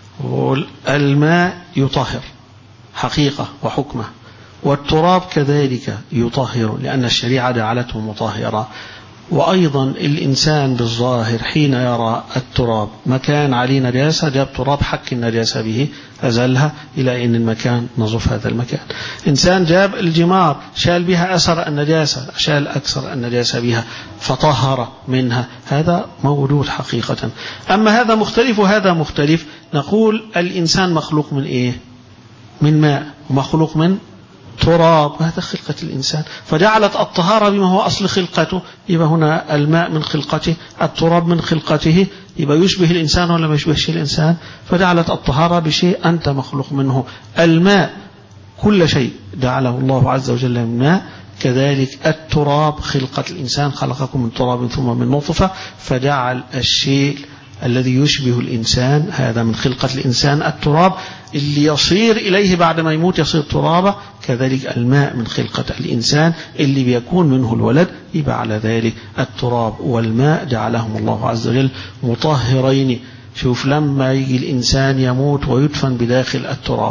Speaker 1: الماء يطهر حقيقة وحكمة والتراب كذلك يطهر لأن الشريعة جعلته مطهرا وأيضا الإنسان بالظاهر حين يرى التراب مكان عليه نجاسة جاب تراب حك النجاسة به أزلها إلى أن المكان نظف هذا المكان إنسان جاب الجمار شال بها أثر النجاسة شال أكثر النجاسة بها فطهر منها هذا موجود حقيقة أما هذا مختلف وهذا مختلف نقول الإنسان مخلوق من إيه من ماء ومخلوق من تراب هذا خلقة الإنسان فجعلت الطهارة بما هو أصل خلقته يبقى هنا الماء من خلقته التراب من خلقته يبقى يشبه الإنسان ولا ما يشبهش الإنسان فجعلت الطهارة بشيء أنت مخلوق منه الماء كل شيء جعله الله عز وجل من ماء كذلك التراب خلقة الإنسان خلقكم من تراب ثم من نطفة فجعل الشيء الذي يشبه الإنسان هذا من خلقة الإنسان التراب اللي يصير إليه بعد ما يموت يصير ترابا كذلك الماء من خلقة الإنسان اللي بيكون منه الولد يبقى على ذلك التراب والماء جعلهم الله عز وجل مطهرين شوف لما يجي الإنسان يموت ويدفن بداخل التراب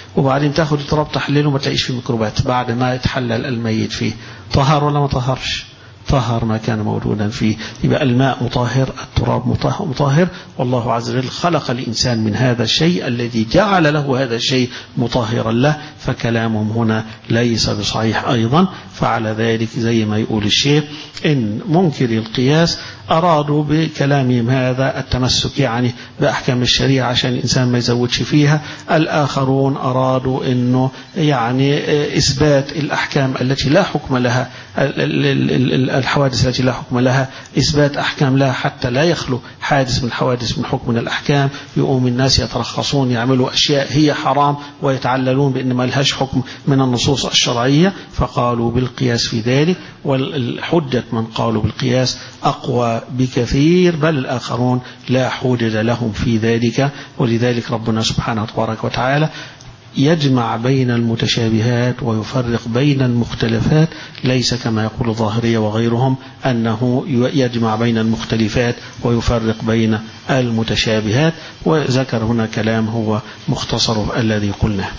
Speaker 1: وبعدين تاخد التراب تحلله ما تلاقيش فيه ميكروبات بعد ما يتحلل الميت فيه طهر ولا ما طهرش طهر ما كان موجودا فيه يبقى الماء مطهر التراب مطهر والله عز وجل خلق الإنسان من هذا الشيء الذي جعل له هذا الشيء مطهرا له فكلامهم هنا ليس بصحيح أيضا فعلى ذلك زي ما يقول الشيخ إن منكر القياس أرادوا بكلامهم هذا التمسك يعني بأحكام الشريعة عشان الإنسان ما يزودش فيها الآخرون أرادوا أنه يعني إثبات الأحكام التي لا حكم لها الحوادث التي لا حكم لها إثبات أحكام لها حتى لا يخلو حادث من حوادث من حكم من الأحكام يقوم الناس يترخصون يعملوا أشياء هي حرام ويتعللون بأن ما لهاش حكم من النصوص الشرعية فقالوا بالقياس في ذلك والحجة من قالوا بالقياس أقوى بكثير بل الآخرون لا حجة لهم في ذلك ولذلك ربنا سبحانه تبارك وتعالى يجمع بين المتشابهات ويفرق بين المختلفات ليس كما يقول الظاهرية وغيرهم أنه يجمع بين المختلفات ويفرق بين المتشابهات وذكر هنا كلام هو مختصر الذي قلناه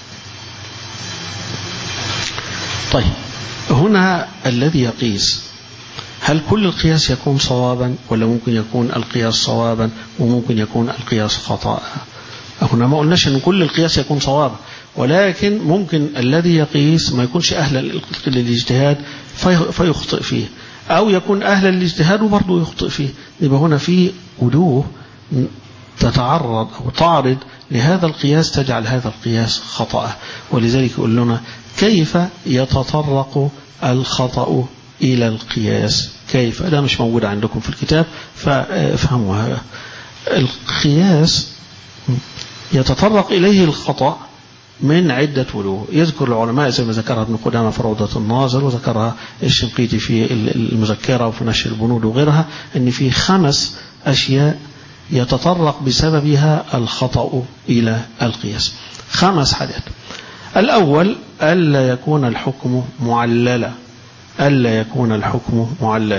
Speaker 1: طيب هنا الذي يقيس هل كل القياس يكون صوابا ولا ممكن يكون القياس صوابا وممكن يكون القياس خطأ هنا ما قلناش ان كل القياس يكون صوابا ولكن ممكن الذي يقيس ما يكونش اهلا للاجتهاد فيخطئ فيه او يكون اهلا للاجتهاد وبرضه يخطئ فيه يبقى هنا في وجوه تتعرض او تعرض لهذا القياس تجعل هذا القياس خطأ ولذلك يقول لنا كيف يتطرق الخطأ إلى القياس كيف ده مش موجود عندكم في الكتاب فافهموها القياس يتطرق إليه الخطأ من عدة وجوه يذكر العلماء زي ما ذكرها ابن قدامة في روضة الناظر وذكرها الشنقيطي في المذكرة وفي نشر البنود وغيرها ان في خمس أشياء يتطرق بسببها الخطأ إلى القياس خمس حاجات الأول ألا يكون الحكم معللا ألا يكون الحكم معللا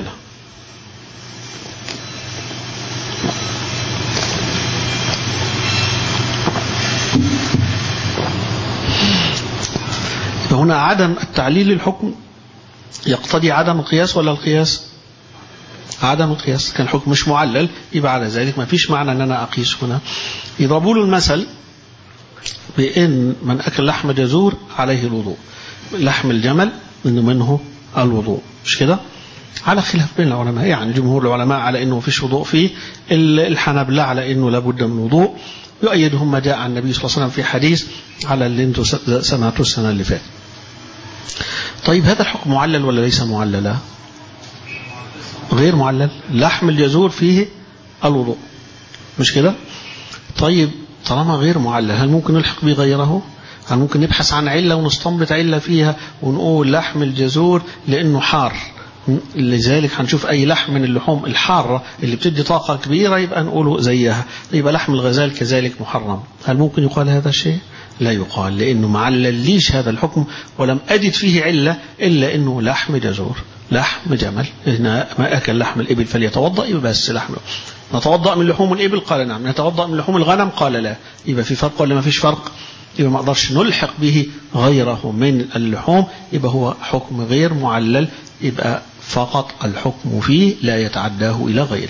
Speaker 1: فهنا عدم التعليل الحكم يقتضي عدم القياس ولا القياس عدم القياس كان الحكم مش معلل يبقى على ذلك ما فيش معنى ان انا اقيس هنا يضربوا له المثل بان من اكل لحم جزور عليه الوضوء لحم الجمل انه منه الوضوء مش كده على خلاف بين العلماء يعني جمهور العلماء على انه فيش وضوء فيه الحنابلة على انه لابد من وضوء يؤيدهم ما جاء عن النبي صلى الله عليه وسلم في حديث على اللي انتم سمعتوه السنه اللي فاتت طيب هذا الحكم معلل ولا ليس معللا غير معلل لحم الجزور فيه الوضوء مش كده طيب طالما غير معلل هل ممكن نلحق به غيره هل ممكن نبحث عن علة ونستنبط علة فيها ونقول لحم الجزور لأنه حار لذلك هنشوف أي لحم من اللحوم الحارة اللي بتدي طاقة كبيرة يبقى نقوله زيها يبقى لحم الغزال كذلك محرم هل ممكن يقال هذا الشيء لا يقال لأنه ما علليش هذا الحكم ولم أجد فيه علة إلا أنه لحم جزور لحم جمل هنا ما أكل لحم الإبل فليتوضأ يبقى بس لحم نتوضأ من لحوم الإبل قال نعم نتوضأ من لحوم الغنم قال لا يبقى في فرق ولا ما فيش فرق يبقى ما اقدرش نلحق به غيره من اللحوم يبقى هو حكم غير معلل يبقى فقط الحكم فيه لا يتعداه إلى غيره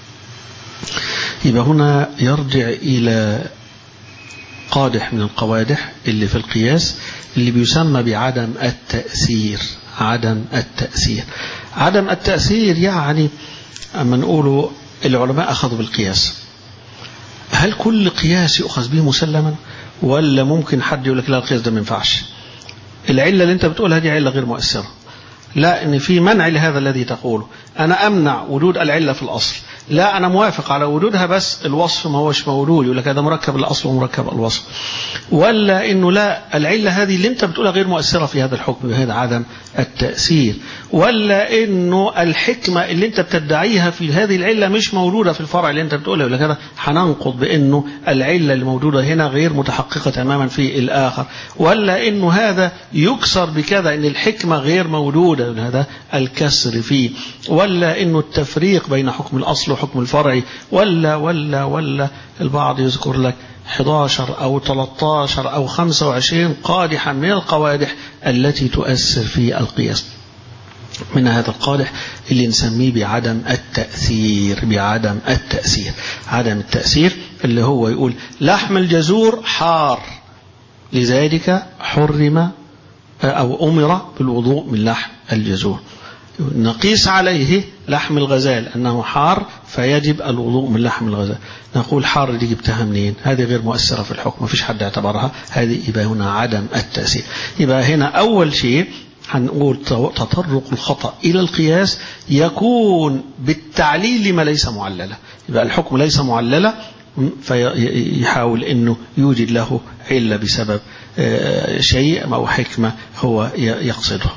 Speaker 1: يبقى هنا يرجع إلى قادح من القوادح اللي في القياس اللي بيسمى بعدم التأثير عدم التأثير عدم التأثير يعني أما نقوله العلماء أخذوا بالقياس هل كل قياس يؤخذ به مسلما ولا ممكن حد يقول لك لا القياس ده ما ينفعش العلة اللي انت بتقولها دي علة غير مؤثرة لا ان في منع لهذا الذي تقوله انا امنع وجود العلة في الاصل لا انا موافق على وجودها بس الوصف ما هوش موجود يقول لك هذا مركب الاصل ومركب الوصف ولا انه لا العلة هذه اللي انت بتقولها غير مؤثرة في هذا الحكم هذا عدم التأثير ولا انه الحكمة اللي انت بتدعيها في هذه العلة مش موجودة في الفرع اللي انت بتقولها يقول لك هذا هننقض بانه العلة اللي موجودة هنا غير متحققة تماما في الاخر ولا انه هذا يكسر بكذا ان الحكمة غير موجودة هذا الكسر فيه ولا انه التفريق بين حكم الاصل وحكم الفرع ولا ولا ولا البعض يذكر لك 11 أو 13 أو 25 قادحا من القوادح التي تؤثر في القياس من هذا القادح اللي نسميه بعدم التأثير بعدم التأثير عدم التأثير اللي هو يقول لحم الجزور حار لذلك حرم أو أمر بالوضوء من لحم الجزور نقيس عليه لحم الغزال أنه حار فيجب الوضوء من لحم الغزال نقول حار دي جبتها منين هذه غير مؤثرة في الحكم ما فيش حد اعتبرها هذه يبقى هنا عدم التأثير يبقى هنا أول شيء هنقول تطرق الخطأ إلى القياس يكون بالتعليل لما ليس معللة يبقى الحكم ليس معللة فيحاول أنه يوجد له علة بسبب شيء أو حكمة هو يقصده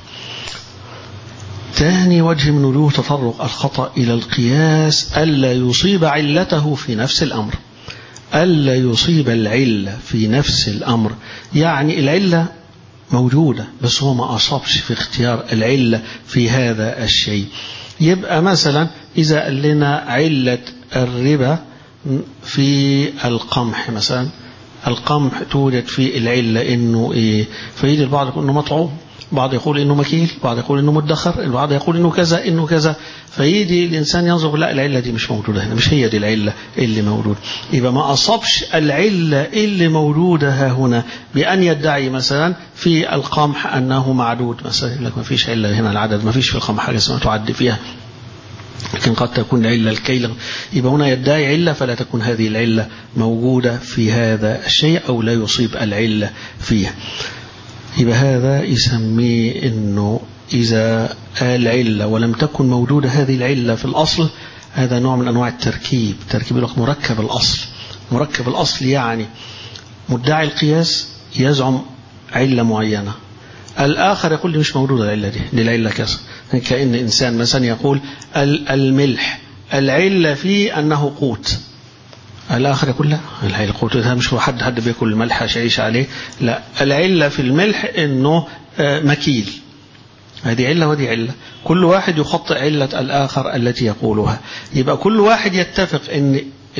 Speaker 1: ثاني وجه من وجوه تطرق الخطأ إلى القياس ألا يصيب علته في نفس الأمر ألا يصيب العلة في نفس الأمر يعني العلة موجودة بس هو ما أصابش في اختيار العلة في هذا الشيء يبقى مثلا إذا قال لنا علة الربا في القمح مثلا القمح توجد في العلة إنه إيه فيجي البعض يقول إنه مطعوم بعض يقول إنه مكيل بعض يقول إنه مدخر البعض يقول إنه كذا إنه كذا فيجي الإنسان ينظر لا العلة دي مش موجودة هنا مش هي دي العلة اللي موجودة يبقى ما أصابش العلة اللي موجودة ها هنا بأن يدعي مثلا في القمح أنه معدود مثلا يقول لك ما فيش علة هنا العدد ما فيش في القمح حاجة اسمها تعد فيها لكن قد تكون العلة الكيل يبقى هنا يدعي علة فلا تكون هذه العلة موجودة في هذا الشيء أو لا يصيب العلة فيه يبقى هذا يسميه أنه إذا قال علة ولم تكن موجودة هذه العلة في الأصل هذا نوع من أنواع التركيب تركيب لك مركب الأصل مركب الأصل يعني مدعي القياس يزعم علة معينة الآخر يقول لي مش موجودة العلة دي دي العلة كذا كأن إنسان مثلا يقول الملح العلة فيه أنه قوت الآخر يقول لا القوت ده مش هو حد حد بياكل الملح عشان يعيش عليه لا العلة في الملح إنه مكيل هذه علة ودي علة كل واحد يخطئ علة الآخر التي يقولها يبقى كل واحد يتفق أن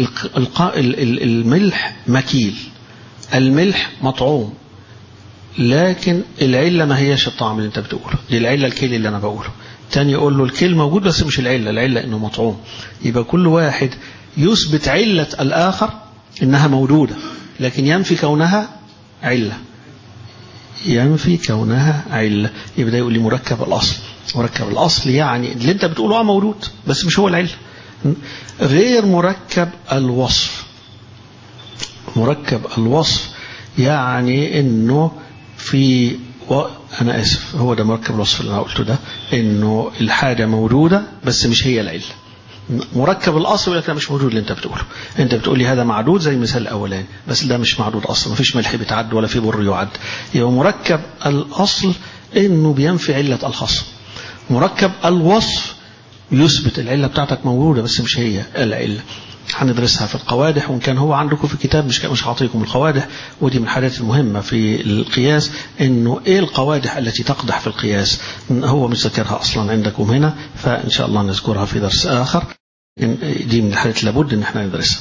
Speaker 1: الملح مكيل الملح مطعوم لكن العلة ما هياش الطعم اللي انت بتقوله دي العلة الكيل اللي انا بقوله تاني يقول له الكيل موجود بس مش العلة العلة انه مطعوم يبقى كل واحد يثبت علة الآخر انها موجودة لكن ينفي كونها علة ينفي كونها علة يبقى ده يقول لي مركب الأصل مركب الأصل يعني اللي انت بتقوله اه موجود بس مش هو العلة غير مركب الوصف مركب الوصف يعني انه في و... أنا آسف هو ده مركب الوصف اللي أنا قلته ده إنه الحاجة موجودة بس مش هي العلة مركب الأصل يقول لك مش موجود اللي أنت بتقوله أنت بتقول لي هذا معدود زي المثال الأولاني بس ده مش معدود أصلا ما فيش ملح بيتعد ولا في بر يعد يبقى مركب الأصل إنه بينفي علة الخصم مركب الوصف يثبت العلة بتاعتك موجودة بس مش هي العلة هندرسها في القوادح وإن كان هو عندكم في كتاب مش مش هعطيكم القوادح ودي من الحاجات المهمة في القياس إنه إيه القوادح التي تقدح في القياس هو مش ذاكرها أصلا عندكم هنا فإن شاء الله نذكرها في درس آخر دي من الحاجات لابد إن احنا ندرسها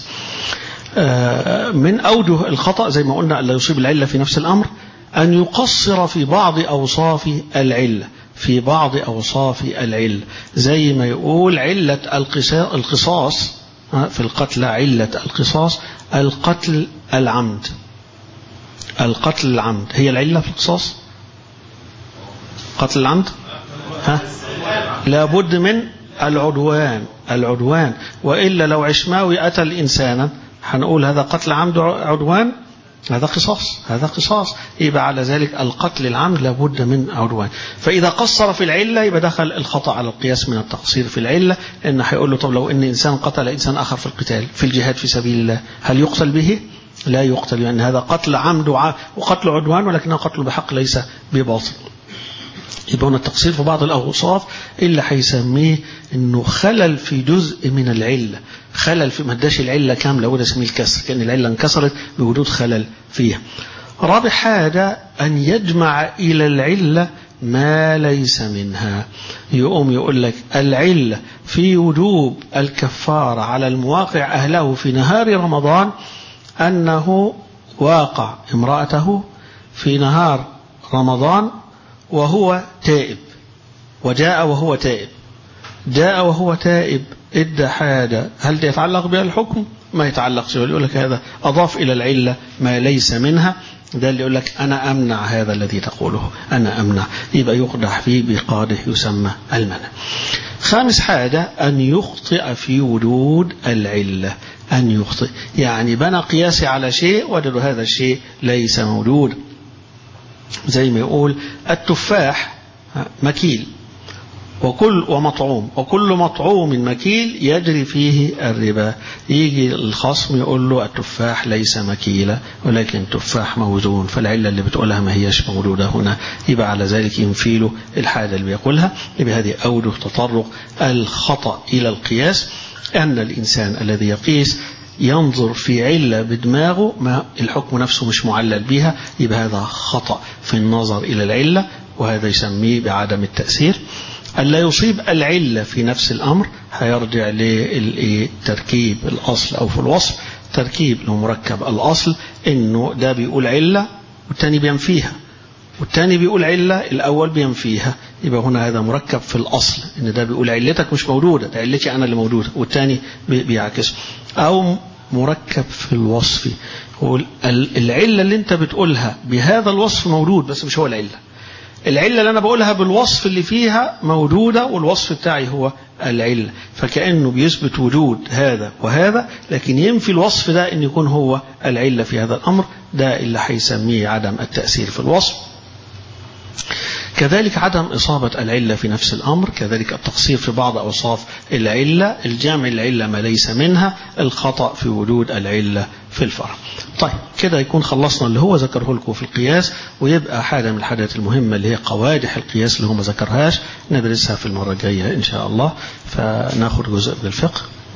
Speaker 1: من أوجه الخطأ زي ما قلنا ألا يصيب العلة في نفس الأمر أن يقصر في بعض أوصاف العلة في بعض أوصاف العلة زي ما يقول علة القصاص في القتل علة القصاص القتل العمد القتل العمد هي العلة في القصاص قتل العمد ها لابد من العدوان العدوان وإلا لو عشماوي قتل إنسانا هنقول هذا قتل عمد عدوان هذا قصاص هذا قصاص يبقى على ذلك القتل العمد لابد من عدوان فإذا قصر في العلة يبقى دخل الخطأ على القياس من التقصير في العلة إن هيقول له طب لو إن إنسان قتل إنسان آخر في القتال في الجهاد في سبيل الله هل يقتل به؟ لا يقتل لأن يعني هذا قتل عمد وقتل عدوان ولكنه قتل بحق ليس بباطل يبقى هنا التقصير في بعض الأوصاف اللي هيسميه انه خلل في جزء من العلة خلل في ما اداش العلة كاملة وده اسمه الكسر كأن العلة انكسرت بوجود خلل فيها رابع حاجة أن يجمع إلى العلة ما ليس منها يقوم يقول لك العلة في وجوب الكفارة على المواقع أهله في نهار رمضان أنه واقع امرأته في نهار رمضان وهو تائب وجاء وهو تائب جاء وهو تائب ادى حاجة هل يتعلق بها الحكم ما يتعلقش يقول لك هذا أضاف إلى العلة ما ليس منها ده اللي يقول لك أنا أمنع هذا الذي تقوله أنا أمنع يبقى يقدح فيه بقاده يسمى المنع خامس حاجة أن يخطئ في وجود العلة أن يخطئ يعني بنى قياسي على شيء وجد هذا الشيء ليس موجود زي ما يقول التفاح مكيل وكل ومطعوم وكل مطعوم مكيل يجري فيه الربا يجي الخصم يقول له التفاح ليس مكيلا ولكن التفاح موزون فالعلة اللي بتقولها ما هيش موجودة هنا يبقى على ذلك ينفي له الحاجة اللي بيقولها يبقى هذه أوجه تطرق الخطأ إلى القياس أن الإنسان الذي يقيس ينظر في علة بدماغه ما الحكم نفسه مش معلل بها يبقى هذا خطأ في النظر إلى العلة وهذا يسميه بعدم التأثير ألا يصيب العلة في نفس الأمر هيرجع للتركيب الأصل أو في الوصف تركيب المركب الأصل إنه ده بيقول علة والتاني بينفيها والتاني بيقول علة الأول بينفيها يبقى هنا هذا مركب في الأصل إن ده بيقول علتك مش موجودة ده علتي أنا اللي موجودة والتاني بيعكس أو مركب في الوصف العلة اللي انت بتقولها بهذا الوصف موجود بس مش هو العلة العلة اللي أنا بقولها بالوصف اللي فيها موجودة والوصف بتاعي هو العلة فكأنه بيثبت وجود هذا وهذا لكن ينفي الوصف ده أن يكون هو العلة في هذا الأمر ده اللي هيسميه عدم التأثير في الوصف كذلك عدم إصابة العلة في نفس الأمر كذلك التقصير في بعض أوصاف العلة الجامع العلة ما ليس منها الخطأ في وجود العلة في الفرع طيب كده يكون خلصنا اللي هو ذكره لكم في القياس ويبقى حاجة من الحاجات المهمة اللي هي قوادح القياس اللي هو ما ذكرهاش ندرسها في المرة الجاية إن شاء الله فناخد جزء من الفقه